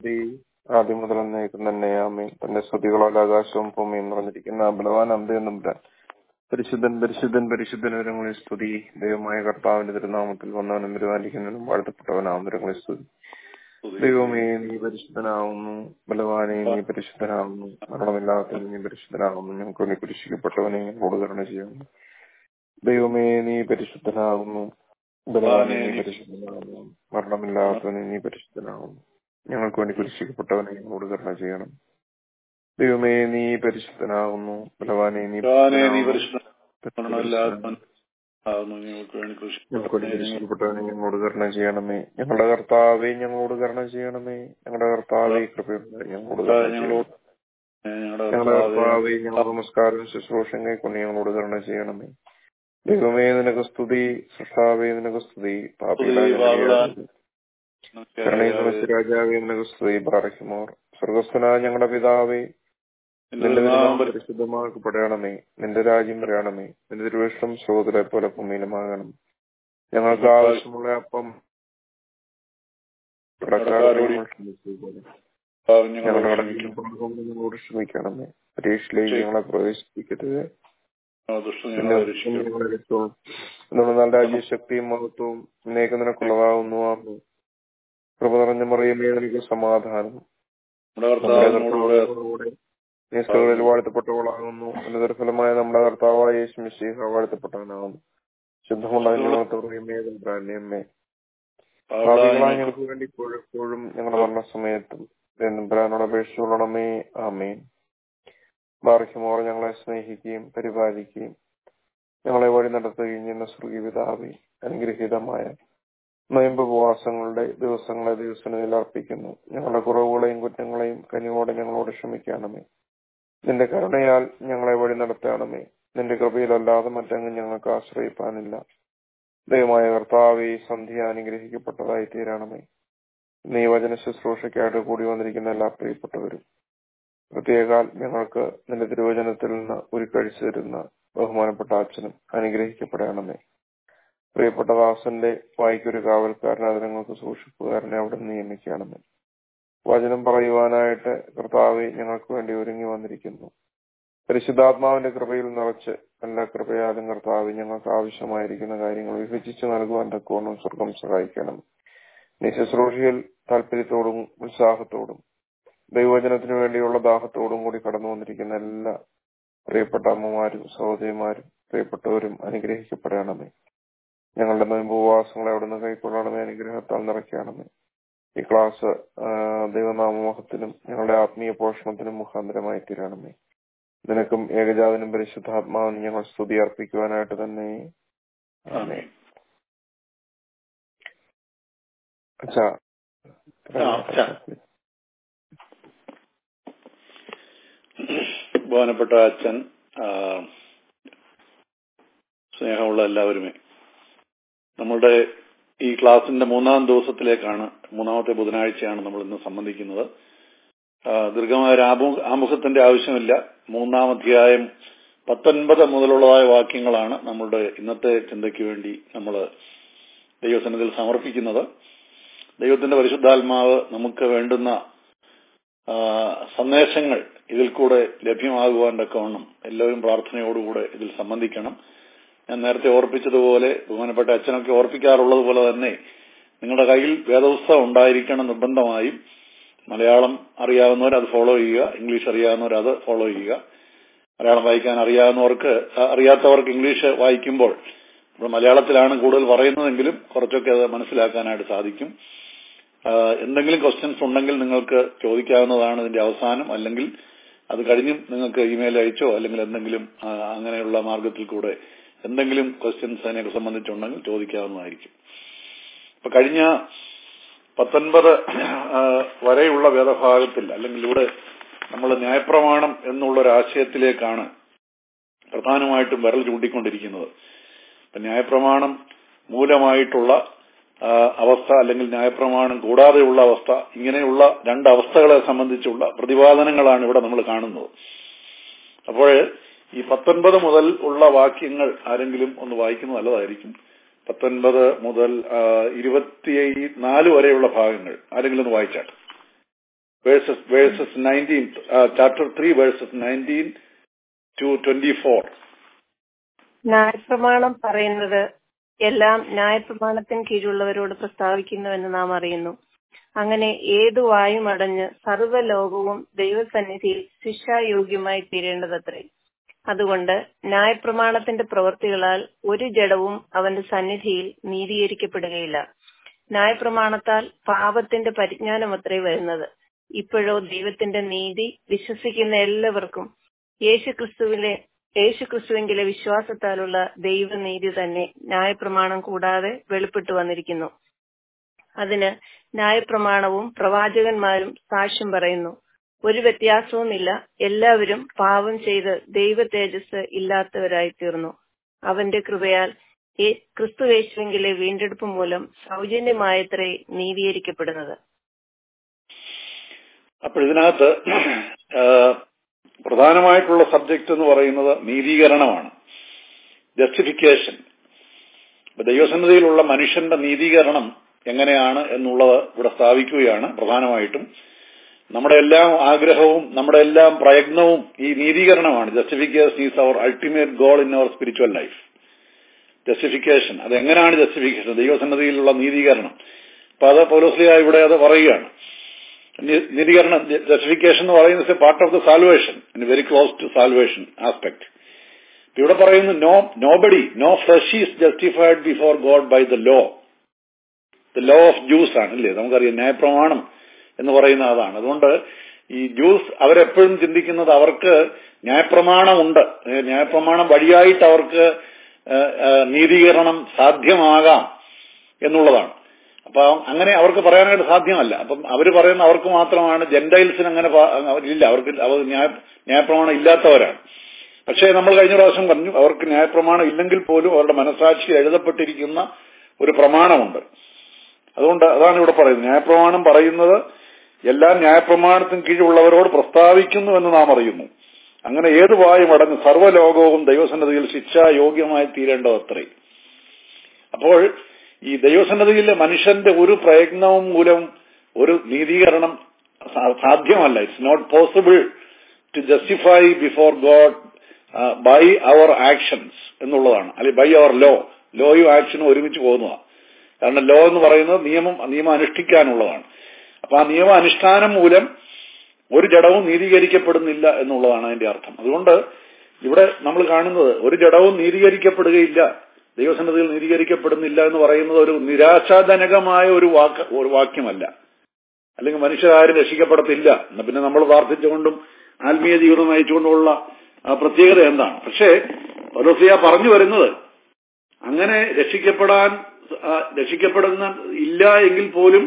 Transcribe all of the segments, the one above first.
സ്തുതി ആദ്യം മുതൽ എന്നേക്കും തന്നെ ആമേ തന്റെ സ്തുതികളാൽ ആകാശവും ഭൂമിയും നിറഞ്ഞിരിക്കുന്ന ബലവാൻ അമ്പെന്നും പരിശുദ്ധൻ പരിശുദ്ധൻ പരിശുദ്ധൻ വിവരങ്ങളിൽ സ്തുതി ദൈവമായ കർത്താവിന്റെ തിരുനാമത്തിൽ വന്നവനും പരിപാലിക്കുന്നതിനും വാഴ്ത്തപ്പെട്ടവനാവുന്നവരങ്ങളിൽ സ്തുതി ദൈവമേ നീ പരിശുദ്ധനാവുന്നു ബലവാനെ നീ പരിശുദ്ധനാവുന്നു മരണമില്ലാത്തവൻ നീ പരിശുദ്ധനാവുന്നു ഞങ്ങൾക്ക് വേണ്ടി കുരിശിക്കപ്പെട്ടവനെ ഞങ്ങളോട് കരുണ ചെയ്യുന്നു ദൈവമേ നീ പരിശുദ്ധനാകുന്നു ബലവാനെ നീ പരിശുദ്ധനാകുന്നു മരണമില്ലാത്തവനെ നീ പരിശുദ്ധനാകുന്നു ഞങ്ങൾക്ക് വേണ്ടി കുരിശിക്കപ്പെട്ടവനെ ഞങ്ങളോട് കരുണ ചെയ്യണം ദൈവമേ നീ പരിശുദ്ധനാകുന്നു ബലവാനെ നീ ഭഗവാനെ നീ പരിശുദ്ധനാകുന്നു. ഞങ്ങൾക്ക് വേണ്ടി ഞങ്ങൾക്ക് വേണ്ടി കുരിശിക്കപ്പെട്ടവനെ ഞങ്ങളോട് കരുണ ചെയ്യണമേ ഞങ്ങളുടെ കർത്താവെ ഞങ്ങളോട് കരുണ ചെയ്യണമേ ഞങ്ങളുടെ കർത്താവെ കൃപയുണ്ട് ഞങ്ങളോട് കരുണ ചെയ്യണമേ ഞങ്ങളോട് ഞങ്ങളുടെ ഞങ്ങളുടെ കർത്താവെ ഞങ്ങളുടെ നമസ്കാരവും ശുശ്രൂഷയും കൈക്കൊണ്ട് ഞങ്ങളോട് കരുണ ചെയ്യണമേ ദൈവമേ നിനക്ക് സ്തുതി സൃഷ്ടാവേ നിനക്ക് സ്തുതി പാപികളായ ഞങ്ങളെ കരുണയും രാജാവേ നിനക്ക് സ്തുതി ബാറയ്ക്കുമോർ സ്വർഗസ്ഥനായ ഞങ്ങളുടെ പിതാവേ നിന്റെ നാമം പരിശുദ്ധമാക്കപ്പെടണമേ നിന്റെ രാജ്യം വരണമേ നിന്റെ തിരുവിഷ്ടം സഹോദരെ പോലെ ഭൂമിയിലുമാകണം ഞങ്ങൾക്ക് ആവശ്യമുള്ള അപ്പം കടക്കാരോട് ഞങ്ങൾ ക്ഷമിച്ചതുപോലെ ഞങ്ങളുടെ കടലിലും പാപങ്ങളും ഞങ്ങളോട് ക്ഷമിക്കണമേ പരീക്ഷയിലേക്ക് ഞങ്ങളെ പ്രവേശിപ്പിക്കരുത് പിന്നെ ഞങ്ങളെ രക്ഷവും എന്നുള്ള നല്ല രാജ്യശക്തിയും മഹത്വവും എന്നേക്ക് നിനക്കുള്ളതാവുന്നു ആമേ കൃപ നിറഞ്ഞ മറിയമേ നിനക്ക് സമാധാനം നമ്മുടെ കർത്താവിനോടുകൂടെ നീ സ്ത്രീകളിൽ വാഴ്ത്തപ്പെട്ടവളാകുന്നു എന്നതൊരു ഫലമായ നമ്മുടെ കർത്താവായ യേശു മിശിഹ വാഴ്ത്തപ്പെട്ടവനാകുന്നു ശുദ്ധമുള്ള ഞങ്ങളെ പ്രാണ്യമ്മേ ഭാവികളായ ഞങ്ങൾക്ക് വേണ്ടി ഇപ്പോഴെപ്പോഴും ഞങ്ങളുടെ മരണസമയത്തും എന്നുബ്രാനോട് അപേക്ഷിച്ചുകൊള്ളണമേ ആമേൻ ബാർഹിമോർ ഞങ്ങളെ സ്നേഹിക്കുകയും പരിപാലിക്കുകയും ഞങ്ങളെ വഴി നടത്തുകയും ചെയ്യുന്ന സ്വർഗീപിതാവെ അനുഗ്രഹീതമായ നൊയമ്പ് ഉപവാസങ്ങളുടെ ദിവസങ്ങളെ ദിവസങ്ങളിൽ അർപ്പിക്കുന്നു ഞങ്ങളുടെ കുറവുകളെയും കുറ്റങ്ങളെയും കനിവോടെ ഞങ്ങളോട് ക്ഷമിക്കണമേ നിന്റെ കരുണയാൽ ഞങ്ങളെ വഴി നടത്തണമേ നിന്റെ കൃപയിലല്ലാതെ മറ്റെങ്ങും ഞങ്ങൾക്ക് ആശ്രയിപ്പാനില്ല ദൈവമായ കർത്താവെ ഈ സന്ധ്യ അനുഗ്രഹിക്കപ്പെട്ടതായി തീരണമേ നീ വചന ശുശ്രൂഷയ്ക്കായിട്ട് കൂടി വന്നിരിക്കുന്ന എല്ലാ പ്രിയപ്പെട്ടവരും പ്രത്യേകാൽ ഞങ്ങൾക്ക് നിന്റെ തിരുവചനത്തിൽ നിന്ന് ഉരുക്കഴിച്ചു തരുന്ന ബഹുമാനപ്പെട്ട അച്ഛനും അനുഗ്രഹിക്കപ്പെടണമേ പ്രിയപ്പെട്ട ദാസന്റെ വായിക്കൊരു കാവൽക്കാരൻ അത് ഞങ്ങൾക്ക് സൂക്ഷിപ്പുകാരനെ അവിടെ നിയമിക്കണമേ വചനം പറയുവാനായിട്ട് കർത്താവെ ഞങ്ങൾക്ക് വേണ്ടി ഒരുങ്ങി വന്നിരിക്കുന്നു പരിശുദ്ധാത്മാവിന്റെ കൃപയിൽ നിറച്ച് എല്ലാ കൃപയാലും കർത്താവ് ഞങ്ങൾക്ക് ആവശ്യമായിരിക്കുന്ന കാര്യങ്ങൾ വിഭജിച്ച് നൽകുവാൻ തക്കോണം സ്വർഗം സഹായിക്കണം നീ ശുശ്രൂഷയിൽ താല്പര്യത്തോടും ഉത്സാഹത്തോടും ദൈവവചനത്തിനു വേണ്ടിയുള്ള ദാഹത്തോടും കൂടി കടന്നു വന്നിരിക്കുന്ന എല്ലാ പ്രിയപ്പെട്ട അമ്മമാരും സഹോദരിമാരും പ്രിയപ്പെട്ടവരും അനുഗ്രഹിക്കപ്പെടണമേ ഞങ്ങളുടെ നോയമ്പ് ഉപവാസങ്ങളെ അവിടുന്ന് കൈക്കൊള്ളണമേ അനുഗ്രഹത്താൽ നിറയ്ക്കണമേ ഈ ക്ലാസ് ദൈവനാമോഹത്തിനും ഞങ്ങളുടെ ആത്മീയ പോഷണത്തിനും മുഖാന്തരമായി തീരണമേ നിനക്കും ഏകജാതനും പരിശുദ്ധാത്മാവിനും ഞങ്ങൾ സ്തുതി അർപ്പിക്കുവാനായിട്ട് തന്നെ ആമേൻ. അച്ഛാ ആ, അച്ഛാ. ബഹുമാനപ്പെട്ട അച്ഛൻ ആ, സ്നേഹമുള്ള എല്ലാവരുമേ നമ്മളുടെ ഈ ക്ലാസിന്റെ മൂന്നാം ദിവസത്തിലേക്കാണ് മൂന്നാമത്തെ ബുധനാഴ്ചയാണ് നമ്മൾ ഇന്ന് സംബന്ധിക്കുന്നത് ആ, ദീർഘമായ ഒരു ആമു- ആമുഖത്തിന്റെ ആവശ്യമില്ല മൂന്നാം അധ്യായം പത്തൊൻപത് മുതലുള്ളതായ വാക്യങ്ങളാണ് നമ്മളുടെ ഇന്നത്തെ ചിന്തയ്ക്ക് വേണ്ടി നമ്മൾ ദൈവസന്നിധിയിൽ സമർപ്പിക്കുന്നത് ദൈവത്തിന്റെ പരിശുദ്ധാത്മാവ് നമുക്ക് വേണ്ടുന്ന ആ, സന്ദേശങ്ങൾ ഇതിൽ കൂടെ ലഭ്യമാകുവാൻ തക്കവണ്ണം എല്ലാവരും പ്രാർത്ഥനയോടുകൂടെ ഇതിൽ സംബന്ധിക്കണം ഞാൻ നേരത്തെ ഓർപ്പിച്ചതുപോലെ ബഹുമാനപ്പെട്ട അച്ഛനൊക്കെ ഓർപ്പിക്കാറുള്ളത് പോലെ തന്നെ നിങ്ങളുടെ കയ്യിൽ വേദപുസ്തകം ഉണ്ടായിരിക്കണം നിർബന്ധമായും മലയാളം അറിയാവുന്നവർ അത് ഫോളോ ചെയ്യുക ഇംഗ്ലീഷ് അറിയാവുന്നവർ അത് ഫോളോ ചെയ്യുക മലയാളം വായിക്കാൻ അറിയാവുന്നവർക്ക് ആ, അറിയാത്തവർക്ക് ഇംഗ്ലീഷ് വായിക്കുമ്പോൾ ഇപ്പോൾ മലയാളത്തിലാണ് കൂടുതൽ പറയുന്നതെങ്കിലും കുറച്ചൊക്കെ അത് മനസ്സിലാക്കാനായിട്ട് സാധിക്കും ആ, എന്തെങ്കിലും ക്വസ്റ്റ്യൻസ് ഉണ്ടെങ്കിൽ നിങ്ങൾക്ക് ചോദിക്കാവുന്നതാണ് ഇതിന്റെ അവസാനം അല്ലെങ്കിൽ അത് കഴിഞ്ഞും നിങ്ങൾക്ക് ഇമെയിൽ അയച്ചോ അല്ലെങ്കിൽ എന്തെങ്കിലും ആ, അങ്ങനെയുള്ള മാർഗത്തിൽ കൂടെ എന്തെങ്കിലും ക്വസ്റ്റ്യൻസ് അതിനെ സംബന്ധിച്ചുണ്ടെങ്കിൽ ചോദിക്കാവുന്നതായിരിക്കും ഇപ്പൊ കഴിഞ്ഞ പത്തൊൻപത് ആ, വരെയുള്ള വേദഭാഗത്തിൽ അല്ലെങ്കിൽ ഇവിടെ നമ്മൾ ന്യായപ്രമാണം എന്നുള്ള ഒരു ആശയത്തിലേക്കാണ് പ്രധാനമായിട്ടും വിരൽ ചൂണ്ടിക്കൊണ്ടിരിക്കുന്നത് ഇപ്പൊ ന്യായപ്രമാണം മൂലമായിട്ടുള്ള ആ, അവസ്ഥ അല്ലെങ്കിൽ ന്യായപ്രമാണം കൂടാതെയുള്ള അവസ്ഥ ഇങ്ങനെയുള്ള രണ്ട് അവസ്ഥകളെ സംബന്ധിച്ചുള്ള പ്രതിപാദനങ്ങളാണ് ഇവിടെ നമ്മൾ കാണുന്നത് അപ്പോൾ ഈ പത്തൊൻപത് മുതൽ ഉള്ള വാക്യങ്ങൾ ആരെങ്കിലും ഒന്ന് വായിക്കുന്നത് നല്ലതായിരിക്കും പത്തൊൻപത് മുതൽ ഇരുപത്തി നാല് വരെയുള്ള ഭാഗങ്ങൾ ആരെങ്കിലും ഒന്ന് വായിച്ചാട്ടെ verses verses nineteen chapter three verses nineteen to twenty four ന്യായപ്രമാണം പറയുന്നത് എല്ലാം ന്യായപ്രമാണത്തിന് കീഴിലുള്ളവരോട് പ്രസ്താവിക്കുന്നുവെന്ന് നാം അറിയുന്നു അങ്ങനെ ഏതു വായും അടഞ്ഞ് സർവ്വലോകവും ദൈവസന്നിധിയിൽ ശിക്ഷായോഗ്യമായി തീരേണ്ടതത്രേ അതുകൊണ്ട് ന്യായപ്രമാണത്തിന്റെ പ്രവൃത്തികളാൽ ഒരു ജഡവും അവന്റെ സന്നിധിയിൽ നീതീകരിക്കപ്പെടുകയില്ല ന്യായപ്രമാണത്താൽ പാപത്തിന്റെ പരിജ്ഞാനമത്രേ വരുന്നത് ഇപ്പോഴോ ദൈവത്തിന്റെ നീതി വിശ്വസിക്കുന്ന എല്ലാവർക്കും യേശുക്രിസ്തുവിലെ യേശുക്രിസ്തുവിങ്കിലെ വിശ്വാസത്താലുള്ള ദൈവനീതി തന്നെ ന്യായപ്രമാണം കൂടാതെ വെളിപ്പെട്ടു വന്നിരിക്കുന്നു അതിന് ന്യായപ്രമാണവും പ്രവാചകന്മാരും സാക്ഷ്യം പറയുന്നു ഒരു വ്യത്യാസവുമില്ല എല്ലാവരും പാപം ചെയ്ത് ദൈവ തേജസ് ഇല്ലാത്തവരായി തീർന്നു അവന്റെ കൃപയാൽ യേ- ക്രിസ്തുവേശുവിങ്കിലെ വീണ്ടെടുപ്പ് മൂലം സൗജന്യമായത്രേ നീതീകരിക്കപ്പെടുന്നത് അപ്പോൾ ഇതിനകത്ത് ആ, പ്രധാനമായിട്ടുള്ള സബ്ജക്ട് എന്ന് പറയുന്നത് നീതീകരണമാണ് ജസ്റ്റിഫിക്കേഷൻ അപ്പൊ ദൈവസന്നിധിയിലുള്ള മനുഷ്യന്റെ നീതീകരണം എങ്ങനെയാണ് എന്നുള്ളത് ഇവിടെ സ്ഥാപിക്കുകയാണ് പ്രധാനമായിട്ടും നമ്മുടെ എല്ലാം ആഗ്രഹവും നമ്മുടെ എല്ലാം പ്രയത്നവും ഈ നീതീകരണമാണ് justification is our ultimate goal in our spiritual life justification അത് എങ്ങനെയാണ് ജസ്റ്റിഫിക്കേഷൻ ദൈവസന്നതിയിലുള്ള നീതീകരണം അപ്പൊ അത് പൗലോസ്ലിയ ഇവിടെ അത് പറയുകയാണ് നി- നീതീകരണം ജസ്റ്റിഫിക്കേഷൻ എന്ന് പറയുന്നത് part of the salvation very close to salvation aspect ഇവിടെ പറയുന്നു no nobody no flesh is justified before God by the law the law of Jews ആണ് അല്ലേ നമുക്കറിയാം ന്യായപ്രമാണം എന്ന് പറയുന്ന അതാണ് അതുകൊണ്ട് ഈ ജ്യൂസ് അവരെപ്പോഴും ചിന്തിക്കുന്നത് അവർക്ക് ന്യായപ്രമാണമുണ്ട് ഏ, ന്യായപ്രമാണം വഴിയായിട്ട് അവർക്ക് ഏ, ഏ, നീതീകരണം സാധ്യമാകാം എന്നുള്ളതാണ് അപ്പൊ അങ്ങനെ അവർക്ക് പറയാനായിട്ട് സാധ്യമല്ല അപ്പം അവർ പറയുന്ന അവർക്ക് മാത്രമാണ് ജെന്റൈൽസിന് അങ്ങനെ പ- ഇല്ല അവർക്ക് അവർ ന്യായ ന്യായപ്രമാണം ഇല്ലാത്തവരാണ് പക്ഷേ നമ്മൾ കഴിഞ്ഞ പ്രാവശ്യം പറഞ്ഞു അവർക്ക് ന്യായപ്രമാണം ഇല്ലെങ്കിൽ പോലും അവരുടെ മനസാക്ഷി എഴുതപ്പെട്ടിരിക്കുന്ന ഒരു പ്രമാണമുണ്ട് അതുകൊണ്ട് അതാണ് ഇവിടെ പറയുന്നത് ന്യായപ്രമാണം പറയുന്നത് എല്ലാം ന്യായപ്രമാണത്തിന് കീഴിലുള്ളവരോട് പ്രസ്താവിക്കുന്നു എന്ന് നാം അറിയുന്നു അങ്ങനെ ഏത് വായും അടങ്ങ് സർവ്വലോകവും ദൈവസന്നതിയിൽ ശിക്ഷായോഗ്യമായി തീരേണ്ടതത്രേ അപ്പോൾ ഈ ദൈവസന്നതിയിലെ മനുഷ്യന്റെ ഒരു പ്രയത്നവും മൂലം ഒരു നീതീകരണം സാ- സാധ്യമല്ല it's not possible to justify before God by our actions എന്നുള്ളതാണ് അല്ലെങ്കിൽ ബൈ അവർ ലോ ലോയും ആക്ഷനും ഒരുമിച്ച് പോകുന്നതാണ് കാരണം ലോ എന്ന് പറയുന്നത് നിയമം നിയമം അനുഷ്ഠിക്കാനുള്ളതാണ് അപ്പൊ ആ നിയമ അനുഷ്ഠാനം മൂലം ഒരു ജഡവും നീതീകരിക്കപ്പെടുന്നില്ല എന്നുള്ളതാണ് അതിന്റെ അർത്ഥം അതുകൊണ്ട് ഇവിടെ നമ്മൾ കാണുന്നത് ഒരു ജഡവും നീതീകരിക്കപ്പെടുകയില്ല ദൈവസന്നതിയിൽ നീതീകരിക്കപ്പെടുന്നില്ല എന്ന് പറയുന്നത് ഒരു നിരാശാജനകമായ ഒരു വാക്ക് ഒരു വാക്യമല്ല അല്ലെങ്കിൽ മനുഷ്യരാരും രക്ഷിക്കപ്പെടത്തില്ല എന്നാ പിന്നെ നമ്മൾ പ്രാർത്ഥിച്ചുകൊണ്ടും ആത്മീയ ജീവിതം നയിച്ചുകൊണ്ടുമുള്ള ആ പ്രത്യേകത എന്താണ് പക്ഷേ പൗലോസിയ പറഞ്ഞു വരുന്നത് അങ്ങനെ രക്ഷിക്കപ്പെടാൻ ആ, രക്ഷിക്കപ്പെടുന്ന ഇല്ല എങ്കിൽ പോലും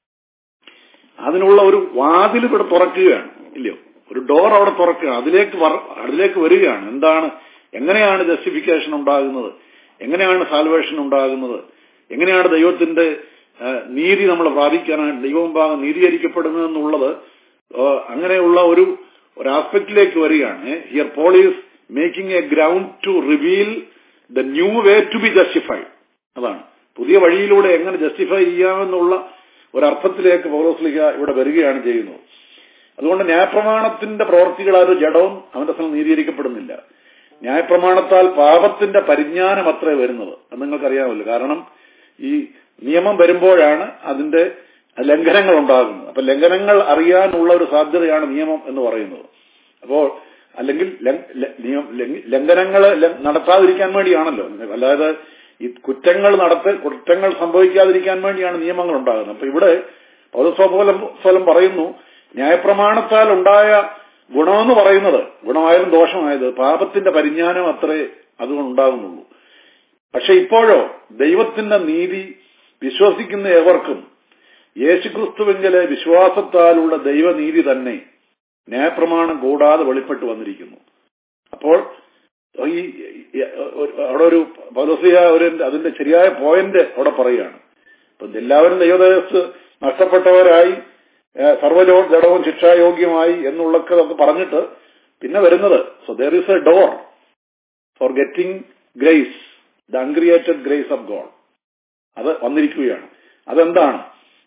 അതിനുള്ള ഒരു വാതിൽ ഇവിടെ തുറക്കുകയാണ് ഇല്ലയോ ഒരു ഡോർ അവിടെ തുറക്കുകയാണ് അതിലേക്ക് വർ- അതിലേക്ക് വരികയാണ് എന്താണ് എങ്ങനെയാണ് ജസ്റ്റിഫിക്കേഷൻ ഉണ്ടാകുന്നത് എങ്ങനെയാണ് സാൽവേഷൻ ഉണ്ടാകുന്നത് എങ്ങനെയാണ് ദൈവത്തിന്റെ ആ, നീതി നമ്മൾ പ്രാപിക്കാനായിട്ട് ദൈവമുമ്പാകെ നീതീകരിക്കപ്പെടുന്നത് എന്നുള്ളത് ആ, അങ്ങനെയുള്ള ഒരു ഒരു ആസ്പെക്റ്റിലേക്ക് വരികയാണ് here Paul is making a ground to reveal the new way to be justified അതാണ് പുതിയ വഴിയിലൂടെ എങ്ങനെ ജസ്റ്റിഫൈ ചെയ്യാമെന്നുള്ള ഒരർത്ഥത്തിലേക്ക് പൗലോസ്ലിക ഇവിടെ വരികയാണ് ചെയ്യുന്നത് അതുകൊണ്ട് ന്യായപ്രമാണത്തിന്റെ പ്രവർത്തികളാൽ ഒരു ജഡവും അവന്റെ സ്ഥലം നീതീകരിക്കപ്പെടുന്നില്ല ന്യായപ്രമാണത്താൽ പാപത്തിന്റെ പരിജ്ഞാനം അത്രേ വരുന്നത് അത് നിങ്ങൾക്കറിയാമല്ലോ കാരണം ഈ നിയമം വരുമ്പോഴാണ് അതിന്റെ ലംഘനങ്ങൾ ഉണ്ടാകുന്നത് അപ്പൊ ലംഘനങ്ങൾ അറിയാനുള്ള ഒരു സാധ്യതയാണ് നിയമം എന്ന് പറയുന്നത് അപ്പോൾ അല്ലെങ്കിൽ ലം- ല- നിയം- ലംഘ- ലംഘനങ്ങൾ ല- നടത്താതിരിക്കാൻ വേണ്ടിയാണല്ലോ അല്ലാതെ ഈ കുറ്റങ്ങൾ നടത്ത കുറ്റങ്ങൾ സംഭവിക്കാതിരിക്കാൻ വേണ്ടിയാണ് നിയമങ്ങൾ ഉണ്ടാകുന്നത് അപ്പൊ ഇവിടെ പൗരസ്വലം സ്വലം പറയുന്നു ന്യായപ്രമാണത്താൽ ഉണ്ടായ ഗുണമെന്ന് പറയുന്നത് ഗുണമായാലും ദോഷമായത് പാപത്തിന്റെ പരിജ്ഞാനം അത്രേ അതുകൊണ്ട് ഉണ്ടാകുന്നുള്ളൂ പക്ഷെ ഇപ്പോഴോ ദൈവത്തിന്റെ നീതി വിശ്വസിക്കുന്ന ഏവർക്കും യേശുക്രിസ്തുവിങ്കലെ വിശ്വാസത്താലുള്ള ദൈവനീതി തന്നെ ന്യായപ്രമാണം കൂടാതെ വെളിപ്പെട്ട് വന്നിരിക്കുന്നു അപ്പോൾ ഈ ഈ- ഒരു- അവിടെ ഒരു പൗലോസിയ ഒരു അതിന്റെ ശരിയായ പോയിന്റ് അവിടെ പറയുകയാണ് അപ്പൊ എല്ലാവരും ദൈവദേശത്ത് നഷ്ടപ്പെട്ടവരായി ഏഹ്, സർവ്വലോ ജഡവും ശിക്ഷായോഗ്യമായി എന്നുള്ളൊക്കെ നമുക്ക് പറഞ്ഞിട്ട് പിന്നെ വരുന്നത് so there is a door for getting grace the uncreated grace of God അത് വന്നിരിക്കുകയാണ് അതെന്താണ്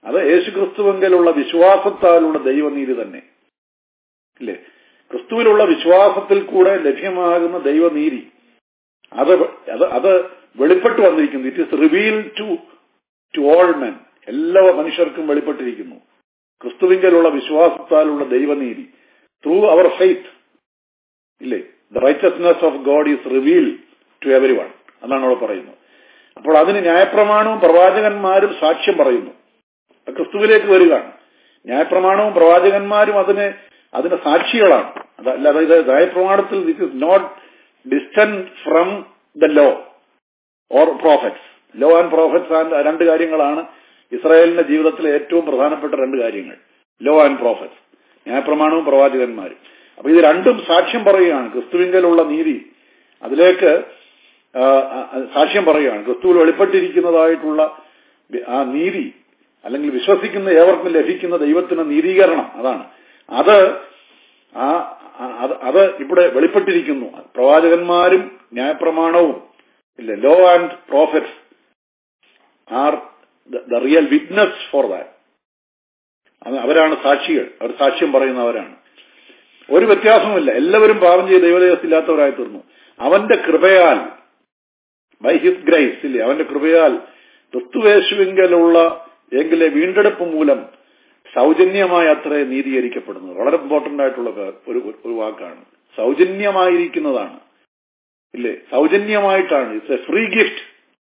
അത് യേശുക്രിസ്തുവെങ്കിലുള്ള വിശ്വാസത്താലുള്ള ദൈവനീതി തന്നെ ഇല്ലേ ക്രിസ്തുവിലുള്ള വിശ്വാസത്തിൽ കൂടെ ലഭ്യമാകുന്ന ദൈവനീതി അത് അത് അത് വെളിപ്പെട്ട് വന്നിരിക്കുന്നു it is reveal to to all men എല്ലാ മനുഷ്യർക്കും വെളിപ്പെട്ടിരിക്കുന്നു ക്രിസ്തുവിങ്കലുള്ള വിശ്വാസത്താലുള്ള ദൈവനീതി ത്രൂ അവർ ഫെയ്ത്ത് ഇല്ലേ the righteousness of God is reveal to everyone എന്നാണ് അവിടെ പറയുന്നത് അപ്പോൾ അതിന് ന്യായപ്രമാണവും പ്രവാചകന്മാരും സാക്ഷ്യം പറയുന്നു അത് ക്രിസ്തുവിലേക്ക് വരികയാണ് ന്യായപ്രമാണവും പ്രവാചകന്മാരും അതിന് അതിന് സാക്ഷികളാണ് അതല്ല അതായത് ന്യായപ്രമാണത്തിൽ this is not distant from the law or prophets law and prophets രണ്ട് കാര്യങ്ങളാണ് ഇസ്രായേലിന്റെ ജീവിതത്തിലെ ഏറ്റവും പ്രധാനപ്പെട്ട രണ്ട് കാര്യങ്ങൾ ലോ ആൻഡ് പ്രോഫറ്റ്സ് ന്യായപ്രമാണവും പ്രവാചകന്മാരും അപ്പൊ ഇത് രണ്ടും സാക്ഷ്യം പറയുകയാണ് ക്രിസ്തുവിങ്കലുള്ള നീതി അതിലേക്ക് ആ, ആ, സാക്ഷ്യം പറയുകയാണ് ക്രിസ്തുവിൽ വെളിപ്പെട്ടിരിക്കുന്നതായിട്ടുള്ള ആ നീതി അല്ലെങ്കിൽ വിശ്വസിക്കുന്ന ഏവർക്കും ലഭിക്കുന്ന ദൈവത്തിന്റെ നീതീകരണം അതാണ് അത് ആ ആ- അത് അത് ഇവിടെ വെളിപ്പെട്ടിരിക്കുന്നു പ്രവാചകന്മാരും ന്യായപ്രമാണവും ഇല്ല law and prophets are the real witness for that അവരാണ് സാക്ഷികൾ അവർ സാക്ഷ്യം പറയുന്നവരാണ് ഒരു വ്യത്യാസവുമില്ല എല്ലാവരും പാപം ചെയ്ത് ദൈവദേവത്തില്ലാത്തവരായി തീർന്നു അവന്റെ കൃപയാൽ ബൈ ഹിസ് ഗ്രൈസ് ഇല്ലേ അവന്റെ കൃപയാൽ ക്രിസ്തുവേശുവിങ്കലുള്ള എങ്കിലെ വീണ്ടെടുപ്പ് മൂലം സൗജന്യമായി അത്രേ നീതീകരിക്കപ്പെടുന്നത് വളരെ ഇമ്പോർട്ടന്റ് ആയിട്ടുള്ള ക- ഒരു ഒരു വാക്കാണ് സൗജന്യമായിരിക്കുന്നതാണ് ഇല്ലേ സൗജന്യമായിട്ടാണ് ഇറ്റ്സ് എ ഫ്രീ ഗിഫ്റ്റ്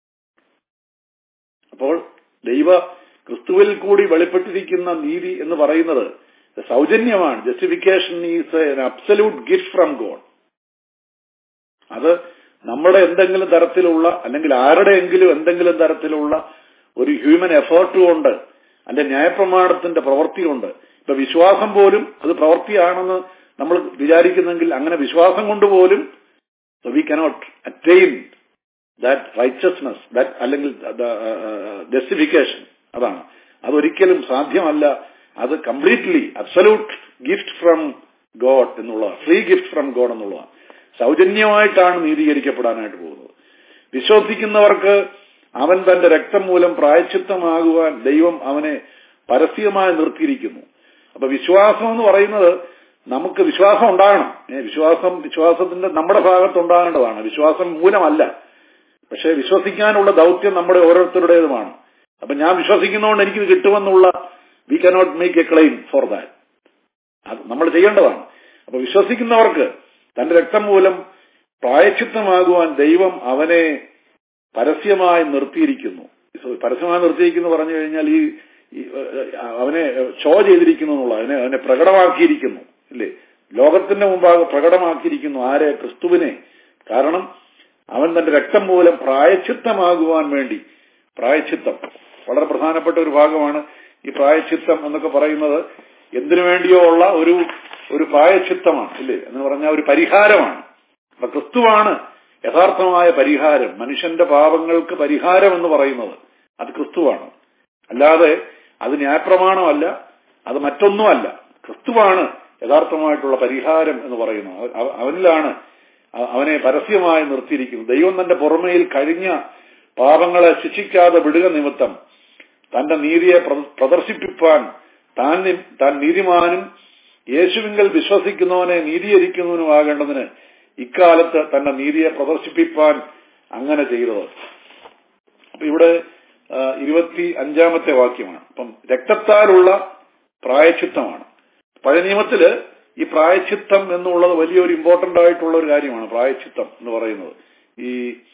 അപ്പോൾ ദൈവ ക്രിസ്തുവിൽ കൂടി വെളിപ്പെട്ടിരിക്കുന്ന നീതി എന്ന് പറയുന്നത് സൗജന്യമാണ് justification is an absolute gift from God അത് നമ്മുടെ എന്തെങ്കിലും തരത്തിലുള്ള അല്ലെങ്കിൽ ആരുടെയെങ്കിലും എന്തെങ്കിലും തരത്തിലുള്ള ഒരു ഹ്യൂമൻ എഫേർട്ട് കൊണ്ട് അല്ലെ ന്യായപ്രമാണത്തിന്റെ പ്രവൃത്തി കൊണ്ട് ഇപ്പൊ വിശ്വാസം പോലും അത് പ്രവൃത്തിയാണെന്ന് നമ്മൾ വിചാരിക്കുന്നെങ്കിൽ അങ്ങനെ വിശ്വാസം കൊണ്ട് പോലും we cannot attain that righteousness that അല്ലെങ്കിൽ ജസ്റ്റിഫിക്കേഷൻ അതാണ് അതൊരിക്കലും സാധ്യമല്ല അത് completely absolute gift from God എന്നുള്ള ഫ്രീ ഗിഫ്റ്റ് ഫ്രം ഗോഡ് എന്നുള്ളതാണ് സൗജന്യമായിട്ടാണ് നീതീകരിക്കപ്പെടാനായിട്ട് പോകുന്നത് വിശ്വസിക്കുന്നവർക്ക് അവൻ തന്റെ രക്തം മൂലം പ്രായച്ചിത്തമാകുവാൻ ദൈവം അവനെ പരസ്യമായി നിർത്തിയിരിക്കുന്നു അപ്പൊ വിശ്വാസം എന്ന് പറയുന്നത് നമുക്ക് വിശ്വാസം ഉണ്ടാകണം ഏ, വിശ്വാസം വിശ്വാസത്തിന്റെ നമ്മുടെ ഭാഗത്ത് ഉണ്ടാകേണ്ടതാണ് വിശ്വാസം മൂലമല്ല പക്ഷെ വിശ്വസിക്കാനുള്ള ദൗത്യം നമ്മുടെ ഓരോരുത്തരുടേതുമാണ് അപ്പൊ ഞാൻ വിശ്വസിക്കുന്നതുകൊണ്ട് എനിക്ക് ഇത് കിട്ടുമെന്നുള്ള we cannot make a claim for that അത് നമ്മൾ ചെയ്യേണ്ടതാണ് അപ്പൊ വിശ്വസിക്കുന്നവർക്ക് തന്റെ രക്തം മൂലം പ്രായച്ചിത്തമാകുവാൻ ദൈവം അവനെ പരസ്യമായി നിർത്തിയിരിക്കുന്നു സോ- പരസ്യമായി നിർത്തിയിരിക്കുന്നു പറഞ്ഞു കഴിഞ്ഞാൽ ഈ ഈ, ഏഹ്, അവനെ ഷോ ചെയ്തിരിക്കുന്നു എന്നുള്ള അവനെ അവനെ പ്രകടമാക്കിയിരിക്കുന്നു ഇല്ലേ ലോകത്തിന്റെ മുമ്പാകെ പ്രകടമാക്കിയിരിക്കുന്നു ആരെ ക്രിസ്തുവിനെ കാരണം അവൻ തന്റെ രക്തം മൂലം പ്രായച്ചിത്തമാകുവാൻ വേണ്ടി പ്രായച്ചിത്തം വളരെ പ്രധാനപ്പെട്ട ഒരു ഭാഗമാണ് ഈ പ്രായച്ചിത്തം എന്നൊക്കെ പറയുന്നത് എന്തിനു വേണ്ടിയോ ഉള്ള ഒരു ഒരു പ്രായച്ചിത്തമാണ് ഇല്ലേ എന്ന് പറഞ്ഞാൽ ഒരു പരിഹാരമാണ് അപ്പൊ ക്രിസ്തുവാണ് യഥാർത്ഥമായ പരിഹാരം മനുഷ്യന്റെ പാപങ്ങൾക്ക് പരിഹാരം എന്ന് പറയുന്നത് അത് ക്രിസ്തുവാണ് അല്ലാതെ അത് ന്യായപ്രമാണമല്ല അത് മറ്റൊന്നുമല്ല ക്രിസ്തുവാണ് യഥാർത്ഥമായിട്ടുള്ള പരിഹാരം എന്ന് പറയുന്നത് അവ- അവ- അവനിലാണ് അ- അവനെ പരസ്യമായി നിർത്തിയിരിക്കുന്നത് ദൈവം തന്റെ പുറമേയിൽ കഴിഞ്ഞ പാപങ്ങളെ ശിക്ഷിക്കാതെ വിടുക നിമിത്തം തന്റെ നീതിയെ പ്ര- പ്രദർശിപ്പിപ്പാൻ താൻ നി- താൻ നീതിമാനും യേശുവിങ്കൽ വിശ്വസിക്കുന്നവനെ നീതീകരിക്കുന്നവനുമാകേണ്ടതിന് ഇക്കാലത്ത് തന്റെ നീതിയെ പ്രദർശിപ്പിപ്പാൻ അങ്ങനെ ചെയ്തത് അപ്പൊ ഇവിടെ ആ, ഇരുപത്തി അഞ്ചാമത്തെ വാക്യമാണ് അപ്പം രക്തത്താലുള്ള പ്രായച്ചിത്തമാണ് പഴയ നിയമത്തില് ഈ പ്രായച്ചിത്തം എന്നുള്ളത് വലിയൊരു ഇമ്പോർട്ടന്റ് ആയിട്ടുള്ള ഒരു കാര്യമാണ് പ്രായച്ചിത്തം എന്ന് പറയുന്നത് ഈ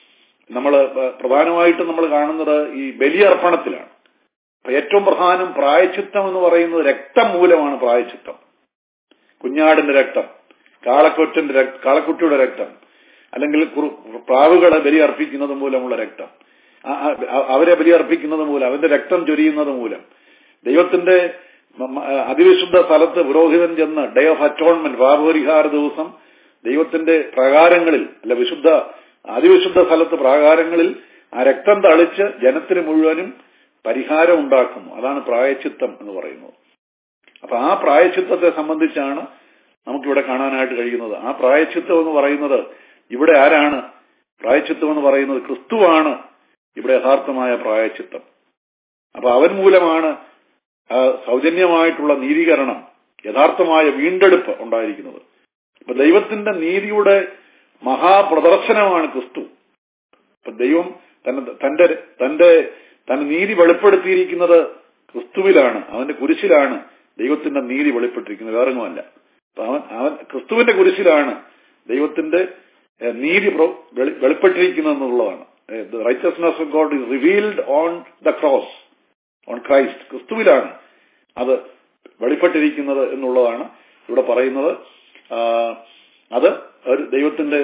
നമ്മൾ പ്രധാനമായിട്ടും നമ്മൾ കാണുന്നത് ഈ ബലിയർപ്പണത്തിലാണ് അപ്പൊ ഏറ്റവും പ്രധാനം പ്രായച്ചിത്തം എന്ന് പറയുന്നത് രക്തം മൂലമാണ് പ്രായച്ചിത്തം കുഞ്ഞാടിന്റെ രക്തം കാളക്കൊറ്റന്റെ രക്തം കാളക്കുട്ടിയുടെ രക്തം അല്ലെങ്കിൽ കുറു- പ്രാവുകളെ ബലി അർപ്പിക്കുന്നത് മൂലമുള്ള രക്തം ആ- ആ- അവരെ ബലി അർപ്പിക്കുന്നത് മൂലം അവന്റെ രക്തം ചൊരിയുന്നത് മൂലം ദൈവത്തിന്റെ മ- മ- അതിവിശുദ്ധ സ്ഥലത്ത് പുരോഹിതൻ ചെന്ന് ഡേ ഓഫ് അറ്റോൺമെന്റ് പാപപരിഹാര ദിവസം ദൈവത്തിന്റെ പ്രാകാരങ്ങളിൽ അല്ല വിശുദ്ധ അതിവിശുദ്ധ സ്ഥലത്ത് പ്രാകാരങ്ങളിൽ ആ രക്തം തളിച്ച് ജനത്തിന് മുഴുവനും പരിഹാരം ഉണ്ടാക്കുന്നു അതാണ് പ്രായച്ചിത്തം എന്ന് പറയുന്നത് അപ്പൊ ആ പ്രായച്ചിത്തത്തെ സംബന്ധിച്ചാണ് നമുക്കിവിടെ കാണാനായിട്ട് കഴിയുന്നത് ആ പ്രായച്ചിത്തം എന്ന് പറയുന്നത് ഇവിടെ ആരാണ് പ്രായച്ചിത്തം എന്ന് പറയുന്നത് ക്രിസ്തുവാണ് ഇവിടെ യഥാർത്ഥമായ പ്രായച്ചിത്തം അപ്പൊ അവൻ മൂലമാണ് സൗജന്യമായിട്ടുള്ള നീതീകരണം യഥാർത്ഥമായ വീണ്ടെടുപ്പ് ഉണ്ടായിരിക്കുന്നത് അപ്പൊ ദൈവത്തിന്റെ നീതിയുടെ മഹാപ്രദർശനമാണ് ക്രിസ്തു അപ്പൊ ദൈവം തന്റെ തന്റെ തന്റെ തന്റെ നീതി വെളിപ്പെടുത്തിയിരിക്കുന്നത് ക്രിസ്തുവിലാണ് അവന്റെ കുരിശിലാണ് ദൈവത്തിന്റെ നീതി വെളിപ്പെട്ടിരിക്കുന്നത് വേറെങ്ങുമല്ല അപ്പൊ അവൻ അവൻ ക്രിസ്തുവിന്റെ കുരിശിലാണ് ദൈവത്തിന്റെ ഏഹ്, നീതി പ്രോ- വെളി- വെളിപ്പെട്ടിരിക്കുന്നത് എന്നുള്ളതാണ് righteousness of God is revealed on the cross on Christ ക്രിസ്തുവിലാണ് അത് വെളിപ്പെട്ടിരിക്കുന്നത് എന്നുള്ളതാണ് ഇവിടെ പറയുന്നത് ആ, അത് ഒരു ദൈവത്തിന്റെ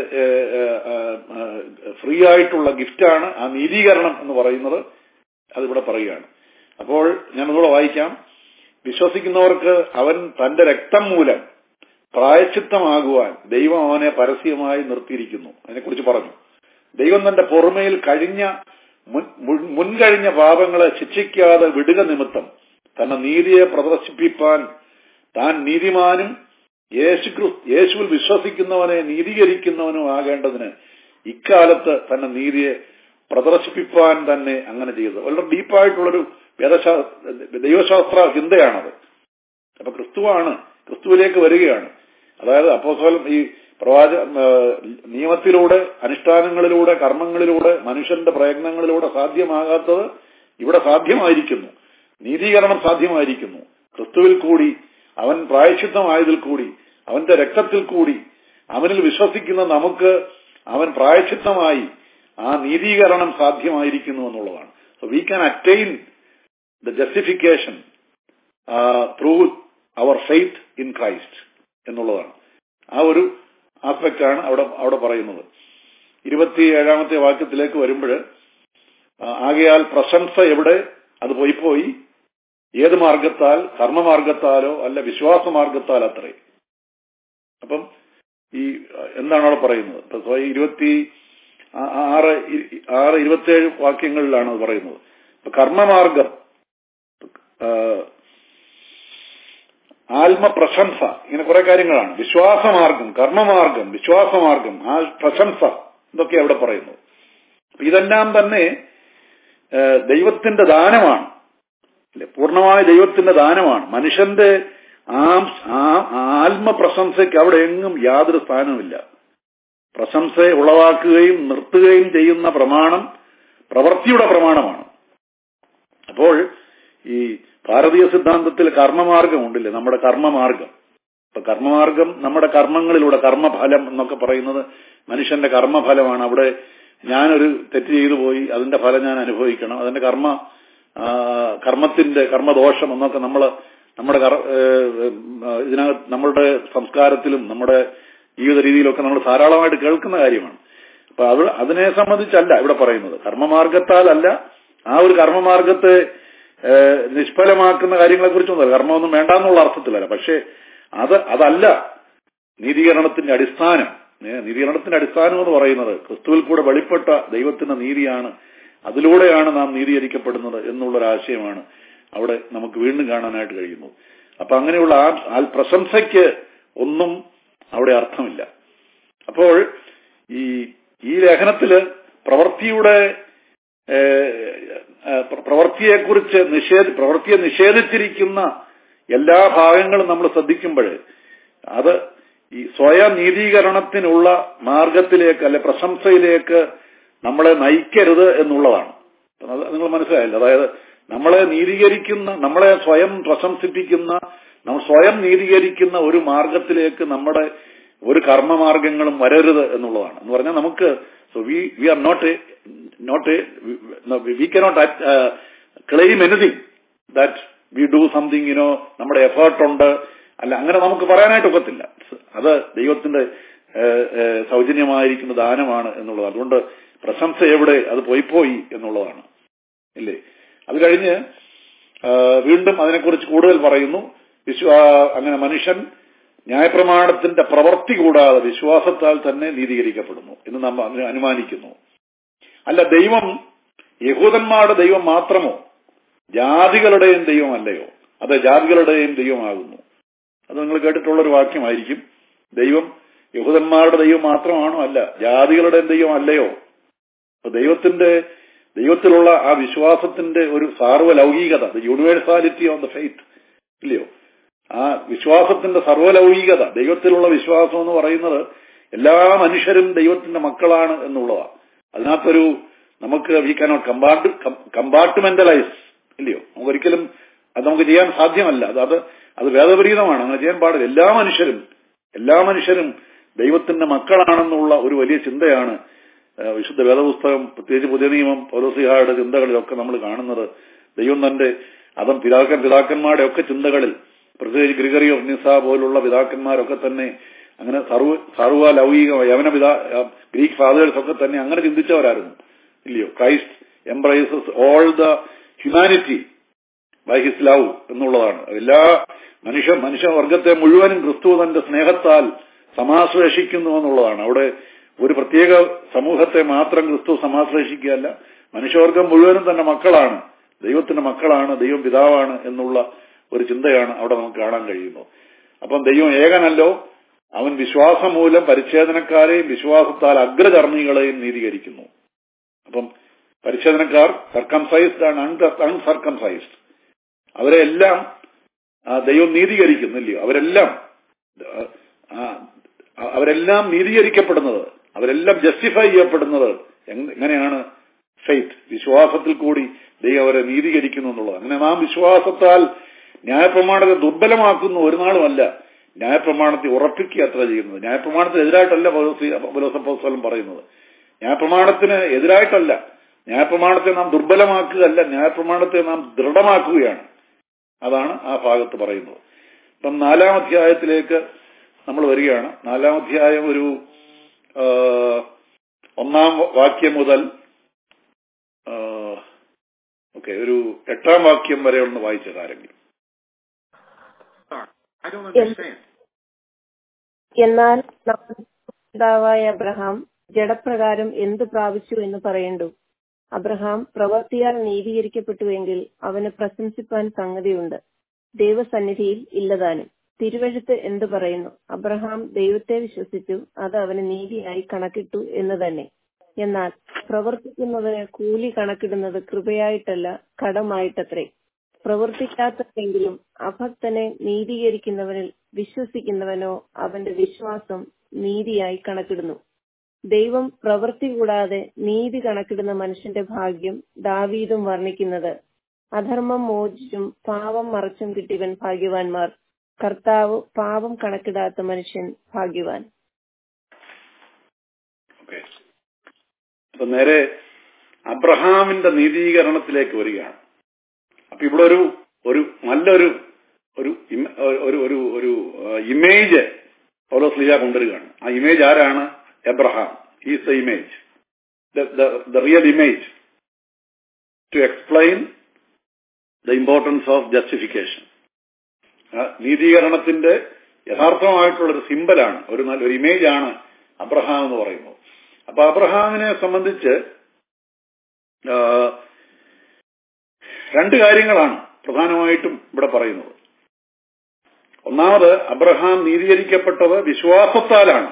ഫ്രീ ആയിട്ടുള്ള ഗിഫ്റ്റാണ് ആ നീതീകരണം എന്ന് പറയുന്നത് അതിവിടെ പറയുകയാണ് അപ്പോൾ ഞാൻ ഒന്നുകൂടെ വായിക്കാം വിശ്വസിക്കുന്നവർക്ക് അവൻ തന്റെ രക്തം മൂലം പ്രായച്ചിത്തമാകുവാൻ ദൈവം അവനെ പരസ്യമായി നിർത്തിയിരിക്കുന്നു അതിനെക്കുറിച്ച് പറഞ്ഞു ദൈവം തന്റെ പൊറുമയിൽ കഴിഞ്ഞ മുൻ- മുൻ- മുൻകഴിഞ്ഞ പാപങ്ങളെ ശിക്ഷിക്കാതെ വിടുക നിമിത്തം തന്റെ നീതിയെ പ്രദർശിപ്പിപ്പാൻ താൻ നീതിമാനും യേശു ക്രിസ്- യേശുവിൽ വിശ്വസിക്കുന്നവനെ നീതീകരിക്കുന്നവനും ആകേണ്ടതിന് ഇക്കാലത്ത് തന്റെ നീതിയെ പ്രദർശിപ്പിപ്പാൻ തന്നെ അങ്ങനെ ചെയ്തത് വളരെ ഡീപ്പായിട്ടുള്ളൊരു വേദശാ ദൈവശാസ്ത്ര ചിന്തയാണത് അപ്പൊ ക്രിസ്തുവാണ് ക്രിസ്തുവിലേക്ക് വരികയാണ് അതായത് അപ്പോസ്തലൻ ഈ പ്രവാച ആ, നിയമത്തിലൂടെ അനുഷ്ഠാനങ്ങളിലൂടെ കർമ്മങ്ങളിലൂടെ മനുഷ്യന്റെ പ്രയത്നങ്ങളിലൂടെ സാധ്യമാകാത്തത് ഇവിടെ സാധ്യമായിരിക്കുന്നു നീതീകരണം സാധ്യമായിരിക്കുന്നു ക്രിസ്തുവിൽ കൂടി അവൻ പ്രായച്ചിത്തമായതിൽ കൂടി അവന്റെ രക്തത്തിൽ കൂടി അവനിൽ വിശ്വസിക്കുന്ന നമുക്ക് അവൻ പ്രായച്ചിത്തമായി ആ നീതീകരണം സാധ്യമായിരിക്കുന്നു എന്നുള്ളതാണ് so we can attain the justification through our faith in Christ എന്നുള്ളതാണ് ആ ഒരു ആസ്പെക്ട് ആണ് അവിടെ അവിടെ പറയുന്നത് ഇരുപത്തി ഏഴാമത്തെ വാക്യത്തിലേക്ക് വരുമ്പോൾ ആകയാൽ പ്രശംസ എവിടെ അത് പോയി പോയി ഏത് മാർഗത്താൽ കർമ്മമാർഗത്താലോ അല്ല വിശ്വാസമാർഗത്താൽ അത്രേ അപ്പം ഈ അഹ് എന്താണ് അവിടെ പറയുന്നത് ഇപ്പൊ സ്വ- ഇരുപത്തി ആ- ആറ് ഇ- ആറ് ഇരുപത്തിയേഴ് വാക്യങ്ങളിലാണ് അത് പറയുന്നത് ഇപ്പൊ കർമ്മമാർഗം ആ, ആത്മപ്രശംസ ഇങ്ങനെ കുറെ കാര്യങ്ങളാണ് വിശ്വാസമാർഗം കർമ്മമാർഗം വിശ്വാസമാർഗം ആ പ്രശംസ ഇതൊക്കെ അവിടെ പറയുന്നത് അപ്പൊ ഇതെല്ലാം തന്നെ ആ, ദൈവത്തിന്റെ ദാനമാണ് അല്ലെ പൂർണ്ണമായ ദൈവത്തിന്റെ ദാനമാണ് മനുഷ്യന്റെ ആ ആ- ആത്മപ്രശംസയ്ക്ക് അവിടെ എങ്ങും യാതൊരു സ്ഥാനവുമില്ല പ്രശംസയെ ഉളവാക്കുകയും നിർത്തുകയും ചെയ്യുന്ന പ്രമാണം പ്രവൃത്തിയുടെ പ്രമാണമാണ് അപ്പോൾ ഈ ഭാരതീയ സിദ്ധാന്തത്തിൽ കർമ്മമാർഗമുണ്ടല്ലേ നമ്മുടെ കർമ്മമാർഗം ഇപ്പൊ കർമ്മമാർഗം നമ്മുടെ കർമ്മങ്ങളിലൂടെ കർമ്മഫലം എന്നൊക്കെ പറയുന്നത് മനുഷ്യന്റെ കർമ്മഫലമാണ് അവിടെ ഞാനൊരു തെറ്റ് ചെയ്തു പോയി അതിന്റെ ഫലം ഞാൻ അനുഭവിക്കണം അതിന്റെ കർമ്മ ആ, കർമ്മത്തിന്റെ കർമ്മദോഷം എന്നൊക്കെ നമ്മൾ നമ്മുടെ കർ- ഏഹ്, ഏഹ്, ഇതിനകത്ത് നമ്മളുടെ സംസ്കാരത്തിലും നമ്മുടെ ജീവിത രീതിയിലൊക്കെ നമ്മൾ ധാരാളമായിട്ട് കേൾക്കുന്ന കാര്യമാണ് അപ്പൊ അത് അതിനെ സംബന്ധിച്ചല്ല ഇവിടെ പറയുന്നത് കർമ്മമാർഗത്താലല്ല ആ ഒരു കർമ്മമാർഗത്തെ ഏഹ്, നിഷ്ഫലമാക്കുന്ന കാര്യങ്ങളെ കുറിച്ചൊന്നും കർമ്മമൊന്നും വേണ്ടാന്നുള്ള അർത്ഥത്തിലല്ല പക്ഷേ അത് അതല്ല നീതീകരണത്തിന്റെ അടിസ്ഥാനം ഏ, നീതീകരണത്തിന്റെ അടിസ്ഥാനം എന്ന് പറയുന്നത് ക്രിസ്തുവിൽ കൂടെ വെളിപ്പെട്ട ദൈവത്തിന്റെ നീതിയാണ് അതിലൂടെയാണ് നാം നീതീകരിക്കപ്പെടുന്നത് എന്നുള്ളൊരാശയമാണ് അവിടെ നമുക്ക് വീണ്ടും കാണാനായിട്ട് കഴിയുന്നത് അപ്പൊ അങ്ങനെയുള്ള ആ ആ പ്രശംസയ്ക്ക് ഒന്നും അവിടെ അർത്ഥമില്ല അപ്പോൾ ഈ ഈ ലേഖനത്തില് പ്രവൃത്തിയുടെ ഏഹ്, ഏഹ്, പ്ര- പ്രവൃത്തിയെക്കുറിച്ച് നിഷേധ പ്രവൃത്തിയെ നിഷേധിച്ചിരിക്കുന്ന എല്ലാ ഭാഗങ്ങളും നമ്മൾ ശ്രദ്ധിക്കുമ്പോൾ അത് ഈ സ്വയം നീതീകരണത്തിനുള്ള മാർഗത്തിലേക്ക് അല്ലെ പ്രശംസയിലേക്ക് നമ്മളെ നയിക്കരുത് എന്നുള്ളതാണ് അത് നിങ്ങൾ മനസ്സിലായില്ല അതായത് നമ്മളെ നീതീകരിക്കുന്ന നമ്മളെ സ്വയം പ്രശംസിപ്പിക്കുന്ന നമ്മൾ സ്വയം നീതീകരിക്കുന്ന ഒരു മാർഗത്തിലേക്ക് നമ്മുടെ ഒരു കർമ്മമാർഗങ്ങളും വരരുത് എന്നുള്ളതാണ് എന്ന് പറഞ്ഞാൽ നമുക്ക് so we we are not not we cannot claim anything that we do something you know നമ്മുടെ എഫേർട്ട് ഉണ്ട് അല്ല അങ്ങനെ നമുക്ക് പറയാനായിട്ട് ഒക്കത്തില്ല അത് ദൈവത്തിന്റെ ഏഹ്, ഏഹ്, സൗജന്യമായിരിക്കുന്ന ദാനമാണ് എന്നുള്ളത് അതുകൊണ്ട് പ്രശംസ എവിടെ അത് പോയി പോയി എന്നുള്ളതാണ് ഇല്ലേ അത് കഴിഞ്ഞ് ആ, വീണ്ടും അതിനെക്കുറിച്ച് കൂടുതൽ പറയുന്നു വിശ്വാ അങ്ങനെ മനുഷ്യൻ ന്യായപ്രമാണത്തിന്റെ പ്രവൃത്തി കൂടാതെ വിശ്വാസത്താൽ തന്നെ നീതീകരിക്കപ്പെടുന്നു എന്ന് നാം അതിനെ അനുമാനിക്കുന്നു അല്ല ദൈവം യഹൂദന്മാരുടെ ദൈവം മാത്രമോ ജാതികളുടെയും ദൈവമല്ലയോ അതെ ജാതികളുടെയും ദൈവമാകുന്നു അത് നിങ്ങൾ കേട്ടിട്ടുള്ള ഒരു വാക്യമായിരിക്കും ദൈവം യഹൂദന്മാരുടെ ദൈവം മാത്രമാണോ അല്ല ജാതികളുടെയും ദൈവം അല്ലയോ അപ്പൊ ദൈവത്തിന്റെ ദൈവത്തിലുള്ള ആ വിശ്വാസത്തിന്റെ ഒരു സാർവലൗകികത the universality of the faith ഇല്ലയോ ആ വിശ്വാസത്തിന്റെ സർവലൗകികത ദൈവത്തിലുള്ള വിശ്വാസം എന്ന് പറയുന്നത് എല്ലാ മനുഷ്യരും ദൈവത്തിന്റെ മക്കളാണ് എന്നുള്ളതാണ് അതിനകത്തൊരു നമുക്ക് വി കാനോട്ട് കമ്പാർട്ട് കമ്പാർട്ട്മെന്റലൈസ് ഇല്ലയോ നമുക്ക് ഒരിക്കലും അത് നമുക്ക് ചെയ്യാൻ സാധ്യമല്ല അത് അത് അത് വേദപരീതമാണ് അങ്ങനെ ചെയ്യാൻ പാടില്ല എല്ലാ മനുഷ്യരും എല്ലാ മനുഷ്യരും ദൈവത്തിന്റെ മക്കളാണെന്നുള്ള ഒരു വലിയ ചിന്തയാണ് ഏഹ്, വിശുദ്ധ വേദപുസ്തകം പ്രത്യേകിച്ച് പുതിയ നിയമം പൗലോസിഹായുടെ ചിന്തകളിലൊക്കെ നമ്മൾ കാണുന്നത് ദൈവം തന്റെ അതും പിതാക്കൻ പിതാക്കന്മാരുടെ ഒക്കെ ചിന്തകളിൽ പ്രത്യേകിച്ച് ഗ്രിഗറിയോ നിസ പോലുള്ള പിതാക്കന്മാരൊക്കെ തന്നെ അങ്ങനെ സർവ സർവ ലൗകിക യവന പിതാ ഗ്രീക്ക് ഫാദേഴ്സ് ഒക്കെ തന്നെ അങ്ങനെ ചിന്തിച്ചവരായിരുന്നു ഇല്ലയോ Christ embraces all the humanity by his love എന്നുള്ളതാണ് എല്ലാ മനുഷ്യ മനുഷ്യവർഗത്തെ മുഴുവനും ക്രിസ്തു തന്റെ സ്നേഹത്താൽ സമാശ്ലേഷിക്കുന്നു എന്നുള്ളതാണ് അവിടെ ഒരു പ്രത്യേക സമൂഹത്തെ മാത്രം ക്രിസ്തു സമാശ്ലേഷിക്കുകയല്ല മനുഷ്യവർഗം മുഴുവനും തന്നെ മക്കളാണ് ദൈവത്തിന്റെ മക്കളാണ് ദൈവം പിതാവാണ് എന്നുള്ള ഒരു ചിന്തയാണ് അവിടെ നമുക്ക് കാണാൻ കഴിയുന്നത് അപ്പം ദൈവം ഏകനല്ലോ അവൻ വിശ്വാസം മൂലം പരിച്ഛേദനക്കാരെയും വിശ്വാസത്താൽ അഗ്രകർമ്മികളെയും നീതീകരിക്കുന്നു അപ്പം പരിച്ഛേദനക്കാർ സർക്കംസൈസ്ഡ് ആണ് അൺസർക്കംസൈസ്ഡ് അവരെ എല്ലാം ആ, ദൈവം നീതീകരിക്കുന്നില്ലയോ അവരെല്ലാം ആ, ആ, അവരെല്ലാം നീതീകരിക്കപ്പെടുന്നത് അവരെല്ലാം ജസ്റ്റിഫൈ ചെയ്യപ്പെടുന്നത് എങ്- എങ്ങനെയാണ് ഫെയ്ത്ത് വിശ്വാസത്തിൽ കൂടി ദൈവം അവരെ നീതീകരിക്കുന്നു എന്നുള്ളത് അങ്ങനെ നാം വിശ്വാസത്താൽ ന്യായപ്രമാണത്തെ ദുർബലമാക്കുന്നു ഒരു നാളുമല്ല ന്യായപ്രമാണത്തെ ഉറപ്പിക്കുക അത്ര ചെയ്യുന്നത് ന്യായപ്രമാണത്തിന് എതിരായിട്ടല്ല പൗലോസപ്പോസ്തലം പറയുന്നത് ന്യായപ്രമാണത്തിന് എതിരായിട്ടല്ല ന്യായപ്രമാണത്തെ നാം ദുർബലമാക്കുകയല്ല ന്യായപ്രമാണത്തെ നാം ദൃഢമാക്കുകയാണ് അതാണ് ആ ഭാഗത്ത് പറയുന്നത് ഇപ്പം നാലാം അധ്യായത്തിലേക്ക് നമ്മൾ വരികയാണ് നാലാം അധ്യായം ഒരു ആ, ഒന്നാം വാക്യം മുതൽ ഓക്കെ ഒരു എട്ടാം വാക്യം വരെ ഒന്ന് വായിച്ചത് ആരെങ്കിലും I don't understand. എന്നാൽ നമ്മുടെ പിതാവായ അബ്രഹാം ജഡപ്രകാരം എന്ത് പ്രാപിച്ചു എന്ന് പറയണ്ടു അബ്രഹാം പ്രവർത്തിയാൽ നീതീകരിക്കപ്പെട്ടുവെങ്കിൽ അവന് പ്രശംസിപ്പാൻ സംഗതിയുണ്ട് ദൈവസന്നിധിയിൽ ഇല്ലതാനും തിരുവഴുത്ത് എന്തു പറയുന്നു അബ്രഹാം ദൈവത്തെ വിശ്വസിച്ചു അത് അവന് നീതിയായി കണക്കിട്ടു എന്ന് തന്നെ എന്നാൽ പ്രവർത്തിക്കുന്നവന് കൂലി കണക്കിടുന്നത് കൃപയായിട്ടല്ല കടമായിട്ടത്രേ പ്രവർത്തിക്കാത്തതെങ്കിലും അഭക്തനെ നീതീകരിക്കുന്നവനിൽ വിശ്വസിക്കുന്നവനോ അവന്റെ വിശ്വാസം നീതിയായി കണക്കിടുന്നു ദൈവം പ്രവൃത്തി കൂടാതെ നീതി കണക്കിടുന്ന മനുഷ്യന്റെ ഭാഗ്യം ദാവീദും വർണ്ണിക്കുന്നത് അധർമ്മം മോചിച്ചും പാപം മറച്ചും കിട്ടിയവൻ ഭാഗ്യവാന്മാർ കർത്താവ് പാപം കണക്കിടാത്ത മനുഷ്യൻ ഭാഗ്യവാൻ ഓക്കെ അപ്പൊ നേരെ അബ്രഹാമിന്റെ നീതീകരണത്തിലേക്ക് വരികയാണ് അപ്പൊ ഇവിടെ ഒരു ഒരു നല്ലൊരു ഒരു ഇമ- ഒരു ഒരു ഒരു ഇമേജ് പൗലോ സ്ലിയ കൊണ്ടുവരികയാണ് ആ ഇമേജ് ആരാണ് Abraham is the image the real image to explain the importance of justification നീതീകരണത്തിന്റെ യഥാർത്ഥമായിട്ടുള്ള ഒരു സിമ്പലാണ് ഒരു നല്ല ഒരു ഇമേജ് ആണ് അബ്രഹാം എന്ന് പറയുന്നത് അപ്പൊ അബ്രഹാമിനെ സംബന്ധിച്ച് ആ, രണ്ട് കാര്യങ്ങളാണ് പ്രധാനമായിട്ടും ഇവിടെ പറയുന്നത് ഒന്നാമത് അബ്രഹാം നീതീകരിക്കപ്പെട്ടത് വിശ്വാസത്താലാണ്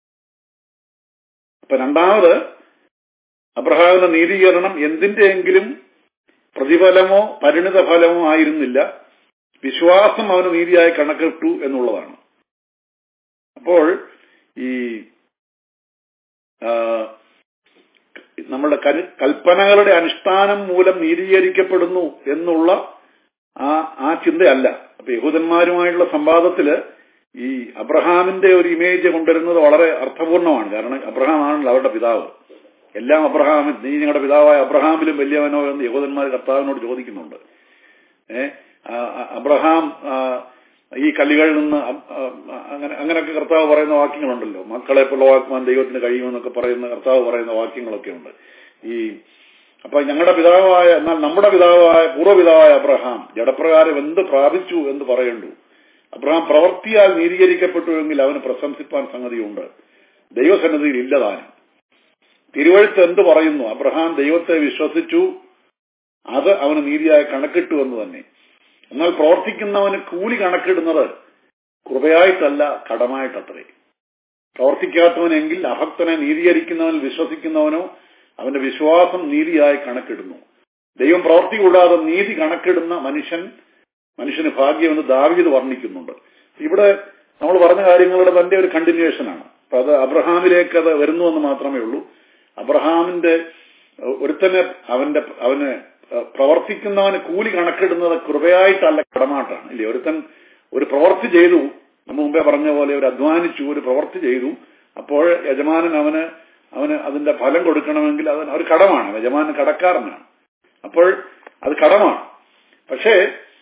അപ്പൊ രണ്ടാമത് അബ്രഹാമിന്റെ നീതീകരണം എന്തിന്റെയെങ്കിലും പ്രതിഫലമോ പരിണിത ഫലമോ ആയിരുന്നില്ല വിശ്വാസം അവന് നീതിയായി കണക്കിട്ടു എന്നുള്ളതാണ് അപ്പോൾ ഈ ആ, നമ്മുടെ കൽ- കൽപ്പനകളുടെ അനുഷ്ഠാനം മൂലം നീതീകരിക്കപ്പെടുന്നു എന്നുള്ള ആ ആ ചിന്തയല്ല അപ്പൊ യഹൂദന്മാരുമായിട്ടുള്ള സംവാദത്തില് ഈ അബ്രഹാമിന്റെ ഒരു ഇമേജ് കൊണ്ടുവരുന്നത് വളരെ അർത്ഥപൂർണമാണ് കാരണം അബ്രഹാം ആണല്ലോ അവരുടെ പിതാവ് എല്ലാം അബ്രഹാമിൽ നീ നിങ്ങളുടെ പിതാവായ അബ്രഹാമിലും വലിയവനോ എന്ന് യഹൂദന്മാർ കർത്താവിനോട് ചോദിക്കുന്നുണ്ട് ഏ ആ, ആ, അബ്രഹാം ആ, ഈ കല്ലുകളിൽ നിന്ന് അബ്- ആ, അങ്ങനെ അങ്ങനെയൊക്കെ കർത്താവ് പറയുന്ന വാക്യങ്ങളുണ്ടല്ലോ മക്കളെ പുള്ളവാക്കുവാൻ ദൈവത്തിന് കഴിയുമെന്നൊക്കെ പറയുന്ന കർത്താവ് പറയുന്ന വാക്യങ്ങളൊക്കെ ഉണ്ട് ഈ അപ്പൊ ഞങ്ങളുടെ പിതാവായ എന്നാൽ നമ്മുടെ പിതാവായ പൂർവ്വപിതാവായ അബ്രഹാം ജഡപ്രകാരം എന്ത് പ്രാപിച്ചു എന്ന് പറയണ്ടു അബ്രഹാം പ്രവർത്തിയാൽ നീതീകരിക്കപ്പെട്ടുവെങ്കിൽ അവന് പ്രശംസിപ്പാൻ സംഗതിയുണ്ട് ദൈവസന്നിധിയിൽ ഇല്ലതാനും തിരുവഴുത്ത് എന്ത് പറയുന്നു അബ്രഹാം ദൈവത്തെ വിശ്വസിച്ചു അത് അവന് നീതിയായി കണക്കിട്ടു എന്ന് തന്നെ എന്നാൽ പ്രവർത്തിക്കുന്നവന് കൂലി കണക്കിടുന്നത് കൃപയായിട്ടല്ല കടമായിട്ടത്രേ പ്രവർത്തിക്കാത്തവനെങ്കിൽ അഭക്തനെ നീതീകരിക്കുന്നവൻ വിശ്വസിക്കുന്നവനോ അവന്റെ വിശ്വാസം നീതിയായി കണക്കിടുന്നു ദൈവം പ്രവർത്തി കൂടാതെ നീതി കണക്കിടുന്ന മനുഷ്യൻ മനുഷ്യന് ഭാഗ്യമെന്ന് ദാവീദ് വർണ്ണിക്കുന്നുണ്ട് ഇവിടെ നമ്മൾ പറഞ്ഞ കാര്യങ്ങളുടെ തന്റെ ഒരു കണ്ടിന്യൂഷനാണ് അപ്പൊ അത് അബ്രഹാമിലേക്ക് അത് വരുന്നുവെന്ന് മാത്രമേ ഉള്ളൂ അബ്രഹാമിന്റെ ഏഹ്, ഒരുത്തനെ അവന്റെ അവന് ഏഹ്, പ്രവർത്തിക്കുന്നവന് കൂലി കണക്കിടുന്നത് കൃപയായിട്ടല്ല കടമാട്ടാണ് ഇല്ലേ ഒരുത്തൻ ഒരു പ്രവൃത്തി ചെയ്തു നമ്മൾ മുമ്പേ പറഞ്ഞ പോലെ ഒരു അധ്വാനിച്ചു ഒരു പ്രവൃത്തി ചെയ്തു അപ്പോൾ യജമാനൻ അവന് അവന് അതിന്റെ ഫലം കൊടുക്കണമെങ്കിൽ അത് ഒരു കടമാണ് യജമാനൻ കടക്കാരനാണ് അപ്പോൾ അത് കടമാണ് പക്ഷേ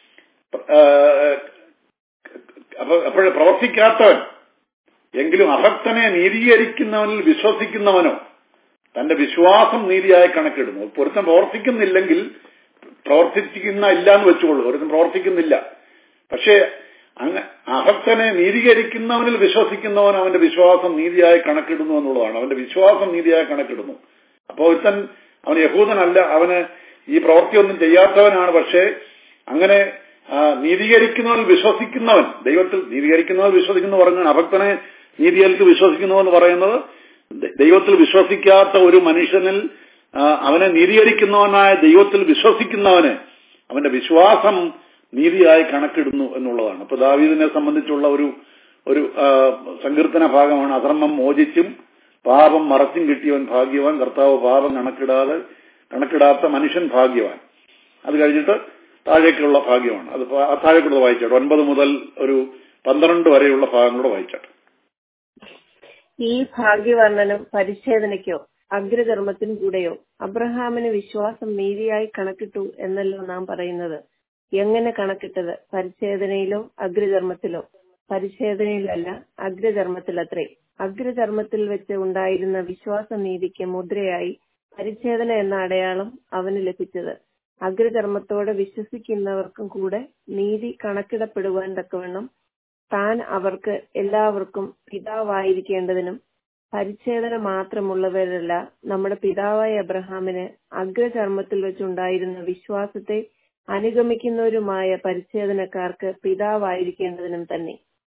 അപ്പൊ അപ്പോൾ പ്രവർത്തിക്കാത്തവൻ എങ്കിലും അഭക്തനെ നീതീകരിക്കുന്നവനിൽ വിശ്വസിക്കുന്നവനോ തന്റെ വിശ്വാസം നീതിയായി കണക്കിടുന്നു ഒരുത്തൻ പ്രവർത്തിക്കുന്നില്ലെങ്കിൽ പ്രവർത്തിക്കുന്ന ഇല്ല എന്ന് വെച്ചുകൊള്ളു ഒരുത്തൻ പ്രവർത്തിക്കുന്നില്ല പക്ഷേ അങ്ങ് അഭക്തനെ നീതീകരിക്കുന്നവനിൽ വിശ്വസിക്കുന്നവൻ അവന്റെ വിശ്വാസം നീതിയായി കണക്കിടുന്നു എന്നുള്ളതാണ് അവന്റെ വിശ്വാസം നീതിയായി കണക്കിടുന്നു അപ്പൊ ഒരുത്തൻ അവൻ യഹൂദനല്ല അവന് ഈ പ്രവൃത്തിയൊന്നും ചെയ്യാത്തവനാണ് പക്ഷേ അങ്ങനെ ആ, നീതീകരിക്കുന്നവൻ വിശ്വസിക്കുന്നവൻ ദൈവത്തിൽ നീതീകരിക്കുന്നവൻ വിശ്വസിക്കുന്നു പറഞ്ഞാൽ അഭക്തനെ നീതിയിലേക്ക് വിശ്വസിക്കുന്നു എന്ന് പറയുന്നത് ദ- ദൈവത്തിൽ വിശ്വസിക്കാത്ത ഒരു മനുഷ്യനിൽ ആ, അവനെ നീതീകരിക്കുന്നവനായ ദൈവത്തിൽ വിശ്വസിക്കുന്നവന് അവന്റെ വിശ്വാസം നീതിയായി കണക്കിടുന്നു എന്നുള്ളതാണ് അപ്പൊ ദാവീദിനെ സംബന്ധിച്ചുള്ള ഒരു ഒരു ആ, സങ്കീർത്തന ഭാഗമാണ് അധർമ്മം മോചിച്ചും പാപം മറച്ചും കിട്ടിയവൻ ഭാഗ്യവാൻ കർത്താവ് പാപം കണക്കിടാതെ കണക്കിടാത്ത മനുഷ്യൻ ഭാഗ്യവാൻ അത് കഴിഞ്ഞിട്ട് താഴേക്കുള്ള ഭാഗ്യമാണ് അത് പ- ആ താഴേക്കുള്ളത് വായിച്ചോട്ടെ ഒൻപത് മുതൽ ഒരു പന്ത്രണ്ട് വരെയുള്ള ഭാഗങ്ങളൂടെ വായിച്ചോട്ടെ ഈ ഭാഗ്യവർണ്ണനം പരിച്ഛേദനയ്ക്കോ അഗ്രകർമ്മത്തിനും കൂടെയോ അബ്രഹാമിന് വിശ്വാസം നീതിയായി കണക്കിട്ടു എന്നല്ലോ നാം പറയുന്നത് എങ്ങനെ കണക്കിട്ടത് പരിച്ഛേദനയിലോ അഗ്രകർമ്മത്തിലോ പരിച്ഛേദനയിലല്ല അഗ്രകർമ്മത്തിലത്രേ അഗ്രകർമ്മത്തിൽ വെച്ച് ഉണ്ടായിരുന്ന വിശ്വാസ നീതിക്ക് മുദ്രയായി പരിച്ഛേദന എന്ന അടയാളം അവന് ലഭിച്ചത് അഗ്രകർമ്മത്തോടെ വിശ്വസിക്കുന്നവർക്കും കൂടെ നീതി കണക്കിടപ്പെടുവാൻ തക്കവണ്ണം താൻ അവർക്ക് എല്ലാവർക്കും പിതാവായിരിക്കേണ്ടതിനും പരിച്ഛേദന മാത്രമുള്ളവരല്ല നമ്മുടെ പിതാവായ അബ്രഹാമിന് അഗ്രകർമ്മത്തിൽ വെച്ചുണ്ടായിരുന്ന വിശ്വാസത്തെ അനുഗമിക്കുന്നവരുമായ പരിച്ഛേദനക്കാർക്ക് പിതാവായിരിക്കേണ്ടതിനും തന്നെ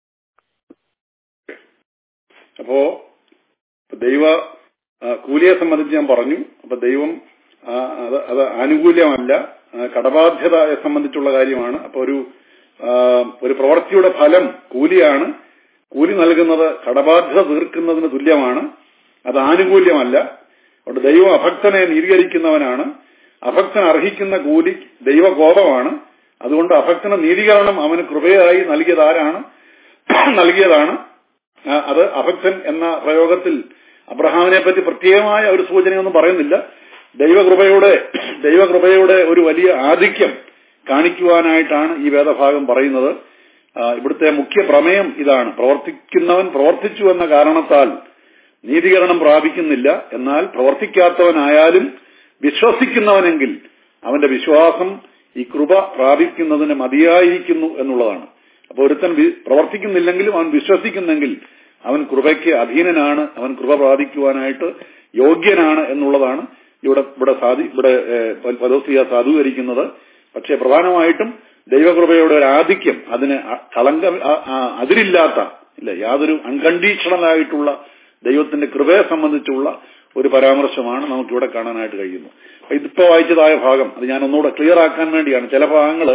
അപ്പോ ദൈവ ആ, കൂലിയെ സംബന്ധിച്ച് ഞാൻ പറഞ്ഞു അപ്പൊ ദൈവം ആ, അത് അത് ആനുകൂല്യമല്ല ആ, കടബാധ്യതയെ സംബന്ധിച്ചുള്ള കാര്യമാണ് അപ്പൊ ഒരു ആ, ഒരു പ്രവൃത്തിയുടെ ഫലം കൂലിയാണ് കൂലി നൽകുന്നത് കടബാധ്യത തീർക്കുന്നതിന് തുല്യമാണ് അത് ആനുകൂല്യമല്ല അതുകൊണ്ട് ദൈവം അഭക്തനെ നീതീകരിക്കുന്നവനാണ് അഭക്തൻ അർഹിക്കുന്ന കൂലി ദൈവകോപമാണ് അതുകൊണ്ട് അഭക്തന് നീതീകരണം അവന് കൃപയായി നൽകിയതാരാണ് നൽകിയതാണ് ആ, അത് അഭക്തൻ എന്ന പ്രയോഗത്തിൽ അബ്രഹാമിനെ പറ്റി പ്രത്യേകമായ ഒരു സൂചനയൊന്നും പറയുന്നില്ല ദൈവകൃപയുടെ ദൈവകൃപയുടെ ഒരു വലിയ ആധിക്യം കാണിക്കുവാനായിട്ടാണ് ഈ വേദഭാഗം പറയുന്നത് ആ, ഇവിടുത്തെ മുഖ്യ പ്രമേയം ഇതാണ് പ്രവർത്തിക്കുന്നവൻ പ്രവർത്തിച്ചു എന്ന കാരണത്താൽ നീതീകരണം പ്രാപിക്കുന്നില്ല എന്നാൽ പ്രവർത്തിക്കാത്തവനായാലും വിശ്വസിക്കുന്നവനെങ്കിൽ അവന്റെ വിശ്വാസം ഈ കൃപ പ്രാപിക്കുന്നതിന് മതിയായിരിക്കുന്നു എന്നുള്ളതാണ് അപ്പൊ ഒരുത്തൻ വി- പ്രവർത്തിക്കുന്നില്ലെങ്കിലും അവൻ വിശ്വസിക്കുന്നെങ്കിൽ അവൻ കൃപയ്ക്ക് അധീനനാണ് അവൻ കൃപ പ്രാപിക്കുവാനായിട്ട് യോഗ്യനാണ് എന്നുള്ളതാണ് ഇവിടെ ഇവിടെ സാധി ഇവിടെ ഏഹ്, പദോസ്തിയ സാധൂകരിക്കുന്നത് പക്ഷേ പ്രധാനമായിട്ടും ദൈവകൃപയുടെ ഒരു ആധിക്യം അതിന് അ- കളങ്കം അ- ആ- അതിരില്ലാത്ത ഇല്ല യാതൊരു അൺകണ്ടീഷണൽ ആയിട്ടുള്ള ദൈവത്തിന്റെ കൃപയെ സംബന്ധിച്ചുള്ള ഒരു പരാമർശമാണ് നമുക്കിവിടെ കാണാനായിട്ട് കഴിയുന്നു അപ്പൊ ഇതിപ്പോ വായിച്ചതായ ഭാഗം അത് ഞാൻ ഒന്നുകൂടെ ക്ലിയർ ആക്കാൻ വേണ്ടിയാണ് ചില ഭാഗങ്ങള്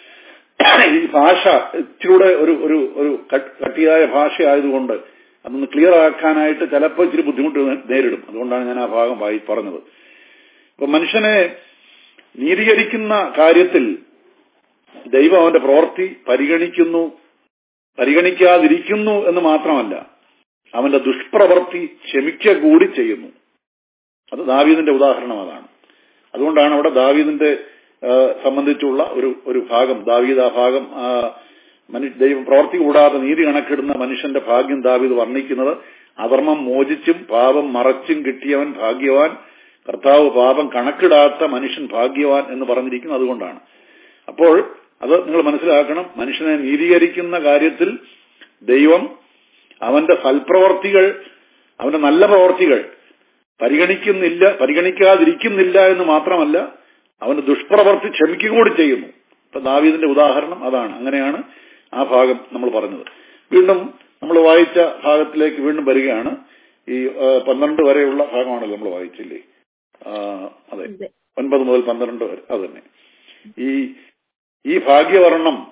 ഈ ഭാഷ ഇച്ചിരൂടെ ഒരു ഒരു ഒരു കട്ട്- കട്ടിയായ ഭാഷയായതുകൊണ്ട് അതൊന്ന് ക്ലിയർ ആക്കാനായിട്ട് ചിലപ്പോൾ ഇച്ചിരി ബുദ്ധിമുട്ട് നേരിടും അതുകൊണ്ടാണ് ഞാൻ ആ ഭാഗം വായി പറഞ്ഞത് അപ്പൊ മനുഷ്യനെ നീതീകരിക്കുന്ന കാര്യത്തിൽ ദൈവം അവന്റെ പ്രവൃത്തി പരിഗണിക്കുന്നു പരിഗണിക്കാതിരിക്കുന്നു എന്ന് മാത്രമല്ല അവന്റെ ദുഷ്പ്രവൃത്തി ക്ഷമിക്കുക കൂടി ചെയ്യുന്നു അത് ദാവീദിന്റെ ഉദാഹരണം അതാണ് അതുകൊണ്ടാണ് അവിടെ ദാവീദിന്റെ ആ, സംബന്ധിച്ചുള്ള ഒരു ഒരു ഭാഗം ദാവീദ് ആ ഭാഗം ആ, മനു- ദൈവം പ്രവർത്തി കൂടാതെ നീതി കണക്കിടുന്ന മനുഷ്യന്റെ ഭാഗ്യം ദാവീദ് വർണ്ണിക്കുന്നത് അധർമ്മം മോചിച്ചും പാപം മറച്ചും കിട്ടിയവൻ ഭാഗ്യവാൻ കർത്താവ് പാപം കണക്കിടാത്ത മനുഷ്യൻ ഭാഗ്യവാൻ എന്ന് പറഞ്ഞിരിക്കുന്നത് അതുകൊണ്ടാണ് അപ്പോൾ അത് നിങ്ങൾ മനസ്സിലാക്കണം മനുഷ്യനെ നീതീകരിക്കുന്ന കാര്യത്തിൽ ദൈവം അവന്റെ സൽപ്രവർത്തികൾ അവന്റെ നല്ല പ്രവർത്തികൾ പരിഗണിക്കുന്നില്ല പരിഗണിക്കാതിരിക്കുന്നില്ല എന്ന് മാത്രമല്ല അവന്റെ ദുഷ്പ്രവർത്തി ക്ഷമിക്കുക കൂടി ചെയ്യുന്നു ഇപ്പൊ ദാവീദിന്റെ ഉദാഹരണം അതാണ് അങ്ങനെയാണ് ആ ഭാഗം നമ്മൾ പറഞ്ഞത് വീണ്ടും നമ്മൾ വായിച്ച ഭാഗത്തിലേക്ക് വീണ്ടും വരികയാണ് ഈ ആ, പന്ത്രണ്ട് വരെയുള്ള ഭാഗമാണല്ലോ നമ്മൾ വായിച്ചില്ലേ ആ, അതെ അതെ. ഒൻപത് മുതൽ പന്ത്രണ്ട് വരെ അത് തന്നെ ഈ ഈ ഭാഗ്യവർണ്ണം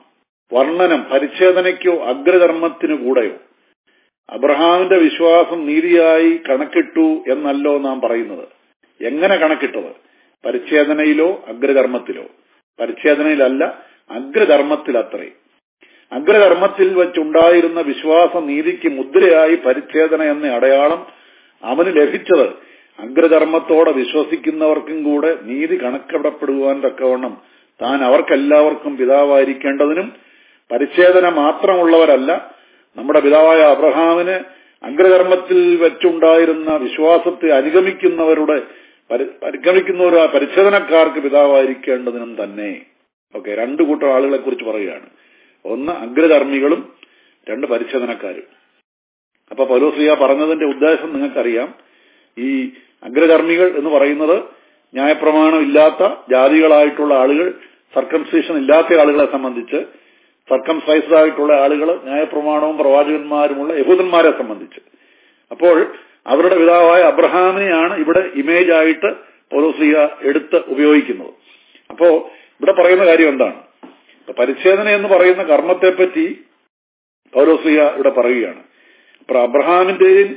വർണ്ണനം പരിച്ഛേദനയ്ക്കോ അഗ്രകർമ്മത്തിനു കൂടെയോ അബ്രഹാമിന്റെ വിശ്വാസം നീതിയായി കണക്കിട്ടു എന്നല്ലോ നാം പറയുന്നത് എങ്ങനെ കണക്കിട്ടത് പരിച്ഛേദനയിലോ അഗ്രകർമ്മത്തിലോ പരിച്ഛേദനയിലല്ല അഗ്രകർമ്മത്തിലത്രേ അഗ്രകർമ്മത്തിൽ വെച്ചുണ്ടായിരുന്ന വിശ്വാസ നീതിക്ക് മുദ്രയായി പരിച്ഛേദന എന്ന അടയാളം അവന് ലഭിച്ചത് അഗ്രകർമ്മത്തോടെ വിശ്വസിക്കുന്നവർക്കും കൂടെ നീതി കണക്കിടപ്പെടുവാൻ തക്കവണ്ണം താൻ അവർക്കെല്ലാവർക്കും പിതാവായിരിക്കേണ്ടതിനും പരിച്ഛേദന മാത്രമുള്ളവരല്ല നമ്മുടെ പിതാവായ അബ്രഹാമിന് അഗ്രകർമ്മത്തിൽ വെച്ചുണ്ടായിരുന്ന വിശ്വാസത്തെ അനുഗമിക്കുന്നവരുടെ പരി- പരിഗണിക്കുന്നവരും ആ പരിച്ഛേദനക്കാർക്ക് പിതാവായിരിക്കേണ്ടതിനും തന്നെ ഓക്കെ രണ്ടു കൂട്ടം ആളുകളെ കുറിച്ച് പറയുകയാണ് ഒന്ന് അഗ്രകർമ്മികളും രണ്ട് പരിച്ഛേദനക്കാരും അപ്പൊ പൗലോസ്ലിയ പറഞ്ഞതിന്റെ ഉദ്ദേശം നിങ്ങൾക്കറിയാം ഈ അഗ്രകർമ്മികൾ എന്ന് പറയുന്നത് ന്യായപ്രമാണം ഇല്ലാത്ത ജാതികളായിട്ടുള്ള ആളുകൾ സർക്കംസേഷൻ ഇല്ലാത്ത ആളുകളെ സംബന്ധിച്ച് സർക്കംസൈസ്ഡ് ആയിട്ടുള്ള ആളുകൾ ന്യായപ്രമാണവും പ്രവാചകന്മാരുമുള്ള യഹൂദന്മാരെ സംബന്ധിച്ച് അപ്പോൾ അവരുടെ പിതാവായ അബ്രഹാമിനെയാണ് ഇവിടെ ഇമേജ് ആയിട്ട് പൗലോസ്ലിയ എടുത്ത് ഉപയോഗിക്കുന്നത് അപ്പോ ഇവിടെ പറയുന്ന കാര്യം എന്താണ് ഇപ്പൊ പരിച്ഛേദന എന്ന് പറയുന്ന കർമ്മത്തെപ്പറ്റി പൗലോസ്ലിയ ഇവിടെ പറയുകയാണ് അപ്പൊ അബ്രഹാമിന്റെയും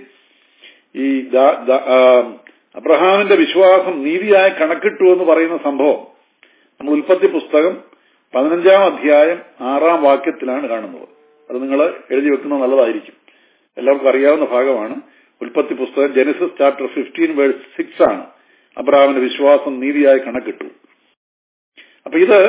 ഈ ദാ- ദാ- ആ, അബ്രഹാമിന്റെ വിശ്വാസം നീതിയായി കണക്കിട്ടു എന്ന് പറയുന്ന സംഭവം നമ്മൾ ഉൽപ്പത്തി പുസ്തകം പതിനഞ്ചാം അധ്യായം ആറാം വാക്യത്തിലാണ് കാണുന്നത് അത് നിങ്ങൾ എഴുതി വെക്കുന്നത് നല്ലതായിരിക്കും എല്ലാവർക്കും അറിയാവുന്ന ഭാഗമാണ് ഉൽപ്പത്തി പുസ്തകം Genesis chapter fifteen verse six ആണ് അബ്രഹാമിന്റെ വിശ്വാസം നീതിയായി കണക്കിട്ടു അപ്പൊ ഇത്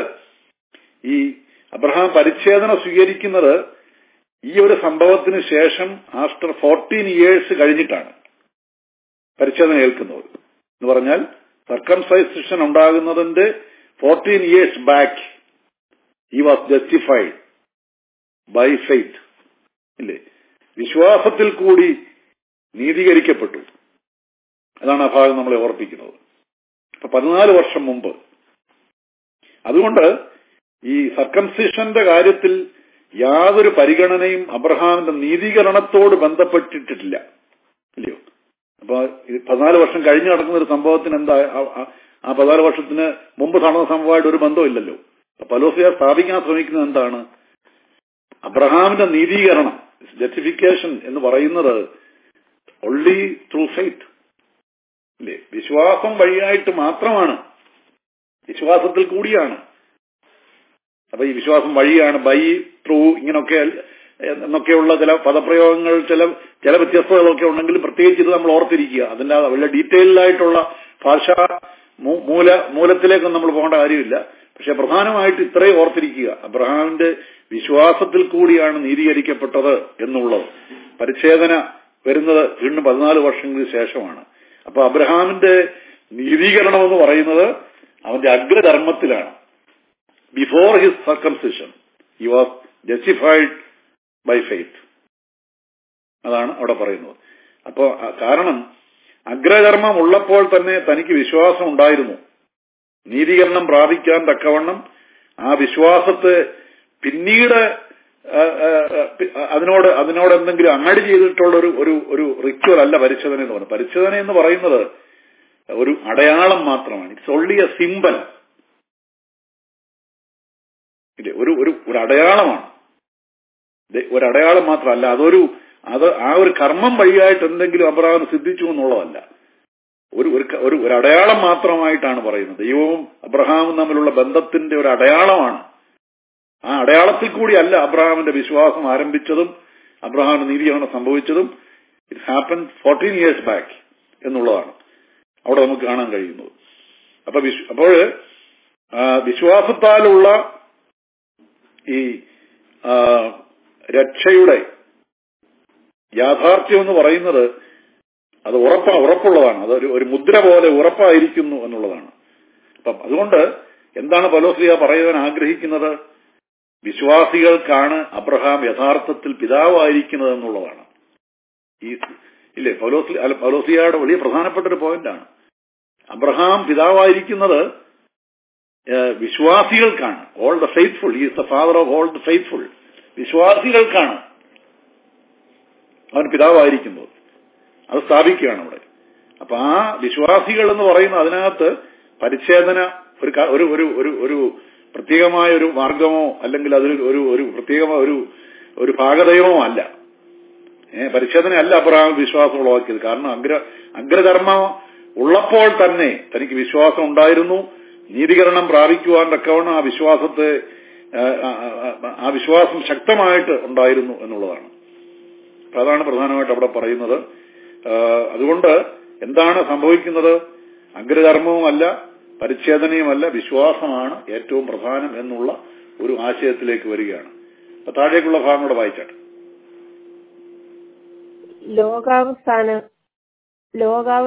ഈ അബ്രഹാം പരിച്ഛേദന സ്വീകരിക്കുന്നത് ഈ ഒരു സംഭവത്തിന് ശേഷം ആഫ്റ്റർ ഫോർട്ടീൻ ഇയേഴ്സ് കഴിഞ്ഞിട്ടാണ് പരിച്ഛേദന ഏൽക്കുന്നത് എന്ന് പറഞ്ഞാൽ സർക്കംസൈസേഷൻ ഉണ്ടാകുന്നതിന്റെ fourteen years back he was justified by faith ഇല്ലേ വിശ്വാസത്തിൽ കൂടി നീതീകരിക്കപ്പെട്ടു അതാണ് ആ ഭാഗം നമ്മളെ ഓർപ്പിക്കുന്നത് അപ്പൊ പതിനാല് വർഷം മുമ്പ് അതുകൊണ്ട് ഈ സർക്കംസിഷന്റെ കാര്യത്തിൽ യാതൊരു പരിഗണനയും അബ്രഹാമിന്റെ നീതീകരണത്തോട് ബന്ധപ്പെട്ടിട്ടില്ല ഇല്ലയോ അപ്പൊ ഇത് പതിനാല് വർഷം കഴിഞ്ഞു നടക്കുന്ന ഒരു സംഭവത്തിന് എന്താ ആ- ആ- ആ പതിനാല് വർഷത്തിന് മുമ്പ് നടന്ന സംഭവമായിട്ട് ഒരു ബന്ധമില്ലല്ലോ അപ്പൊ പലോസിയ സ്ഥാപിക്കാൻ ശ്രമിക്കുന്നത് എന്താണ് അബ്രഹാമിന്റെ നീതീകരണം ജസ്റ്റിഫിക്കേഷൻ എന്ന് പറയുന്നത് ഒൺലി ത്രൂ ഫെയ്ത്ത് ഇല്ലേ വിശ്വാസം വഴിയായിട്ട് മാത്രമാണ് വിശ്വാസത്തിൽ കൂടിയാണ് അപ്പൊ ഈ വിശ്വാസം വഴിയാണ് ബൈ ത്രൂ ഇങ്ങനൊക്കെ എന്നൊക്കെയുള്ള ചില പദപ്രയോഗങ്ങൾ ചില ചില വ്യത്യസ്തതകളൊക്കെ ഉണ്ടെങ്കിലും പ്രത്യേകിച്ച് ഇത് നമ്മൾ ഓർത്തിരിക്കുക അതിന്റെ ആ വളരെ ഡീറ്റെയിൽഡായിട്ടുള്ള ഭാഷ മൂ- മൂല മൂലത്തിലേക്കൊന്നും നമ്മൾ പോകേണ്ട കാര്യമില്ല പക്ഷെ പ്രധാനമായിട്ട് ഇത്രയും ഓർത്തിരിക്കുക അബ്രഹാമിന്റെ വിശ്വാസത്തിൽ കൂടിയാണ് നീതീകരിക്കപ്പെട്ടത് എന്നുള്ളത് പരിച്ഛേദന വരുന്നത് വീണ്ടും പതിനാല് വർഷങ്ങൾക്ക് ശേഷമാണ് അപ്പൊ അബ്രഹാമിന്റെ നീതീകരണം എന്ന് പറയുന്നത് അവന്റെ അഗ്രധർമ്മത്തിലാണ് before his circumcision he was justified by faith അതാണ് അവിടെ പറയുന്നത് അപ്പോ ആ കാരണം അഗ്രകർമ്മം ഉള്ളപ്പോൾ തന്നെ തനിക്ക് വിശ്വാസം ഉണ്ടായിരുന്നു നീതീകരണം പ്രാപിക്കാൻ തക്കവണ്ണം ആ വിശ്വാസത്തെ പിന്നീട് ആ, ആ, ആ, പി- അതിനോട് അതിനോട് എന്തെങ്കിലും ആഡ് ചെയ്തിട്ടുള്ള ഒരു ഒരു ഒരു റിച്വൽ അല്ല പരിശോധന എന്ന് പറയുന്നത് പരിശോധന എന്ന് പറയുന്നത് ഒരു അടയാളം മാത്രമാണ് ഇറ്റ്സ് ഓൺലി എ സിമ്പൽ ഇല്ലേ ഒരു ഒരു ഒരു അടയാളമാണ് ദേ, ഒരു അടയാളം മാത്രമല്ല അതൊരു അത് ആ ഒരു കർമ്മം വഴിയായിട്ട് എന്തെങ്കിലും അബ്രഹാം സിദ്ധിച്ചു എന്നുള്ളതല്ല ഒരു ഒരു ക- ഒരു ഒരു അടയാളം മാത്രമായിട്ടാണ് പറയുന്നത് ദൈവവും അബ്രഹാമും തമ്മിലുള്ള ബന്ധത്തിന്റെ ഒരു അടയാളമാണ് ആ അടയാളത്തിൽ കൂടിയല്ല അബ്രഹാമിന്റെ വിശ്വാസം ആരംഭിച്ചതും അബ്രഹാമിന്റെ നീതീകരണം സംഭവിച്ചതും it happen fourteen years back എന്നുള്ളതാണ് അവിടെ നമുക്ക് കാണാൻ കഴിയുന്നത് അപ്പൊ വിശ്വ- അപ്പോൾ ആ, വിശ്വാസത്താലുള്ള ഈ ആ, രക്ഷയുടെ യാഥാർത്ഥ്യം എന്ന് പറയുന്നത് അത് ഉറപ്പ ഉറപ്പുള്ളതാണ് അതൊരു ഒരു മുദ്ര പോലെ ഉറപ്പായിരിക്കുന്നു എന്നുള്ളതാണ് അപ്പം അതുകൊണ്ട് എന്താണ് പലോസ്ലിയ പറയുവാൻ ആഗ്രഹിക്കുന്നത് വിശ്വാസികൾക്കാണ് അബ്രഹാം യഥാർത്ഥത്തിൽ പിതാവായിരിക്കുന്നത് എന്നുള്ളതാണ് ഈ ഇല്ലേ പൗലോസ്ലി അല്ല പൗലോസിയയുടെ വലിയ പ്രധാനപ്പെട്ട ഒരു പോയിന്റാണ് അബ്രഹാം പിതാവായിരിക്കുന്നത് ഏഹ്, വിശ്വാസികൾക്കാണ് all the faithful is the father of all the faithful വിശ്വാസികൾക്കാണ് അവൻ പിതാവായിരിക്കുന്നത് അത് സ്ഥാപിക്കുകയാണ് അവിടെ അപ്പൊ ആ വിശ്വാസികൾ എന്ന് പറയുന്ന അതിനകത്ത് പരിച്ഛേദന ഒരു ക- ഒരു ഒരു ഒരു ഒരു പ്രത്യേകമായ ഒരു മാർഗമോ അല്ലെങ്കിൽ അതിൽ ഒരു ഒരു പ്രത്യേക ഒരു ഒരു ഭാഗതയോ അല്ല ഏഹ് പരിച്ഛേദനയല്ല അബ്രഹാം വിശ്വാസം ഉളവാക്കിയത് കാരണം അഗ്ര അഗ്രകർമ്മം ഉള്ളപ്പോൾ തന്നെ തനിക്ക് വിശ്വാസം ഉണ്ടായിരുന്നു നീതീകരണം പ്രാപിക്കുവാൻ തക്കവണ്ണം ആ വിശ്വാസത്തെ ആ, ആ, ആ, ആ വിശ്വാസം ശക്തമായിട്ട് ഉണ്ടായിരുന്നു എന്നുള്ളതാണ് അപ്പൊ അതാണ് പ്രധാനമായിട്ട് അവിടെ പറയുന്നത് ആ, അതുകൊണ്ട് എന്താണ് സംഭവിക്കുന്നത് അഗ്രകർമ്മവുമല്ല പരിച്ഛേദനയുമല്ല വിശ്വാസമാണ് ഏറ്റവും പ്രധാനം എന്നുള്ള ഒരു ആശയത്തിലേക്ക് വരികയാണ് അപ്പൊ താഴേക്കുള്ള ഭാഗം കൂടെ വായിച്ചാട്ടെ ലോകാവസാന ലോകാവ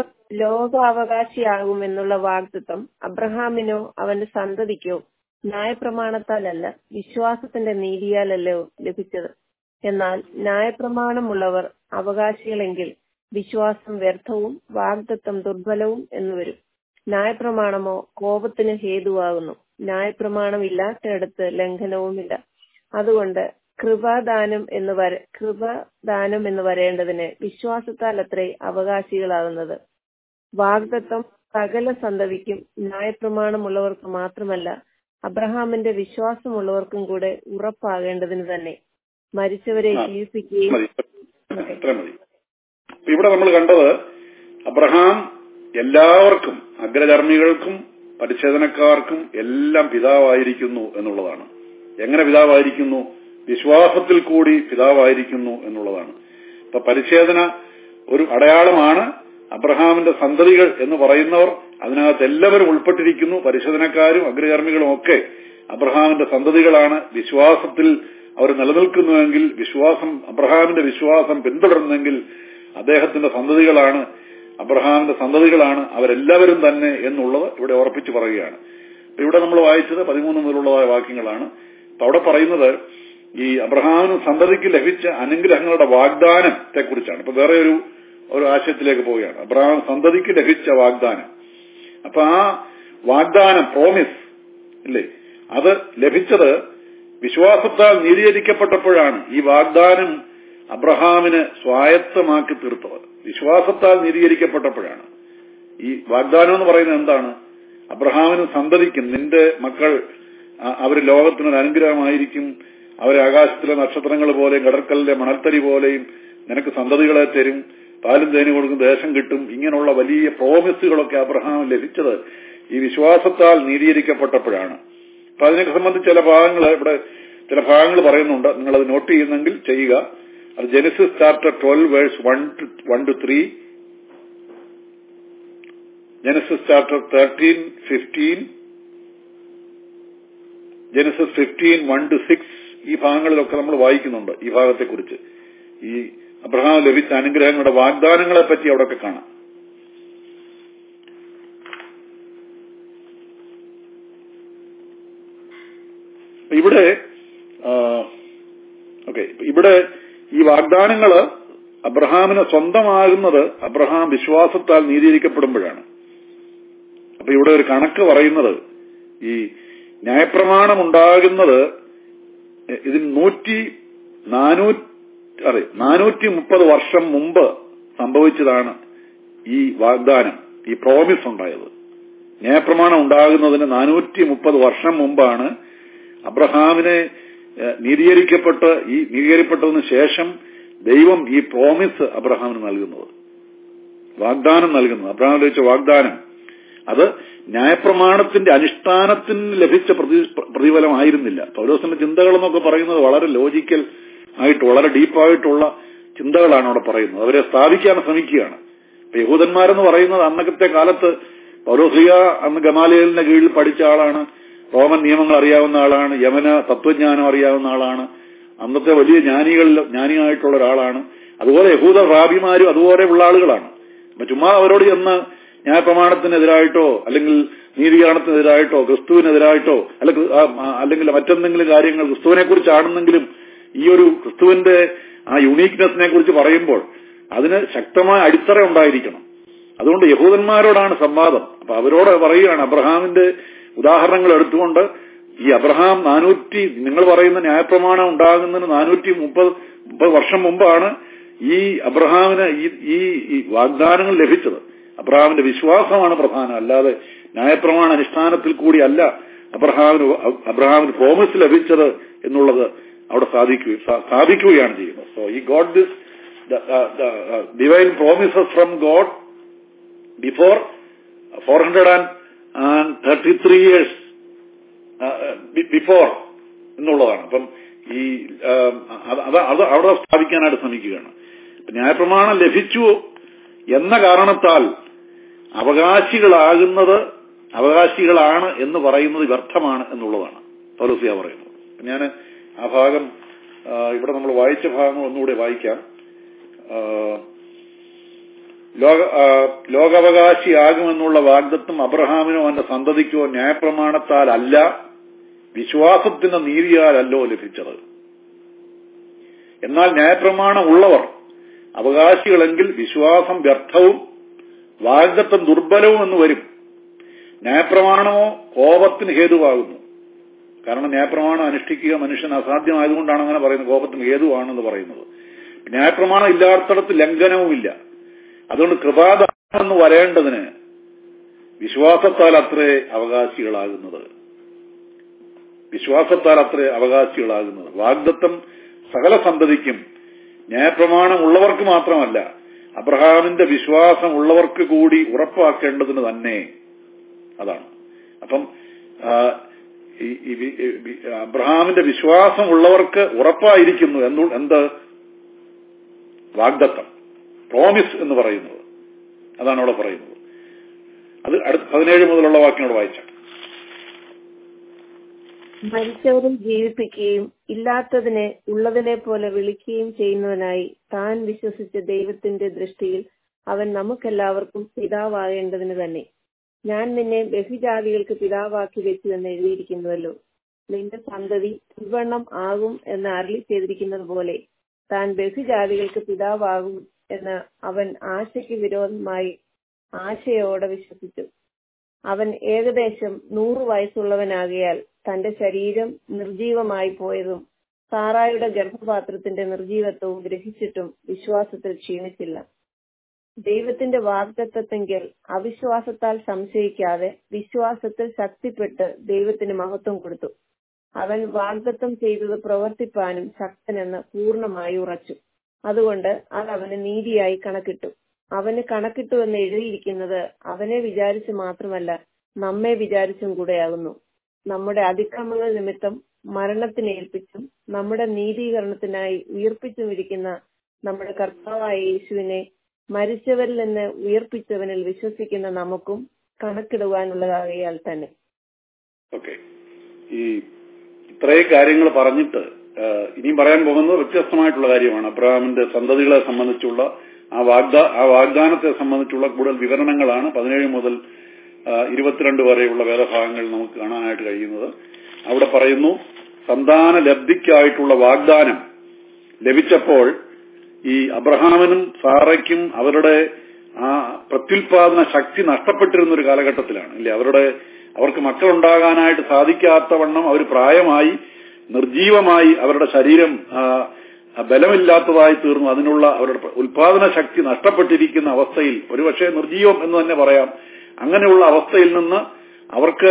ലോകാവകാശിയാകുമെന്നുള്ള വാഗ്ദത്വം അബ്രഹാമിനോ അവന്റെ സന്തതിക്കോ ന്യായപ്രമാണത്താലല്ല വിശ്വാസത്തിന്റെ നീതിയാലല്ലോ ലഭിച്ചത് എന്നാൽ ന്യായപ്രമാണമുള്ളവർ അവകാശികളെങ്കിൽ വിശ്വാസം വ്യർത്ഥവും വാഗ്ദത്വം ദുർബലവും എന്നുവരും ന്യായപ്രമാണമോ കോപത്തിന് ഹേതുവാകുന്നു ന്യായപ്രമാണം ഇല്ലാത്തയിടത്ത് ലംഘനവുമില്ല അതുകൊണ്ട് കൃപാദാനം എന്ന് വര കൃപാദാനം എന്ന് വരേണ്ടതിന് വിശ്വാസത്താൽ അത്രേ അവകാശികളാകുന്നത് വാഗ്ദത്വം സകല സന്തതിക്കും ന്യായപ്രമാണമുള്ളവർക്ക് മാത്രമല്ല അബ്രഹാമിന്റെ വിശ്വാസമുള്ളവർക്കും കൂടെ ഉറപ്പാകേണ്ടതിന് തന്നെ മരിച്ചവരെ ആ. ജീവിപ്പിക്കുകയും മതി അത്ര മതി അപ്പൊ ഇവിടെ നമ്മൾ കണ്ടത് അബ്രഹാം എല്ലാവർക്കും അഗ്രകർമ്മികൾക്കും പരിച്ഛേദനക്കാർക്കും എല്ലാം പിതാവായിരിക്കുന്നു എന്നുള്ളതാണ് എങ്ങനെ പിതാവായിരിക്കുന്നു വിശ്വാസത്തിൽ കൂടി പിതാവായിരിക്കുന്നു എന്നുള്ളതാണ് ഇപ്പൊ പരിച്ഛേദന ഒരു അടയാളമാണ് അബ്രഹാമിന്റെ സന്തതികൾ എന്ന് പറയുന്നവർ അതിനകത്ത് എല്ലാവരും ഉൾപ്പെട്ടിരിക്കുന്നു പരിശോധനക്കാരും അഗ്രകർമ്മികളും ഒക്കെ അബ്രഹാമിന്റെ സന്തതികളാണ് വിശ്വാസത്തിൽ അവർ നിലനിൽക്കുന്നുവെങ്കിൽ വിശ്വാസം അബ്രഹാമിന്റെ വിശ്വാസം പിന്തുടരുന്നെങ്കിൽ അദ്ദേഹത്തിന്റെ സന്തതികളാണ് അബ്രഹാമിന്റെ സന്തതികളാണ് അവരെല്ലാവരും തന്നെ എന്നുള്ളത് ഇവിടെ ഉറപ്പിച്ചു പറയുകയാണ് അപ്പൊ ഇവിടെ നമ്മൾ വായിച്ചത് പതിമൂന്ന് മുതലുള്ളതായ വാക്യങ്ങളാണ് അപ്പൊ അവിടെ പറയുന്നത് ഈ അബ്രഹാമിന് സന്തതിക്ക് ലഭിച്ച അനുഗ്രഹങ്ങളുടെ വാഗ്ദാനത്തെ കുറിച്ചാണ് ഇപ്പൊ വേറെ ഒരു ഒരു ആശയത്തിലേക്ക് പോവുകയാണ് അബ്രഹാം സന്തതിക്ക് ലഭിച്ച വാഗ്ദാനം അപ്പൊ ആ വാഗ്ദാനം പ്രോമിസ് ഇല്ലേ അത് ലഭിച്ചത് വിശ്വാസത്താൽ നീതീകരിക്കപ്പെട്ടപ്പോഴാണ് ഈ വാഗ്ദാനം അബ്രഹാമിന് സ്വായത്തമാക്കി തീർത്തത് വിശ്വാസത്താൽ നീതീകരിക്കപ്പെട്ടപ്പോഴാണ് ഈ വാഗ്ദാനം എന്ന് പറയുന്നത് എന്താണ് അബ്രഹാമിനും സന്തതിക്കും നിന്റെ മക്കൾ അ- അവര് ലോകത്തിനൊരു അനുഗ്രഹമായിരിക്കും അവരെ ആകാശത്തിലെ നക്ഷത്രങ്ങൾ പോലെയും കടൽക്കല്ലിലെ മണൽത്തരി പോലെയും നിനക്ക് സന്തതികളെ തരും പാലും തേനും കൊടുക്കും ദേശം കിട്ടും ഇങ്ങനെയുള്ള വലിയ പ്രോമിസുകളൊക്കെ അബ്രഹാം ലഭിച്ചത് ഈ വിശ്വാസത്താൽ നീതീകരിക്കപ്പെട്ടപ്പോഴാണ് അപ്പൊ അതിനെ സംബന്ധിച്ച് ചില ഭാഗങ്ങൾ ഇവിടെ ചില ഭാഗങ്ങൾ പറയുന്നുണ്ട് നിങ്ങൾ അത് നോട്ട് ചെയ്യുന്നെങ്കിൽ ചെയ്യുക അത് Genesis chapter twelve verse one two one two three Genesis chapter thirteen fifteen Genesis fifteen one two six ഈ ഭാഗങ്ങളിലൊക്കെ നമ്മൾ വായിക്കുന്നുണ്ട് ഈ ഭാഗത്തെക്കുറിച്ച് ഈ അബ്രഹാം ലഭിച്ച അനുഗ്രഹങ്ങളുടെ വാഗ്ദാനങ്ങളെ പറ്റി അവിടെയൊക്കെ കാണാം ഇവിടെ ഓക്കെ ഇവിടെ ഈ വാഗ്ദാനങ്ങള് അബ്രഹാമിന് സ്വന്തമാകുന്നത് അബ്രഹാം വിശ്വാസത്താൽ നീതീകരിക്കപ്പെടുമ്പോഴാണ് അപ്പൊ ഇവിടെ ഒരു കണക്ക് പറയുന്നത് ഈ ന്യായപ്രമാണം ഉണ്ടാകുന്നത് ഇതിൽ നൂറ്റി നാനൂറ്റി അതെ നാനൂറ്റി മുപ്പത് വർഷം മുമ്പ് സംഭവിച്ചതാണ് ഈ വാഗ്ദാനം ഈ പ്രോമിസ് ഉണ്ടായത് ന്യായപ്രമാണം ഉണ്ടാകുന്നതിന് നാനൂറ്റി മുപ്പത് വർഷം മുമ്പാണ് അബ്രഹാമിനെ ഏഹ്, നീതീകരിക്കപ്പെട്ട് ഈ നീതീകരിക്കപ്പെട്ടതിന് ശേഷം ദൈവം ഈ പ്രോമിസ് അബ്രഹാമിന് നൽകുന്നത് വാഗ്ദാനം നൽകുന്നത് അബ്രഹാം ലഭിച്ച വാഗ്ദാനം അത് ന്യായപ്രമാണത്തിന്റെ അനുഷ്ഠാനത്തിന് ലഭിച്ച പ്രതി- പ്രതിഫലമായിരുന്നില്ല പൗലോസിന്റെ ചിന്തകൾ എന്നൊക്കെ പറയുന്നത് വളരെ ലോജിക്കൽ ആയിട്ട് വളരെ ഡീപ്പായിട്ടുള്ള ചിന്തകളാണ് അവിടെ പറയുന്നത് അവരെ സ്ഥാപിക്കാൻ ശ്രമിക്കുകയാണ് ഇപ്പൊ യഹൂദന്മാരെന്ന് പറയുന്നത് അന്നത്തെ കാലത്ത് പൗലോസിയ അന്ന് ഗമാലയലിന്റെ കീഴിൽ പഠിച്ച ആളാണ് റോമൻ നിയമങ്ങൾ അറിയാവുന്ന ആളാണ് യമന തത്വജ്ഞാനം അറിയാവുന്ന ആളാണ് അന്നത്തെ വലിയ ജ്ഞാനികളിൽ ജ്ഞാനിയായിട്ടുള്ള ഒരാളാണ് അതുപോലെ യഹൂദ റാബിമാരും അതുപോലെയുള്ള ആളുകളാണ് അപ്പൊ ചുമ്മാ അവരോട് ചെന്ന് ന്യായപ്രമാണത്തിനെതിരായിട്ടോ അല്ലെങ്കിൽ നീതീകരണത്തിനെതിരായിട്ടോ ക്രിസ്തുവിനെതിരായിട്ടോ അല്ലെങ്കിൽ അല്ലെങ്കിൽ മറ്റെന്തെങ്കിലും കാര്യങ്ങൾ ക്രിസ്തുവിനെ കുറിച്ചാണെന്നെങ്കിലും ഈ ഒരു ക്രിസ്തുവിന്റെ ആ യുണീക്നെസിനെ കുറിച്ച് പറയുമ്പോൾ അതിന് ശക്തമായ അടിത്തറ ഉണ്ടായിരിക്കണം അതുകൊണ്ട് യഹൂദന്മാരോടാണ് സംവാദം അപ്പൊ അവരോട് പറയുകയാണ് അബ്രഹാമിന്റെ ഉദാഹരണങ്ങൾ എടുത്തുകൊണ്ട് ഈ അബ്രഹാം നാനൂറ്റി നിങ്ങൾ പറയുന്ന ന്യായപ്രമാണം ഉണ്ടാകുന്നതിന് നാനൂറ്റി മുപ്പത് മുപ്പത് വർഷം മുമ്പാണ് ഈ അബ്രഹാമിന് ഈ ഈ ഈ വാഗ്ദാനങ്ങൾ ലഭിച്ചത് അബ്രഹാമിന്റെ വിശ്വാസമാണ് പ്രധാനം അല്ലാതെ ന്യായപ്രമാണ അനുഷ്ഠാനത്തിൽ കൂടി അല്ല അബ്രഹാമിന് അബ്രഹാമിന് പ്രോമിസ് ലഭിച്ചത് എന്നുള്ളത് അവിടെ സാധിക്കുകയും സ്ഥാപിക്കുകയാണ് ചെയ്യുന്നത് സോ ഈ God this divine promises from God before four hundred and thirty three years before എന്നുള്ളതാണ് അപ്പം ഈ അത് അത് അവിടെ സ്ഥാപിക്കാനായിട്ട് ശ്രമിക്കുകയാണ് ന്യായപ്രമാണം ലഭിച്ചു എന്ന കാരണത്താൽ അവകാശികളാകുന്നത് അവകാശികളാണ് എന്ന് പറയുന്നത് വ്യർത്ഥമാണ് എന്നുള്ളതാണ് പൗലോസിയ പറയുന്നത് ഞാൻ ആ ഭാഗം ഇവിടെ നമ്മൾ വായിച്ച ഭാഗങ്ങൾ ഒന്നുകൂടെ വായിക്കാം ലോക ലോകാവകാശിയാകുമെന്നുള്ള വാഗ്ദത്വം അബ്രഹാമിനോ അവന്റെ സന്തതിക്കോ ന്യായപ്രമാണത്താൽ അല്ല വിശ്വാസത്തിന്റെ നീതിയാലല്ലോ ലഭിച്ചത് എന്നാൽ ന്യായപ്രമാണം ഉള്ളവർ അവകാശികളെങ്കിൽ വിശ്വാസം വ്യർത്ഥവും വാഗ്ദത്വം ദുർബലവും എന്ന് വരും ന്യായപ്രമാണമോ കോപത്തിന് ഹേതുവാകുന്നു കാരണം ന്യായപ്രമാണം അനുഷ്ഠിക്കുക മനുഷ്യൻ അസാധ്യമായതുകൊണ്ടാണ് അങ്ങനെ പറയുന്നത് കോപത്തിന് ഹേതുവാണെന്ന് പറയുന്നത് ന്യായപ്രമാണം ഇല്ലാത്തടത്ത് ലംഘനവുമില്ല അതുകൊണ്ട് കൃപാദാനെന്ന് വരേണ്ടതിന് വിശ്വാസത്താൽ അത്രേ അവകാശികളാകുന്നത് വിശ്വാസത്താൽ അത്രേ അവകാശികളാകുന്നത് വാഗ്ദത്തം സകല സന്തതിക്കും ന്യായപ്രമാണം ഉള്ളവർക്ക് മാത്രമല്ല അബ്രഹാമിന്റെ വിശ്വാസം ഉള്ളവർക്ക് കൂടി ഉറപ്പാക്കേണ്ടതിന് തന്നെ അതാണ് അപ്പം അബ്രഹാമിന്റെ വിശ്വാസം ഉള്ളവർക്ക് ഉറപ്പായിരിക്കുന്നു എന്നു എന്ത് വാഗ്ദത്തം പ്രോമിസ് എന്ന് പറയുന്നത് അതാണ് അവിടെ പറയുന്നത് അത് അടുത്ത പതിനേഴ് മുതലുള്ള വാക്കിനോട് വായിച്ച മരിച്ചവരും ജീവിപ്പിക്കുകയും ഇല്ലാത്തതിനെ ഉള്ളതിനെ പോലെ വിളിക്കുകയും ചെയ്യുന്നവനായി താൻ വിശ്വസിച്ച ദൈവത്തിന്റെ ദൃഷ്ടിയിൽ അവൻ നമുക്കെല്ലാവർക്കും പിതാവാകേണ്ടതിന് തന്നെ ഞാൻ നിന്നെ ബഹുജാതികൾക്ക് പിതാവാക്കി വെച്ചു എന്ന് എഴുതിയിരിക്കുന്നുവല്ലോ നിന്റെ സന്തതി ഇവണ്ണം ആകും എന്ന് അരളി ചെയ്തിരിക്കുന്നത് പോലെ താൻ ബഹുജാതികൾക്ക് പിതാവാകും എന്ന് അവൻ ആശയ്ക്ക് വിരോധമായി ആശയോടെ വിശ്വസിച്ചു അവൻ ഏകദേശം നൂറ് വയസ്സുള്ളവനാകിയാൽ തന്റെ ശരീരം നിർജീവമായി പോയതും സാറായുടെ ഗർഭപാത്രത്തിന്റെ നിർജീവത്വവും ഗ്രഹിച്ചിട്ടും വിശ്വാസത്തിൽ ക്ഷീണിച്ചില്ല ദൈവത്തിന്റെ വാഗ്ദത്വത്തെങ്കിൽ അവിശ്വാസത്താൽ സംശയിക്കാതെ വിശ്വാസത്തിൽ ശക്തിപ്പെട്ട് ദൈവത്തിന് മഹത്വം കൊടുത്തു അവൻ വാഗ്ദത്വം ചെയ്തത് പ്രവർത്തിപ്പാനും ശക്തനെന്ന് പൂർണ്ണമായി ഉറച്ചു അതുകൊണ്ട് അത് അവന് നീതിയായി കണക്കിട്ടു അവന് കണക്കിട്ടു എന്ന് എഴുതിയിരിക്കുന്നത് അവനെ വിചാരിച്ച് മാത്രമല്ല നമ്മെ വിചാരിച്ചും കൂടെയാകുന്നു നമ്മുടെ അതിക്രമങ്ങൾ നിമിത്തം മരണത്തിന് ഏൽപ്പിച്ചും നമ്മുടെ നീതീകരണത്തിനായി ഉയർപ്പിച്ചും ഇരിക്കുന്ന നമ്മുടെ കർത്താവായ യേശുവിനെ മരിച്ചവരിൽ നിന്ന് ഉയർപ്പിച്ചവനിൽ വിശ്വസിക്കുന്ന നമുക്കും കണക്കിടുവാനുള്ളതാകയാൽ തന്നെ ഓക്കെ ഈ ഇത്രയും കാര്യങ്ങൾ പറഞ്ഞിട്ട് ഇനിയും പറയാൻ പോകുന്നത് വ്യത്യസ്തമായിട്ടുള്ള കാര്യമാണ് അബ്രഹാമിന്റെ സന്തതികളെ സംബന്ധിച്ചുള്ള ആ വാഗ്ദാ ആ വാഗ്ദാനത്തെ സംബന്ധിച്ചുള്ള കൂടുതൽ വിവരണങ്ങളാണ് പതിനേഴ് മുതൽ ഇരുപത്തിരണ്ട് വരെയുള്ള വേദഭാഗങ്ങൾ നമുക്ക് കാണാനായിട്ട് കഴിയുന്നത് അവിടെ പറയുന്നു സന്താന ലബ്ധിക്കായിട്ടുള്ള വാഗ്ദാനം ലഭിച്ചപ്പോൾ ഈ അബ്രഹാമിനും സാറയ്ക്കും അവരുടെ ആ പ്രത്യുൽപാദന ശക്തി നഷ്ടപ്പെട്ടിരുന്ന ഒരു കാലഘട്ടത്തിലാണ് ഇല്ലേ അവരുടെ അവർക്ക് മക്കളുണ്ടാകാനായിട്ട് സാധിക്കാത്ത വണ്ണം അവർ പ്രായമായി നിർജീവമായി അവരുടെ ശരീരം ബലമില്ലാത്തതായി തീർന്നു അതിനുള്ള അവരുടെ ഉൽപാദന ശക്തി നഷ്ടപ്പെട്ടിരിക്കുന്ന അവസ്ഥയിൽ ഒരുപക്ഷെ നിർജീവം എന്ന് തന്നെ പറയാം അങ്ങനെയുള്ള അവസ്ഥയിൽ നിന്ന് അവർക്ക്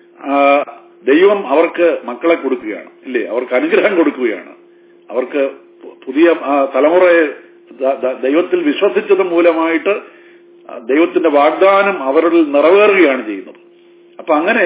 ദൈവം അവർക്ക് മക്കളെ കൊടുക്കുകയാണ് ഇല്ലേ അവർക്ക് അനുഗ്രഹം കൊടുക്കുകയാണ് അവർക്ക് പുതിയ തലമുറയെ ദൈവത്തിൽ വിശ്വസിച്ചത് മൂലമായിട്ട് ദൈവത്തിന്റെ വാഗ്ദാനം അവരിൽ നിറവേറുകയാണ് ചെയ്യുന്നത് അപ്പൊ അങ്ങനെ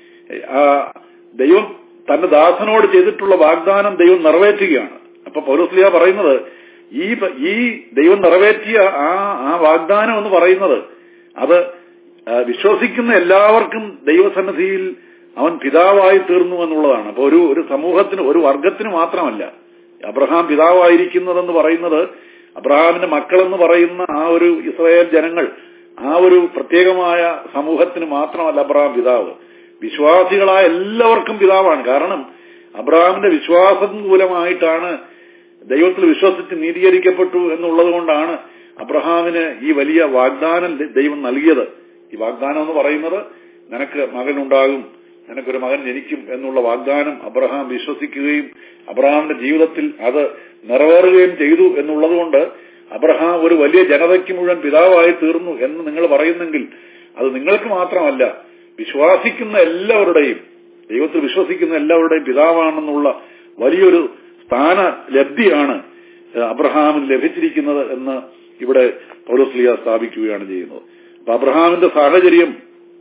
ദൈവം തന്റെ ദാസനോട് ചെയ്തിട്ടുള്ള വാഗ്ദാനം ദൈവം നിറവേറ്റുകയാണ് അപ്പൊ പൗരസ്ലിയ പറയുന്നത് ഈ ഈ ദൈവം നിറവേറ്റിയ ആ ആ വാഗ്ദാനം എന്ന് പറയുന്നത് അത് വിശ്വസിക്കുന്ന എല്ലാവർക്കും ദൈവസന്നിധിയിൽ അവൻ പിതാവായി തീർന്നു എന്നുള്ളതാണ് അപ്പൊ ഒരു ഒരു സമൂഹത്തിന് ഒരു വർഗത്തിന് മാത്രമല്ല അബ്രഹാം പിതാവായിരിക്കുന്നതെന്ന് പറയുന്നത് അബ്രഹാമിന്റെ മക്കളെന്ന് പറയുന്ന ആ ഒരു ഇസ്രായേൽ ജനങ്ങൾ ആ ഒരു പ്രത്യേകമായ സമൂഹത്തിന് മാത്രമല്ല അബ്രഹാം പിതാവ് വിശ്വാസികളായ എല്ലാവർക്കും പിതാവാണ് കാരണം അബ്രഹാമിന്റെ വിശ്വാസം മൂലമായിട്ടാണ് ദൈവത്തിൽ വിശ്വസിച്ച് നീതീകരിക്കപ്പെട്ടു എന്നുള്ളത് കൊണ്ടാണ് അബ്രഹാമിന് ഈ വലിയ വാഗ്ദാനം ദൈവം നൽകിയത് ഈ വാഗ്ദാനം എന്ന് പറയുന്നത് നിനക്ക് മകനുണ്ടാകും നിനക്കൊരു മകൻ ജനിക്കും എന്നുള്ള വാഗ്ദാനം അബ്രഹാം വിശ്വസിക്കുകയും അബ്രഹാമിന്റെ ജീവിതത്തിൽ അത് നിറവേറുകയും ചെയ്തു എന്നുള്ളതുകൊണ്ട് അബ്രഹാം ഒരു വലിയ ജനതയ്ക്ക് മുഴുവൻ പിതാവായി തീർന്നു എന്ന് നിങ്ങൾ പറയുന്നെങ്കിൽ അത് നിങ്ങൾക്ക് മാത്രമല്ല വിശ്വാസിക്കുന്ന എല്ലാവരുടെയും ദൈവത്തിൽ വിശ്വസിക്കുന്ന എല്ലാവരുടെയും പിതാവാണെന്നുള്ള വലിയൊരു സ്ഥാന ലബ്ധിയാണ് അബ്രഹാമിന് ലഭിച്ചിരിക്കുന്നത് എന്ന് ഇവിടെ പൗലോസ്ലിയ സ്ഥാപിക്കുകയാണ് ചെയ്യുന്നത് അപ്പൊ അബ്രഹാമിന്റെ സാഹചര്യം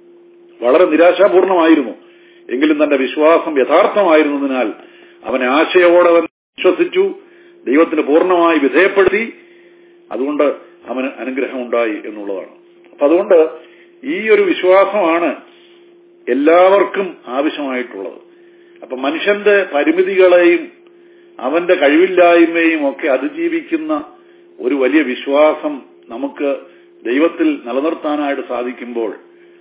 വളരെ നിരാശാപൂർണമായിരുന്നു എങ്കിലും തന്റെ വിശ്വാസം യഥാർത്ഥമായിരുന്നതിനാൽ അവനെ ആശയോടെ അവൻ വിശ്വസിച്ചു ദൈവത്തിന് പൂർണ്ണമായി വിധേയപ്പെടുത്തി അതുകൊണ്ട് അവന് അനുഗ്രഹം ഉണ്ടായി എന്നുള്ളതാണ് അപ്പൊ അതുകൊണ്ട് ഈ ഒരു വിശ്വാസമാണ് എല്ലാവർക്കും ആവശ്യമായിട്ടുള്ളത് അപ്പൊ മനുഷ്യന്റെ പരിമിതികളെയും അവന്റെ കഴിവില്ലായ്മയും ഒക്കെ അതിജീവിക്കുന്ന ഒരു വലിയ വിശ്വാസം നമുക്ക് ദൈവത്തിൽ നിലനിർത്താനായിട്ട് സാധിക്കുമ്പോൾ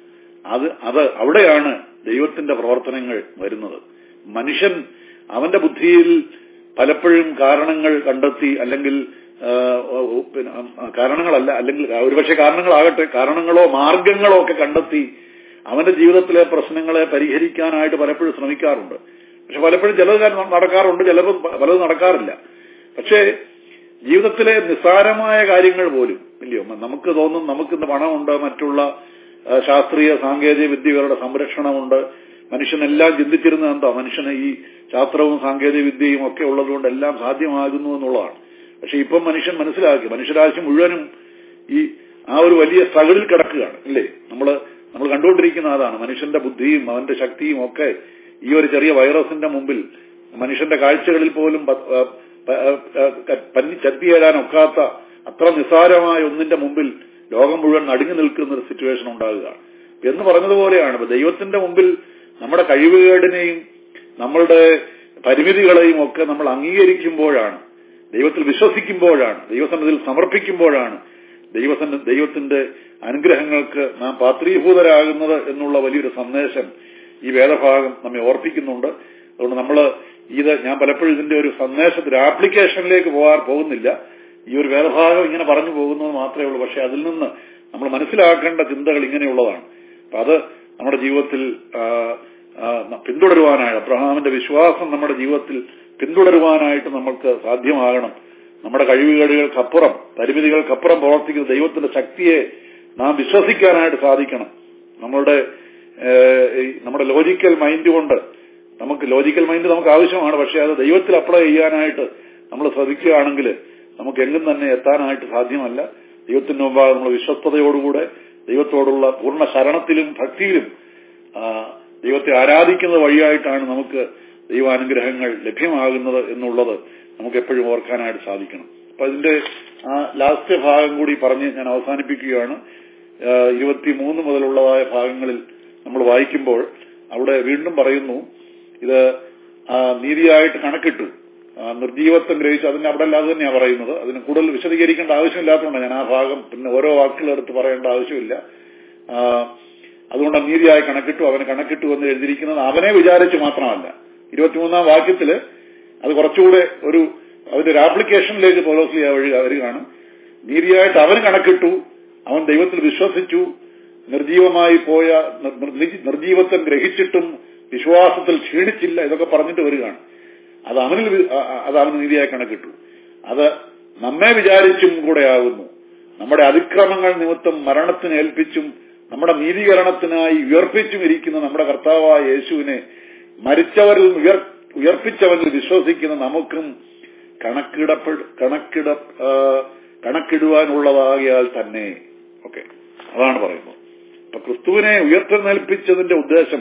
അത് അത് അവിടെയാണ് ദൈവത്തിന്റെ പ്രവർത്തനങ്ങൾ വരുന്നത് മനുഷ്യൻ അവന്റെ ബുദ്ധിയിൽ പലപ്പോഴും കാരണങ്ങൾ കണ്ടെത്തി അല്ലെങ്കിൽ ആ, പിന്നെ ആ, കാരണങ്ങളല്ല അല്ലെങ്കിൽ ഒരുപക്ഷെ കാരണങ്ങളാകട്ടെ കാരണങ്ങളോ മാർഗങ്ങളോ ഒക്കെ കണ്ടെത്തി അവന്റെ ജീവിതത്തിലെ പ്രശ്നങ്ങളെ പരിഹരിക്കാനായിട്ട് പലപ്പോഴും ശ്രമിക്കാറുണ്ട് പക്ഷെ പലപ്പോഴും ചിലത് കാര്യം നടക്കാറുണ്ട് ചിലപ്പോൾ പലതും നടക്കാറില്ല പക്ഷേ ജീവിതത്തിലെ നിസ്സാരമായ കാര്യങ്ങൾ പോലും ഇല്ലയോ നമുക്ക് തോന്നും നമുക്കിന്ന് പണമുണ്ട് മറ്റുള്ള ആ, ശാസ്ത്രീയ സാങ്കേതിക വിദ്യകളുടെ സംരക്ഷണമുണ്ട് മനുഷ്യനെല്ലാം ചിന്തിച്ചിരുന്നത് എന്താ മനുഷ്യന് ഈ ശാസ്ത്രവും സാങ്കേതിക വിദ്യയും ഒക്കെ ഉള്ളതുകൊണ്ട് എല്ലാം സാധ്യമാകുന്നു എന്നുള്ളതാണ് പക്ഷെ ഇപ്പം മനുഷ്യൻ മനസ്സിലാക്കി മനുഷ്യരാശി മുഴുവനും ഈ ആ ഒരു വലിയ സ്ട്രഗിളിൽ കിടക്കുകയാണ് അല്ലേ നമ്മള് നമ്മൾ കണ്ടുകൊണ്ടിരിക്കുന്ന അതാണ് മനുഷ്യന്റെ ബുദ്ധിയും അവന്റെ ശക്തിയും ഒക്കെ ഈ ഒരു ചെറിയ വൈറസിന്റെ മുമ്പിൽ മനുഷ്യന്റെ കാഴ്ചകളിൽ പോലും പ- ആ, പ- ആ, ക- പന്നി ചത്തിയേടാൻ ഒക്കാത്ത അത്ര നിസ്സാരമായ ഒന്നിന്റെ മുമ്പിൽ ലോകം മുഴുവൻ നടുങ്ങി നിൽക്കുന്ന ഒരു സിറ്റുവേഷൻ ഉണ്ടാകുകയാണ് എന്ന് പറഞ്ഞതുപോലെയാണ് ഇപ്പൊ ദൈവത്തിന്റെ മുമ്പിൽ നമ്മുടെ കഴിവുകേടിനെയും നമ്മളുടെ പരിമിതികളെയും ഒക്കെ നമ്മൾ അംഗീകരിക്കുമ്പോഴാണ് ദൈവത്തിൽ വിശ്വസിക്കുമ്പോഴാണ് ദൈവസന്നിധിയിൽ സമർപ്പിക്കുമ്പോഴാണ് ദൈവസന്ന ദൈവത്തിന്റെ അനുഗ്രഹങ്ങൾക്ക് നാം പാത്രീഭൂതരാകുന്നത് എന്നുള്ള വലിയൊരു സന്ദേശം ഈ വേദഭാഗം നമ്മെ ഓർപ്പിക്കുന്നുണ്ട് അതുകൊണ്ട് നമ്മൾ ഇത് ഞാൻ പലപ്പോഴും ഇതിന്റെ ഒരു സന്ദേശത്തിൽ ആപ്ലിക്കേഷനിലേക്ക് പോകാൻ പോകുന്നില്ല ഈ ഒരു വേദഭാഗം ഇങ്ങനെ പറഞ്ഞു പോകുന്നത് മാത്രമേ ഉള്ളൂ പക്ഷെ അതിൽ നിന്ന് നമ്മൾ മനസ്സിലാക്കേണ്ട ചിന്തകൾ ഇങ്ങനെയുള്ളതാണ് അപ്പൊ അത് നമ്മുടെ ജീവിതത്തിൽ ആ, ആ, പിന്തുടരുവാനായി അബ്രഹാമിന്റെ വിശ്വാസം നമ്മുടെ ജീവിതത്തിൽ പിന്തുടരുവാനായിട്ട് നമ്മൾക്ക് സാധ്യമാകണം നമ്മുടെ കഴിവുകേടുകൾക്കപ്പുറം പരിമിതികൾക്കപ്പുറം പ്രവർത്തിക്കുന്ന ദൈവത്തിന്റെ ശക്തിയെ നാം വിശ്വസിക്കാനായിട്ട് സാധിക്കണം നമ്മളുടെ ഏഹ്, ഈ നമ്മുടെ ലോജിക്കൽ മൈൻഡ് കൊണ്ട് നമുക്ക് ലോജിക്കൽ മൈൻഡ് നമുക്ക് ആവശ്യമാണ് പക്ഷെ അത് ദൈവത്തിൽ അപ്ലൈ ചെയ്യാനായിട്ട് നമ്മൾ ശ്രമിക്കുകയാണെങ്കിൽ നമുക്ക് എങ്ങും തന്നെ എത്താനായിട്ട് സാധ്യമല്ല ദൈവത്തിന് മുമ്പാകെ നമ്മൾ വിശ്വസ്തയോടുകൂടെ ദൈവത്തോടുള്ള പൂർണ്ണ ശരണത്തിലും ഭക്തിയിലും ആ, ദൈവത്തെ ആരാധിക്കുന്ന വഴിയായിട്ടാണ് നമുക്ക് ദൈവാനുഗ്രഹങ്ങൾ ലഭ്യമാകുന്നത് എന്നുള്ളത് നമുക്ക് എപ്പോഴും ഓർക്കാനായിട്ട് സാധിക്കണം അപ്പൊ അതിന്റെ ആ ലാസ്റ്റ് ഭാഗം കൂടി പറഞ്ഞ് ഞാൻ അവസാനിപ്പിക്കുകയാണ് ഇരുപത്തിമൂന്ന് മുതലുള്ളതായ ഭാഗങ്ങളിൽ നമ്മൾ വായിക്കുമ്പോൾ അവിടെ വീണ്ടും പറയുന്നു ഇത് ആ, നീതിയായിട്ട് കണക്കിട്ടു ആ, നിർജീവത്വം ഗ്രഹിച്ചു അതിന് അവിടെ അല്ലാതെ തന്നെയാണ് പറയുന്നത് അതിന് കൂടുതൽ വിശദീകരിക്കേണ്ട ആവശ്യമില്ലാത്തതുകൊണ്ട് ഞാൻ ആ ഭാഗം പിന്നെ ഓരോ വാക്കുകൾ എടുത്ത് പറയേണ്ട ആവശ്യമില്ല ആ, അതുകൊണ്ട് നീതിയായി കണക്കിട്ടു അവന് കണക്കിട്ടു എന്ന് എഴുതിയിരിക്കുന്നത് അവനെ വിചാരിച്ച് മാത്രമല്ല ഇരുപത്തിമൂന്നാം വാക്യത്തില് അത് കുറച്ചുകൂടെ ഒരു അതിന്റെ ഒരു ആപ്ലിക്കേഷനിലേക്ക് പോലോസ്ലിയ വഴി വരികയാണ് നീതിയായിട്ട് അവൻ കണക്കിട്ടു അവൻ ദൈവത്തിൽ വിശ്വസിച്ചു നിർജീവമായി പോയ നിർ- നിർ- നിർജീവത്വം ഗ്രഹിച്ചിട്ടും വിശ്വാസത്തിൽ ക്ഷീണിച്ചില്ല ഇതൊക്കെ പറഞ്ഞിട്ട് വരികയാണ് അത് അവനിൽ വി- അ- അ- അത് അവന് നീതിയായി കണക്കിട്ടു അത് നമ്മെ വിചാരിച്ചും കൂടെ ആകുന്നു നമ്മുടെ അതിക്രമങ്ങൾ നിമിത്തം മരണത്തിന് ഏൽപ്പിച്ചും നമ്മുടെ നീതീകരണത്തിനായി ഉയർപ്പിച്ചും ഇരിക്കുന്ന നമ്മുടെ കർത്താവായ യേശുവിനെ മരിച്ചവരിൽ നിന്ന് ഉയർ ഉയർപ്പിച്ചവനിൽ വിശ്വസിക്കുന്ന നമുക്കും കണക്കിടപ്പെ കണക്കിട ആ, കണക്കിടുവാനുള്ളതാകിയാൽ തന്നെ ഓക്കെ അതാണ് പറയുന്നത് അപ്പൊ ക്രിസ്തുവിനെ ഉയർത്തെഴുന്നേൽപ്പിച്ചതിന്റെ ഉദ്ദേശം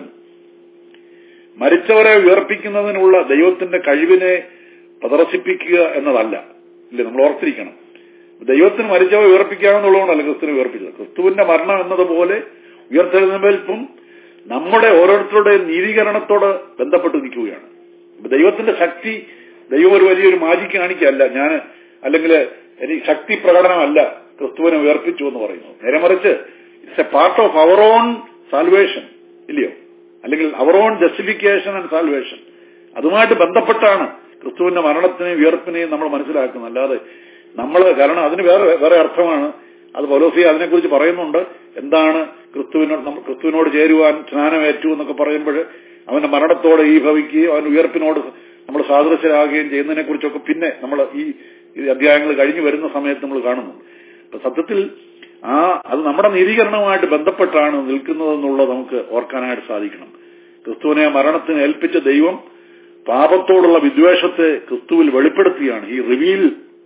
മരിച്ചവരെ ഉയർപ്പിക്കുന്നതിനുള്ള ദൈവത്തിന്റെ കഴിവിനെ പ്രദർശിപ്പിക്കുക എന്നതല്ല ഇല്ലേ നമ്മൾ ഓർത്തിരിക്കണം ദൈവത്തിന് മരിച്ചവരെ ഉയർപ്പിക്കാമെന്നുള്ളതുകൊണ്ടല്ല ക്രിസ്തുവിനെ ഉയർപ്പിച്ചത് ക്രിസ്തുവിന്റെ മരണം എന്നതുപോലെ ഉയർത്തെഴുന്നേൽപ്പും നമ്മുടെ ഓരോരുത്തരുടെയും നീതീകരണത്തോട് ബന്ധപ്പെട്ട് നിൽക്കുകയാണ് അപ്പൊ ദൈവത്തിന്റെ ശക്തി ദൈവം ഒരു വലിയൊരു മാജിക്ക് കാണിക്കല്ല ഞാൻ അല്ലെങ്കിൽ എനിക്ക് ശക്തി പ്രകടനമല്ല ക്രിസ്തുവിനെ ഉയർപ്പിച്ചു എന്ന് പറയുന്നത് നേരെ മറിച്ച് it's a part of our own salvation ഇല്ലയോ അല്ലെങ്കിൽ our own justification and salvation അതുമായിട്ട് ബന്ധപ്പെട്ടാണ് ക്രിസ്തുവിന്റെ മരണത്തിനെയും ഉയർപ്പിനെയും നമ്മൾ മനസ്സിലാക്കുന്നത് അല്ലാതെ നമ്മൾ കാരണം അതിന് വേറെ വേറെ അർത്ഥമാണ് അത് പൗലോസി അതിനെക്കുറിച്ച് പറയുന്നുണ്ട് എന്താണ് ക്രിസ്തുവിനോട് നമ്മൾ ക്രിസ്തുവിനോട് ചേരുവാൻ സ്നാനമേറ്റു എന്നൊക്കെ പറയുമ്പോൾ അവന്റെ മരണത്തോടെ ഈ ഭവിക്കുകയും അവൻ ഉയർപ്പിനോട് നമ്മൾ സാദൃശ്യരാകുകയും ചെയ്യുന്നതിനെ കുറിച്ചൊക്കെ പിന്നെ നമ്മൾ ഈ ഈ അധ്യായങ്ങൾ കഴിഞ്ഞു വരുന്ന സമയത്ത് നമ്മൾ കാണുന്നു അപ്പൊ സത്യത്തിൽ ആ അത് നമ്മുടെ നീതീകരണവുമായിട്ട് ബന്ധപ്പെട്ടാണ് നിൽക്കുന്നതെന്നുള്ളത് നമുക്ക് ഓർക്കാനായിട്ട് സാധിക്കണം ക്രിസ്തുവിനെ മരണത്തിന് ഏൽപ്പിച്ച ദൈവം പാപത്തോടുള്ള വിദ്വേഷത്തെ ക്രിസ്തുവിൽ വെളിപ്പെടുത്തുകയാണ് ഈ റിവീൽ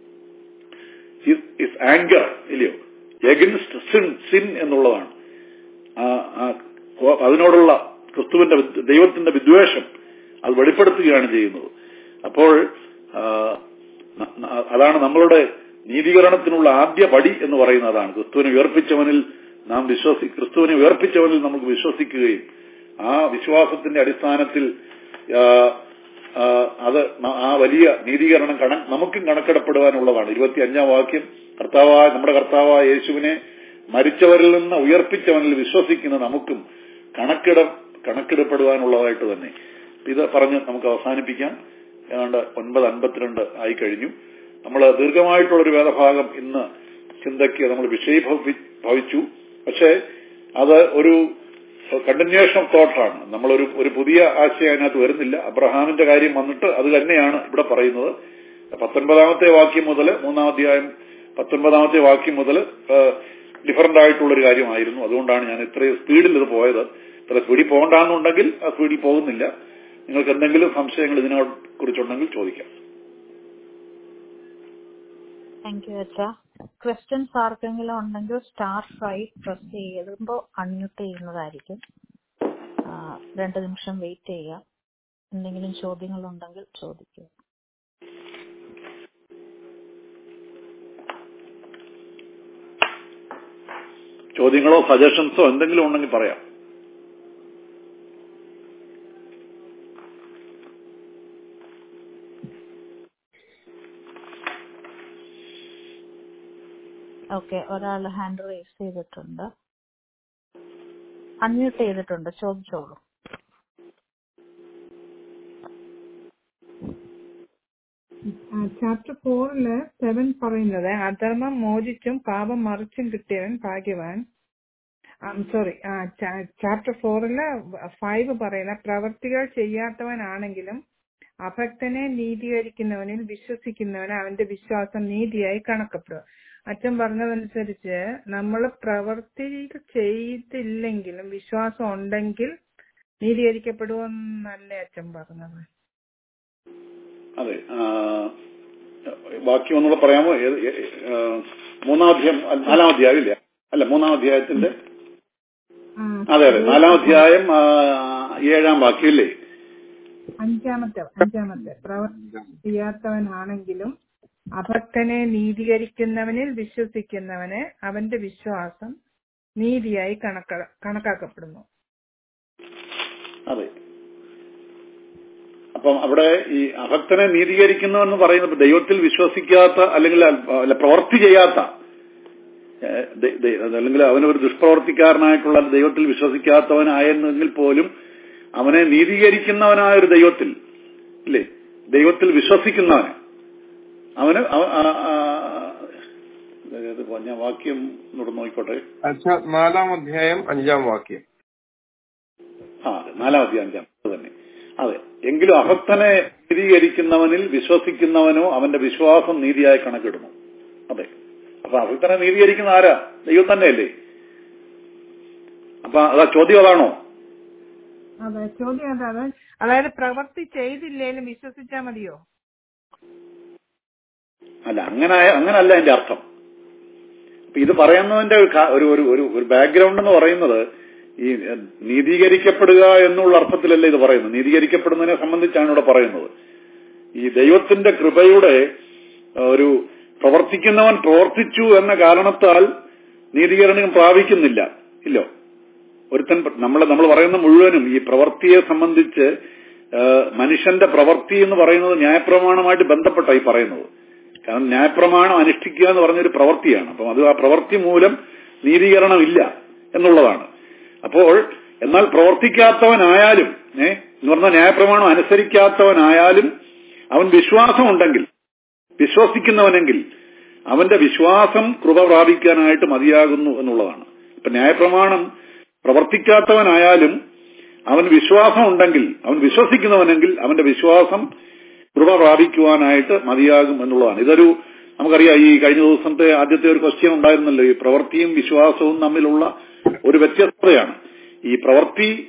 ഇസ് ആങ്കർ ഇല്ലയോ എഗൻസ്റ്റ് സിൻ സിൻ എന്നുള്ളതാണ് ആ- ആ കോ- അതിനോടുള്ള ക്രിസ്തുവിന്റെ വിദ്- ദൈവത്തിന്റെ വിദ്വേഷം അത് വെളിപ്പെടുത്തുകയാണ് ചെയ്യുന്നത് അപ്പോൾ ആ, ന- ന- അതാണ് നമ്മളുടെ നീതീകരണത്തിനുള്ള ആദ്യ പടി എന്ന് പറയുന്നത് അതാണ് ക്രിസ്തുവിനെ ഉയർപ്പിച്ചവനിൽ നാം വിശ്വസി ക്രിസ്തുവിനെ ഉയർപ്പിച്ചവനിൽ നമുക്ക് വിശ്വസിക്കുകയും ആ വിശ്വാസത്തിന്റെ അടിസ്ഥാനത്തിൽ ആ, ആ, അത് ന- ആ വലിയ നീതീകരണം കണ നമുക്കും കണക്കിടപ്പെടുവാനുള്ളതാണ് ഇരുപത്തി അഞ്ചാം വാക്യം കർത്താവായ നമ്മുടെ കർത്താവായ യേശുവിനെ മരിച്ചവരിൽ നിന്ന് ഉയർപ്പിച്ചവനിൽ വിശ്വസിക്കുന്ന നമുക്കും കണക്കിട കണക്കിടപ്പെടുവാനുള്ളതായിട്ട് തന്നെ ഇത് പറഞ്ഞ് നമുക്ക് അവസാനിപ്പിക്കാം ഏതാണ്ട് ഒൻപത് അൻപത്തിരണ്ട് ആയി കഴിഞ്ഞു നമ്മൾ ദീർഘമായിട്ടുള്ളൊരു വേദഭാഗം ഇന്ന് ചിന്തയ്ക്ക് നമ്മൾ വിഷയീഭവി ഭവിച്ചു പക്ഷേ അത് ഒരു കണ്ടിന്യൂഷൻ ഓഫ് തോട്ടാണ് നമ്മളൊരു ഒരു പുതിയ ആശയം അതിനകത്ത് വരുന്നില്ല അബ്രഹാമിന്റെ കാര്യം വന്നിട്ട് അത് തന്നെയാണ് ഇവിടെ പറയുന്നത് പത്തൊൻപതാമത്തെ വാക്യം മുതൽ മൂന്നാം അധ്യായം പത്തൊൻപതാമത്തെ വാക്യം മുതൽ ഡിഫറന്റ് ആയിട്ടുള്ളൊരു കാര്യമായിരുന്നു അതുകൊണ്ടാണ് ഞാൻ ഇത്രയും സ്പീഡിൽ ഇത് പോയത് ഇത്ര സ്പീഡിൽ പോകണ്ടെന്നുണ്ടെങ്കിൽ ആ സ്പീഡിൽ പോകുന്നില്ല നിങ്ങൾക്ക് എന്തെങ്കിലും സംശയങ്ങൾ ഇതിനെ കുറിച്ചുണ്ടെങ്കിൽ ചോദിക്കാം താങ്ക് യു അച്ഛ ക്വസ്റ്റ്യൻസ് ആർക്കെങ്കിലും ഉണ്ടെങ്കിൽ സ്റ്റാർ ഫൈവ് പ്രസ് ചെയ്യുമ്പോൾ അൺമ്യൂട്ട് ചെയ്യുന്നതായിരിക്കും ആ, രണ്ട് നിമിഷം വെയിറ്റ് ചെയ്യുക എന്തെങ്കിലും ചോദ്യങ്ങൾ ഉണ്ടെങ്കിൽ ചോദിക്കുക ചോദ്യങ്ങളോ സജഷൻസോ എന്തെങ്കിലും ഉണ്ടെങ്കിൽ പറയാം ഓക്കെ ഒരാൾ ഹാൻഡ് റേസ് ചെയ്തിട്ടുണ്ട് അൺമ്യൂട്ട് ചെയ്തിട്ടുണ്ട് ചോദിച്ചോളൂ ചാപ്റ്റർ ഫോറില് സെവൻ പറയുന്നത് അധർമ്മം മോചിച്ചും പാപം മറിച്ചും കിട്ടിയവൻ ഭാഗ്യവാൻ സോറി ചാപ്റ്റർ ഫോറില് ഫൈവ് പറയുന്ന പ്രവർത്തികൾ ചെയ്യാത്തവനാണെങ്കിലും അഭക്തനെ നീതീകരിക്കുന്നവനിൽ വിശ്വസിക്കുന്നവന് അവന്റെ വിശ്വാസം നീതിയായി കണക്കപ്പെടും അച്ഛൻ പറഞ്ഞതനുസരിച്ച് നമ്മൾ പ്രവർത്തി ചെയ്തില്ലെങ്കിലും വിശ്വാസം ഉണ്ടെങ്കിൽ നീതീകരിക്കപ്പെടുമെന്നല്ലേ അച്ഛൻ പറഞ്ഞത് അതെ ആ, ബാക്കി ഒന്നുകൂടെ പറയാമോ ഏത് ഏ- ആ, മൂന്നാം അധ്യായം അല്ല, നാലാം അധ്യായം ഇല്ല അല്ല മൂന്നാം അധ്യായത്തിന്റെ ആ, അതെ അതെ നാലാം അധ്യായം ആ, ഏഴാം വാക്യമില്ലേ അഞ്ചാമത്തെ അഞ്ചാമത്തെ പ്രവർത്തി ചെയ്യാത്തവനാണെങ്കിലും അഭക്തനെ നീതീകരിക്കുന്നവനിൽ വിശ്വസിക്കുന്നവന് അവന്റെ വിശ്വാസം നീതിയായി കണക്ക കണക്കാക്കപ്പെടുന്നു അതെ അപ്പം അവിടെ ഈ അഭക്തനെ നീതീകരിക്കുന്നു എന്ന് പറയുന്നത് ദൈവത്തിൽ വിശ്വസിക്കാത്ത അല്ലെങ്കിൽ അല്ല പ്രവൃത്തി ചെയ്യാത്ത ഏഹ്, ദ- ദ- അല്ലെങ്കിൽ അവനൊരു ദുഷ്പ്രവർത്തിക്കാരനായിട്ടുള്ള ദൈവത്തിൽ വിശ്വസിക്കാത്തവനായിരുന്നെങ്കിൽ പോലും അവനെ നീതീകരിക്കുന്നവനായ ഒരു ദൈവത്തിൽ ഇല്ലേ ദൈവത്തിൽ വിശ്വസിക്കുന്നവന് അവന് അവ- ആ- ആ- ഏത് ഞാൻ വാക്യം ഇവിടെ നോക്കിക്കോട്ടെ അച്ഛാ നാലാം അധ്യായം അഞ്ചാം വാക്യം ആ അതെ നാലാം അധ്യായം അഞ്ചാം അത് തന്നെ അതെ എങ്കിലും അഭക്തനെ നീതീകരിക്കുന്നവനിൽ വിശ്വസിക്കുന്നവനോ അവന്റെ വിശ്വാസം നീതിയായി കണക്കിടുന്നു അതെ അപ്പൊ അഭക്തനെ നീതീകരിക്കുന്ന ആരാ ദൈവം തന്നെയല്ലേ അപ്പൊ അതാ ചോദ്യം അതാണോ അതെ ചോദ്യം അതാണ് അതായത് പ്രവൃത്തി ചെയ്തില്ലേലും വിശ്വസിച്ചാ മതിയോ അല്ല അങ്ങനെ അങ്ങനല്ല എന്റെ അർത്ഥം അപ്പൊ ഇത് പറയുന്നതിന്റെ ഒരു കാ- ഒരു ഒരു ഒരു ഒരു ബാക്ക്ഗ്രൗണ്ട് എന്ന് പറയുന്നത് ഈ എഹ്, നീതീകരിക്കപ്പെടുക എന്നുള്ള അർത്ഥത്തിലല്ല ഇത് പറയുന്നത് നീതീകരിക്കപ്പെടുന്നതിനെ സംബന്ധിച്ചാണ് ഇവിടെ പറയുന്നത് ഈ ദൈവത്തിന്റെ കൃപയുടെ ഏഹ്, ഒരു പ്രവർത്തിക്കുന്നവൻ പ്രവർത്തിച്ചു എന്ന കാരണത്താൽ നീതീകരണം പ്രാപിക്കുന്നില്ല ഇല്ലോ ഒരുത്തൻ നമ്മൾ നമ്മൾ പറയുന്ന മുഴുവനും ഈ പ്രവൃത്തിയെ സംബന്ധിച്ച് ഏഹ്, മനുഷ്യന്റെ പ്രവൃത്തി എന്ന് പറയുന്നത് ന്യായപ്രമാണമായിട്ട് ബന്ധപ്പെട്ട ഈ പറയുന്നത് കാരണം ന്യായപ്രമാണം അനുഷ്ഠിക്കുക എന്ന് പറഞ്ഞൊരു പ്രവൃത്തിയാണ് അപ്പം അത് ആ പ്രവൃത്തി മൂലം നീതീകരണമില്ല എന്നുള്ളതാണ് അപ്പോൾ എന്നാൽ പ്രവർത്തിക്കാത്തവനായാലും ഏ എന്ന് പറഞ്ഞാൽ ന്യായപ്രമാണം അനുസരിക്കാത്തവനായാലും അവൻ വിശ്വാസമുണ്ടെങ്കിൽ വിശ്വസിക്കുന്നവനെങ്കിൽ അവന്റെ വിശ്വാസം കൃപ പ്രാപിക്കാനായിട്ട് മതിയാകുന്നു എന്നുള്ളതാണ് ഇപ്പൊ ന്യായപ്രമാണം പ്രവർത്തിക്കാത്തവനായാലും അവൻ വിശ്വാസം ഉണ്ടെങ്കിൽ അവൻ വിശ്വസിക്കുന്നവനെങ്കിൽ അവന്റെ വിശ്വാസം കൃപ പ്രാപിക്കുവാനായിട്ട് മതിയാകും എന്നുള്ളതാണ് ഇതൊരു നമുക്കറിയാം ഈ കഴിഞ്ഞ ദിവസത്തെ ആദ്യത്തെ ഒരു ക്വസ്റ്റ്യൻ ഉണ്ടായിരുന്നല്ലോ ഈ പ്രവൃത്തിയും വിശ്വാസവും തമ്മിലുള്ള ഒരു വ്യത്യസ്തതയാണ് ഈ പ്രവൃത്തി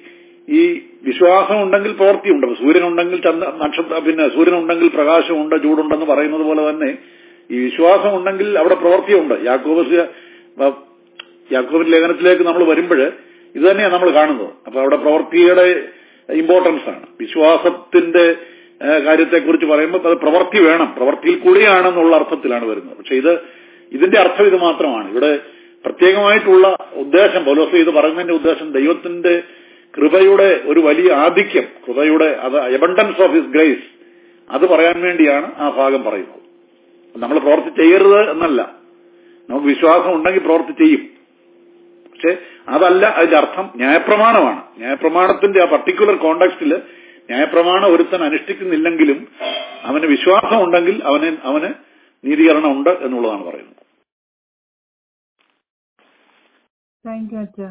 ഈ വിശ്വാസം ഉണ്ടെങ്കിൽ പ്രവൃത്തിയുണ്ട് അപ്പൊ സൂര്യനുണ്ടെങ്കിൽ ചന്ദ്ര നക്ഷത്ര പിന്നെ സൂര്യനുണ്ടെങ്കിൽ പ്രകാശമുണ്ട് ചൂടുണ്ടെന്ന് പറയുന്നത് പോലെ തന്നെ ഈ വിശ്വാസം ഉണ്ടെങ്കിൽ അവിടെ പ്രവൃത്തിയുണ്ട് യാക്കോബ് യാക്കോബിന്റെ ലേഖനത്തിലേക്ക് നമ്മൾ വരുമ്പോൾ ഇത് തന്നെയാണ് നമ്മൾ കാണുന്നത് അപ്പൊ അവിടെ പ്രവൃത്തിയുടെ ഇമ്പോർട്ടൻസ് ആണ് വിശ്വാസത്തിന്റെ ഏഹ്, കാര്യത്തെക്കുറിച്ച് പറയുമ്പോൾ അത് പ്രവൃത്തി വേണം പ്രവൃത്തിയിൽ കൂടിയാണെന്നുള്ള അർത്ഥത്തിലാണ് വരുന്നത് പക്ഷെ ഇത് ഇതിന്റെ അർത്ഥം ഇത് മാത്രമാണ് ഇവിടെ പ്രത്യേകമായിട്ടുള്ള ഉദ്ദേശം പൗലോസ് ഇത് പറയുന്നതിന്റെ ഉദ്ദേശം ദൈവത്തിന്റെ കൃപയുടെ ഒരു വലിയ ആധിക്യം കൃപയുടെ അത് എബണ്ടൻസ് ഓഫ് ഹിസ് ഗ്രേസ് അത് പറയാൻ വേണ്ടിയാണ് ആ ഭാഗം പറയുന്നത് നമ്മൾ പ്രവർത്തി ചെയ്യരുത് എന്നല്ല നമുക്ക് വിശ്വാസം ഉണ്ടെങ്കിൽ പ്രവർത്തി ചെയ്യും പക്ഷെ അതല്ല അതിന്റെ അർത്ഥം ന്യായപ്രമാണമാണ് ന്യായപ്രമാണത്തിന്റെ ആ പർട്ടിക്കുലർ കോണ്ടാക്സ്റ്റിൽ ന്യായപ്രമാണം ഒരുത്തൻ അനുഷ്ഠിക്കുന്നില്ലെങ്കിലും അവന് വിശ്വാസം ഉണ്ടെങ്കിൽ അവന് അവന് നീതീകരണം ഉണ്ട് എന്നുള്ളതാണ് പറയുന്നത് താങ്ക് യു അച്ഛാ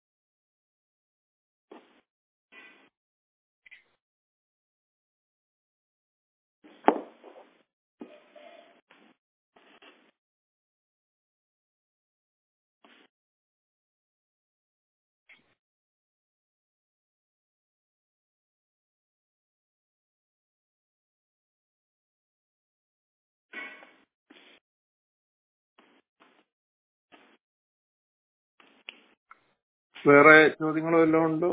വേറെ ചോദ്യങ്ങൾ വല്ലതും ഉണ്ടോ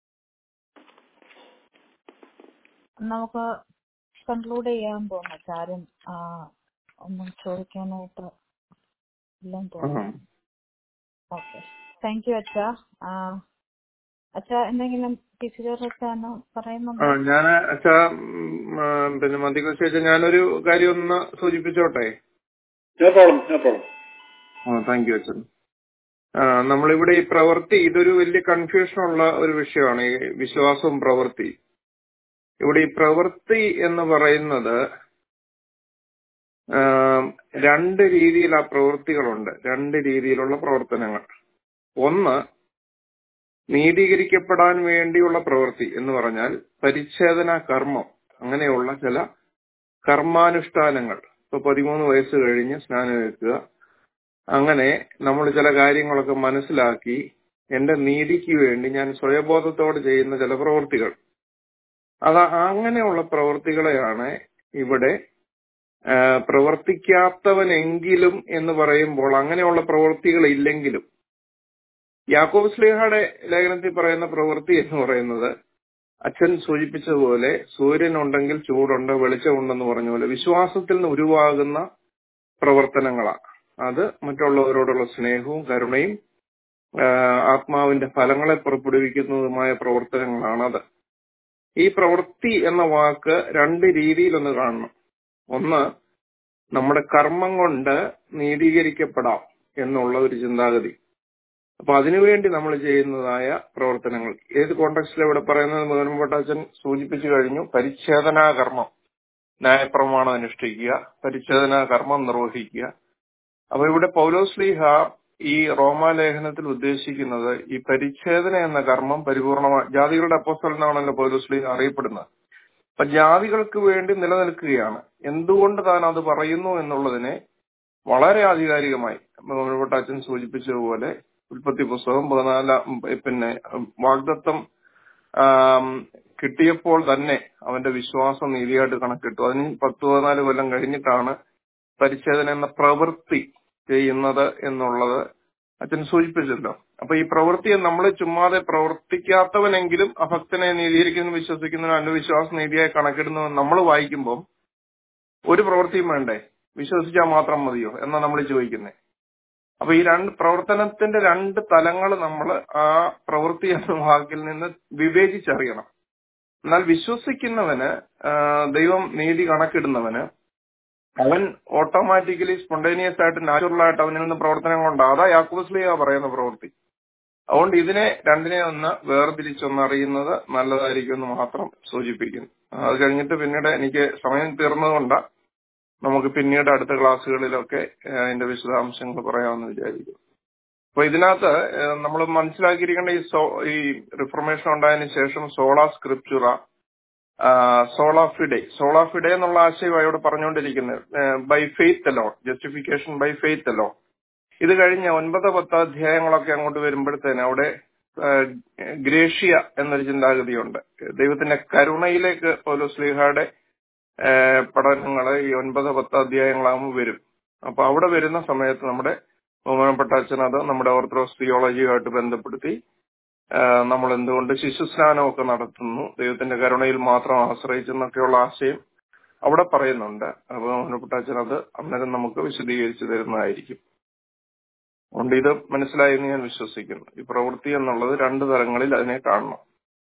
നമുക്ക് കൺക്ലൂഡ് ചെയ്യാൻ പോകുന്നു കാര്യം ആ, ഒന്നും ചോദിക്കാനായിട്ട് ഇല്ലെന്ന് തോന്നുന്നു ഓക്കെ താങ്ക് യു അച്ഛ അച്ഛ എന്തെങ്കിലും ടീച്ചർ അച്ഛാന്ന് ആ പറയുന്നുണ്ടോ ഞാൻ അച്ഛാ പിന്നെ മന്ദികോശ ഞാനൊരു കാര്യം ഒന്ന് സൂചിപ്പിച്ചോട്ടെ നോ പ്രോബ്ലം നോ പ്രോബ്ലം ആ താങ്ക് യു അച്ഛൻ ആ, നമ്മളിവിടെ ഈ പ്രവൃത്തി ഇതൊരു വലിയ കൺഫ്യൂഷൻ ഉള്ള ഒരു വിഷയമാണ് ഈ വിശ്വാസവും പ്രവൃത്തി ഇവിടെ ഈ പ്രവൃത്തി എന്ന് പറയുന്നത് ആ, രണ്ട് രീതിയിൽ ആ പ്രവൃത്തികളുണ്ട് രണ്ട് രീതിയിലുള്ള പ്രവർത്തനങ്ങൾ ഒന്ന് നീതീകരിക്കപ്പെടാൻ വേണ്ടിയുള്ള പ്രവൃത്തി എന്ന് പറഞ്ഞാൽ പരിച്ഛേദന കർമ്മം അങ്ങനെയുള്ള ചില കർമാനുഷ്ഠാനങ്ങൾ ഇപ്പൊ പതിമൂന്ന് വയസ്സ് കഴിഞ്ഞ് സ്നാനം വെക്കുക അങ്ങനെ നമ്മൾ ചില കാര്യങ്ങളൊക്കെ മനസ്സിലാക്കി എന്റെ നീതിക്ക് വേണ്ടി ഞാൻ സ്വയബോധത്തോടെ ചെയ്യുന്ന ചില പ്രവൃത്തികൾ അത് അങ്ങനെയുള്ള പ്രവൃത്തികളെയാണ് ഇവിടെ ആ, പ്രവർത്തിക്കാത്തവനെങ്കിലും എന്ന് പറയുമ്പോൾ അങ്ങനെയുള്ള പ്രവൃത്തികൾ ഇല്ലെങ്കിലും യാക്കോബ് സ്ലീഹയുടെ ലേഖനത്തിൽ പറയുന്ന പ്രവൃത്തി എന്ന് പറയുന്നത് അച്ഛൻ സൂചിപ്പിച്ചതുപോലെ സൂര്യൻ ഉണ്ടെങ്കിൽ ചൂടുണ്ട് വെളിച്ചമുണ്ടെന്ന് പറഞ്ഞ പോലെ വിശ്വാസത്തിൽ നിന്ന് ഉരുവാകുന്ന പ്രവർത്തനങ്ങളാണ് അത് മറ്റുള്ളവരോടുള്ള സ്നേഹവും കരുണയും ആ, ആത്മാവിന്റെ ഫലങ്ങളെ പുറപ്പെടുവിക്കുന്നതുമായ പ്രവർത്തനങ്ങളാണത് ഈ പ്രവൃത്തി എന്ന വാക്ക് രണ്ട് രീതിയിലൊന്ന് കാണണം ഒന്ന് നമ്മുടെ കർമ്മം കൊണ്ട് നീതീകരിക്കപ്പെടാം എന്നുള്ള ഒരു ചിന്താഗതി അപ്പൊ അതിനുവേണ്ടി നമ്മൾ ചെയ്യുന്നതായ പ്രവർത്തനങ്ങൾ ഏത് കോണ്ടക്സ്റ്റിൽ ഇവിടെ പറയുന്നത് മുതലമ്പട്ടാച്ചൻ സൂചിപ്പിച്ചു കഴിഞ്ഞു പരിച്ഛേദനാ കർമ്മം ന്യായപ്രമാണം അനുഷ്ഠിക്കുക പരിച്ഛേദനാ കർമ്മം നിർവഹിക്കുക അപ്പൊ ഇവിടെ പൗലോസ്ലീഹ ഈ റോമാലേഖനത്തിൽ ഉദ്ദേശിക്കുന്നത് ഈ പരിച്ഛേദന എന്ന കർമ്മം പരിപൂർണമായി ജാതികളുടെ അപ്പോസ്തലൻ എന്നാണല്ലോ പൗലോസ്ലീഹ അറിയപ്പെടുന്നത് അപ്പൊ ജാതികൾക്ക് വേണ്ടി നിലനിൽക്കുകയാണ് എന്തുകൊണ്ട് താൻ അത് പറയുന്നു എന്നുള്ളതിനെ വളരെ ആധികാരികമായി ബഹുമാനപ്പെട്ട അച്ഛൻ സൂചിപ്പിച്ചതുപോലെ ഉൽപ്പത്തി പുസ്തകം പതിനാലാം പിന്നെ വാഗ്ദത്വം ആം, കിട്ടിയപ്പോൾ തന്നെ അവന്റെ വിശ്വാസം നീതിയായിട്ട് കണക്കിട്ടു അതിന് പത്ത് പതിനാല് കൊല്ലം കഴിഞ്ഞിട്ടാണ് പരിച്ഛേദന എന്ന പ്രവൃത്തി ചെയ്യുന്നത് എന്നുള്ളത് അച്ഛൻ സൂചിപ്പിച്ചല്ലോ അപ്പൊ ഈ പ്രവൃത്തിയെ നമ്മൾ ചുമ്മാതെ പ്രവർത്തിക്കാത്തവനെങ്കിലും അഭക്തനെ നീതീകരിക്കുന്നു വിശ്വസിക്കുന്നതിന് അന്ധവിശ്വാസം നീതിയായി കണക്കിടുന്നു നമ്മൾ വായിക്കുമ്പോൾ ഒരു പ്രവൃത്തിയും വേണ്ടേ വിശ്വസിച്ചാൽ മാത്രം മതിയോ എന്നാ നമ്മൾ ചോദിക്കുന്നത് അപ്പൊ ഈ രണ്ട് പ്രവർത്തനത്തിന്റെ രണ്ട് തലങ്ങൾ നമ്മൾ ആ പ്രവൃത്തി എന്ന വാക്കിൽ നിന്ന് വിവേചിച്ചറിയണം എന്നാൽ വിശ്വസിക്കുന്നവന് ആ, ദൈവം നീതി കണക്കിടുന്നവന് അവൻ ഓട്ടോമാറ്റിക്കലി സ്പോണ്ടേനിയസ് ആയിട്ട് നാച്ചുറൽ ആയിട്ട് അവനിൽ നിന്ന് പ്രവർത്തനങ്ങളുണ്ട് അതാ യാക്കൂസ്ലിയ പറയുന്ന പ്രവൃത്തി അതുകൊണ്ട് ഇതിനെ രണ്ടിനെ ഒന്ന് വേർതിരിച്ചൊന്ന് അറിയുന്നത് നല്ലതായിരിക്കും എന്ന് മാത്രം സൂചിപ്പിക്കുന്നു അത് കഴിഞ്ഞിട്ട് പിന്നീട് എനിക്ക് സമയം തീർന്നതുകൊണ്ട് നമുക്ക് പിന്നീട് അടുത്ത ക്ലാസ്സുകളിലൊക്കെ ഏഹ്, അതിന്റെ വിശദാംശങ്ങൾ പറയാമെന്ന് വിചാരിക്കും അപ്പൊ ഇതിനകത്ത് നമ്മൾ മനസ്സിലാക്കിയിരിക്കേണ്ട ഈ സോ ഈ റിഫർമേഷൻ ഉണ്ടായതിനു ശേഷം സോളാ സ്ക്രിപ്റ്റുറ സോളാ ഫിഡെ സോളാ ഫിഡെ എന്നുള്ള ആശയം ഇവിടെ പറഞ്ഞുകൊണ്ടിരിക്കുന്നത് by faith alone justification by faith alone ഇത് കഴിഞ്ഞ് ഒൻപത് പത്ത് അധ്യായങ്ങളൊക്കെ അങ്ങോട്ട് വരുമ്പോഴത്തേന് അവിടെ ഗ്രേഷ്യ എന്നൊരു ചിന്താഗതിയുണ്ട് ദൈവത്തിന്റെ കരുണയിലേക്ക് പോലും സ്ലീഹയുടെ പഠനങ്ങള് ഈ ഒൻപത് പത്ത് അധ്യായങ്ങളാകുമ്പോൾ വരും അപ്പൊ അവിടെ വരുന്ന സമയത്ത് നമ്മുടെ ബഹുമാനപ്പെട്ട അച്ഛൻ അത് നമ്മുടെ ഓർത്തഡോക്സ് തിയോളജിയുമായിട്ട് ബന്ധപ്പെടുത്തി നമ്മൾ എന്തുകൊണ്ട് ശിശുസ്നാനമൊക്കെ നടത്തുന്നു ദൈവത്തിന്റെ കരുണയിൽ മാത്രം ആശ്രയിച്ചെന്നൊക്കെയുള്ള ആശയം അവിടെ പറയുന്നുണ്ട് അപ്പൊ ബഹുമാനപ്പെട്ട അച്ഛൻ അത് അന്നേരം നമുക്ക് വിശദീകരിച്ചു തരുന്നതായിരിക്കും അതുകൊണ്ട് ഇത് മനസ്സിലായി എന്ന് ഞാൻ വിശ്വസിക്കുന്നു ഈ പ്രവൃത്തി എന്നുള്ളത് രണ്ട് തലങ്ങളിൽ അതിനെ കാണണം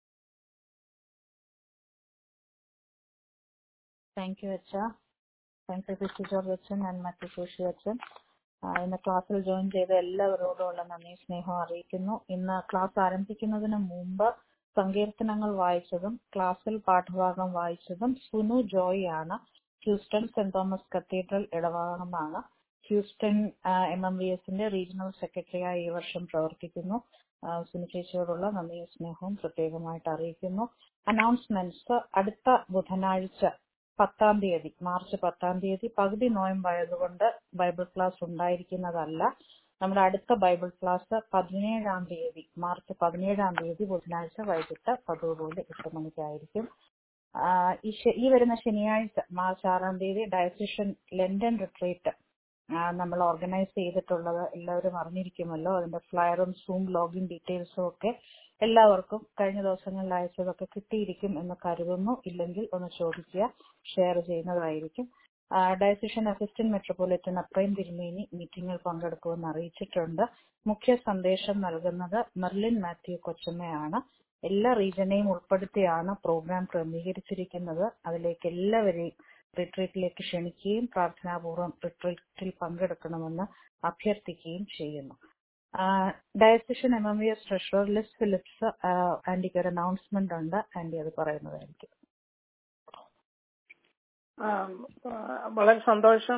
താങ്ക് യു അച്ഛ താങ്ക് യു ക്രിസ്റ്റി ജോർജ് അച്ഛൻ ആൻഡ് മറ്റു ശോഷി അച്ഛൻ ഇന്ന് ക്ലാസ്സിൽ ജോയിൻ ചെയ്ത എല്ലാവരോടുമുള്ള നന്ദി സ്നേഹം അറിയിക്കുന്നു ഇന്ന് ക്ലാസ് ആരംഭിക്കുന്നതിന് മുമ്പ് സങ്കീർത്തനങ്ങൾ വായിച്ചതും ക്ലാസ്സിൽ പാഠഭാഗം വായിച്ചതും സുനു ജോയ് ആണ് ഹ്യൂസ്റ്റൺ സെന്റ് തോമസ് കത്തീഡ്രൽ ഇടവാകമാണ് ഹ്യൂസ്റ്റൺ എം എം വി എസിന്റെ റീജിയണൽ സെക്രട്ടറിയായി ഈ വർഷം പ്രവർത്തിക്കുന്നു സുനു ചേച്ചിയോടുള്ള നന്ദിയും സ്നേഹവും പ്രത്യേകമായിട്ട് അറിയിക്കുന്നു അനൗൺസ്മെന്റ്സ് അടുത്ത ബുധനാഴ്ച പത്താം തീയതി മാർച്ച് പത്താം തീയതി പകുതി നോയമ്പായതുകൊണ്ട് ബൈബിൾ ക്ലാസ് ഉണ്ടായിരിക്കുന്നതല്ല നമ്മുടെ അടുത്ത ബൈബിൾ ക്ലാസ് പതിനേഴാം തീയതി മാർച്ച് പതിനേഴാം തീയതി ബുധനാഴ്ച വൈകിട്ട് പതിവ് പോലെ എട്ട് മണിക്കായിരിക്കും ഈ വരുന്ന ശനിയാഴ്ച മാർച്ച് ആറാം തീയതി ഡയസിഷൻ ലണ്ടൻ റിട്രീറ്റ് നമ്മൾ ഓർഗനൈസ് ചെയ്തിട്ടുള്ളത് എല്ലാവരും അറിഞ്ഞിരിക്കുമല്ലോ അതിന്റെ ഫ്ലയറും സൂം ലോഗിൻ ഡീറ്റെയിൽസും ഒക്കെ എല്ലാവർക്കും കഴിഞ്ഞ ദിവസങ്ങളിൽ അയച്ചതൊക്കെ കിട്ടിയിരിക്കും എന്ന് കരുതുന്നു ഇല്ലെങ്കിൽ ഒന്ന് ചോദിക്കുക ഷെയർ ചെയ്യുന്നതായിരിക്കും ഡയസിഷൻ അസിസ്റ്റന്റ് മെട്രോപൊളിറ്റൻ അപ്രൈം തിരുമേനി മീറ്റിംഗിൽ പങ്കെടുക്കുമെന്ന് അറിയിച്ചിട്ടുണ്ട് മുഖ്യ സന്ദേശം നൽകുന്നത് മെർലിൻ മാത്യു കൊച്ചമ്മയാണ് എല്ലാ റീജിയനെയും ഉൾപ്പെടുത്തിയാണ് പ്രോഗ്രാം ക്രമീകരിച്ചിരിക്കുന്നത് അതിലേക്ക് എല്ലാവരെയും റിട്രീറ്റിലേക്ക് ക്ഷണിക്കുകയും പ്രാർത്ഥനാപൂർവ്വം റിട്രീറ്റിൽ പങ്കെടുക്കണമെന്ന് അഭ്യർത്ഥിക്കുകയും ചെയ്യുന്നു diocesan M M V S treasurer Liz Philips ആന്റിക്ക് ഒരു അനൗൺസ്മെന്റ് ഉണ്ട് ആന്റി അത് പറയുന്നതായിരിക്കും വളരെ സന്തോഷം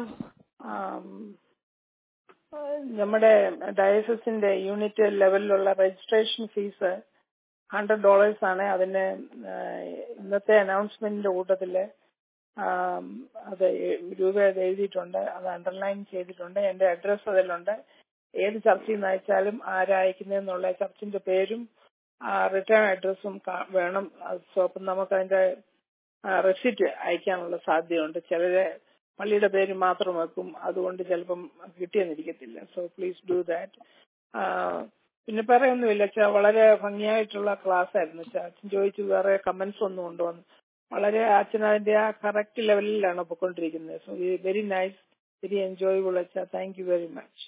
നമ്മുടെ ഡയസസിന്റെ യൂണിറ്റ് ലെവലിലുള്ള രജിസ്ട്രേഷൻ ഫീസ് ഹൺഡ്രഡ് ഡോളേഴ്സ് ആണ് അതിന് ഇന്നത്തെ അനൗൺസ്മെന്റിന്റെ കൂട്ടത്തില് അത് രൂപ അത് എഴുതിയിട്ടുണ്ട് അത് അണ്ടർലൈൻ ചെയ്തിട്ടുണ്ട് എന്റെ അഡ്രസ് അതിലുണ്ട് ഏത് ചർച്ചയിൽ നിന്ന് അയച്ചാലും ആരയക്കുന്നതെന്നുള്ള ചർച്ചിന്റെ പേരും റിട്ടേൺ അഡ്രസ്സും വേണം സോ അപ്പം നമുക്ക് അതിന്റെ റെസിറ്റ് അയക്കാനുള്ള സാധ്യതയുണ്ട് ചിലര് പള്ളിയുടെ പേര് മാത്രം വെക്കും അതുകൊണ്ട് ചിലപ്പം കിട്ടിയെന്നിരിക്കത്തില്ല സോ പ്ലീസ് ഡു ദാറ്റ് പിന്നെ പറയൊന്നുമില്ല ചാ വളരെ ഭംഗിയായിട്ടുള്ള ക്ലാസ് ആയിരുന്നു അച്ഛൻ ചോദിച്ചു വേറെ കമന്റ്സ് ഒന്നും ഉണ്ടോന്ന് വളരെ അച്ഛൻ അതിന്റെ ആ കറക്റ്റ് ലെവലിലാണ് പൊയ്ക്കൊണ്ടിരിക്കുന്നത് so very nice very enjoyable അച്ഛാ thank you very much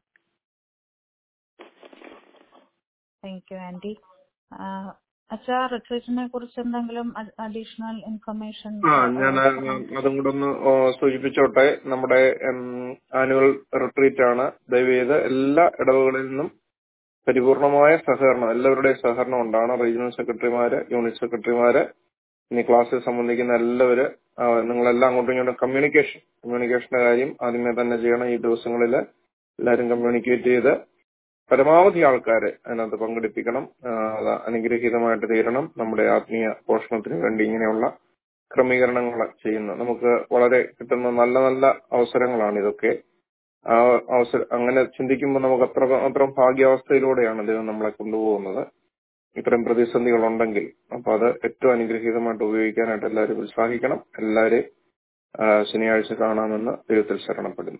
thank you aunty അച്ഛാ റിട്രീറ്റിനെ കുറിച്ച് എന്തെങ്കിലും അഡീഷണൽ ഇൻഫർമേഷൻ ആ ഞാൻ അതും കൂടെ ഒന്ന് സൂചിപ്പിച്ചോട്ടെ നമ്മുടെ ആനുവൽ റിട്രീറ്റ് ആണ് ദയവേത് എല്ലാ ഇടവുകളിൽ നിന്നും പരിപൂർണമായ സഹകരണം എല്ലാവരുടെയും സഹകരണം ഉണ്ടാണ് റീജിയണൽ സെക്രട്ടറിമാര് യൂണിറ്റ് സെക്രട്ടറിമാര് ഇനി ക്ലാസ്സിൽ സംബന്ധിക്കുന്ന എല്ലാവര് നിങ്ങളെല്ലാം അങ്ങോട്ടും ഇങ്ങോട്ടും കമ്മ്യൂണിക്കേഷൻ കമ്മ്യൂണിക്കേഷന്റെ കാര്യം ആദ്യമേ തന്നെ ചെയ്യണം ഈ ദിവസങ്ങളിൽ എല്ലാവരും കമ്മ്യൂണിക്കേറ്റ് ചെയ്ത് പരമാവധി ആൾക്കാരെ അതിനകത്ത് പങ്കെടുപ്പിക്കണം അത് അനുഗ്രഹീതമായിട്ട് തീരണം നമ്മുടെ ആത്മീയ പോഷണത്തിന് വേണ്ടി ഇങ്ങനെയുള്ള ക്രമീകരണങ്ങൾ ചെയ്യുന്നു നമുക്ക് വളരെ കിട്ടുന്ന നല്ല നല്ല അവസരങ്ങളാണ് ഇതൊക്കെ ആ അവസരം അങ്ങനെ ചിന്തിക്കുമ്പോൾ നമുക്ക് അത്ര മാത്രം ഭാഗ്യാവസ്ഥയിലൂടെയാണ് ദൈവം നമ്മളെ കൊണ്ടുപോകുന്നത് ഇത്തരം പ്രതിസന്ധികൾ ഉണ്ടെങ്കിൽ അപ്പൊ അത് ഏറ്റവും അനുഗ്രഹീതമായിട്ട് ഉപയോഗിക്കാനായിട്ട് എല്ലാവരും ഉത്സാഹിക്കണം എല്ലാവരെയും ശനിയാഴ്ച കാണാമെന്ന് ദൈവത്തിൽ ശരണപ്പെടുന്നു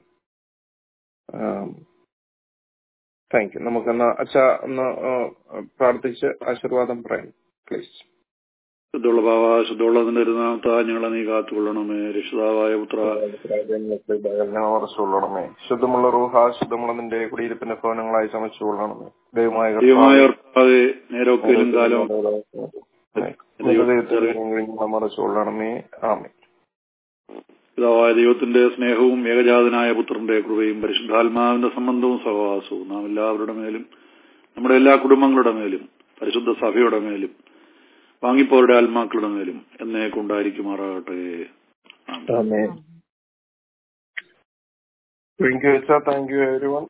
താങ്ക് യു നമുക്കെന്നാ അച്ഛ ഒന്ന് പ്രാർത്ഥിച്ച് ആശീർവാദം പറയാം പ്ലീസ് ശുദ്ധമുള്ള ഭാവ ശുദ്ധമുള്ളതിന്റെ ഇരുന്നാമത്ത ഞങ്ങളെ നീ കാത്തുകൊള്ളണമേ രക്ഷിതാവായ പുത്ര കൊള്ളണമേ ശുദ്ധമുള്ള റൂഹ ശുദ്ധമുള്ള നിന്റെ കുടിയിരിപ്പിന്റെ ഭവനങ്ങളായി ചമച്ചുകൊള്ളണമേ ദൈവമായ ദൈവമായ കർത്താവേ നേരൊക്കെയിലും കാലം മറച്ചുകൊള്ളണമേ ആമേ പിതാവായ ദൈവത്തിന്റെ സ്നേഹവും ഏകജാതനായ പുത്രന്റെ കൃപയും പരിശുദ്ധാത്മാവിന്റെ സംബന്ധവും സഹവാസവും നാം എല്ലാവരുടെ മേലും നമ്മുടെ എല്ലാ കുടുംബങ്ങളുടെ മേലും പരിശുദ്ധ സഭയുടെ മേലും വാങ്ങിപ്പോരുടെ ആത്മാക്കളുടെ മേലും എന്നേക്കുണ്ടായിരിക്കുമാറാകട്ടെ Thank you, sir. Thank you, everyone.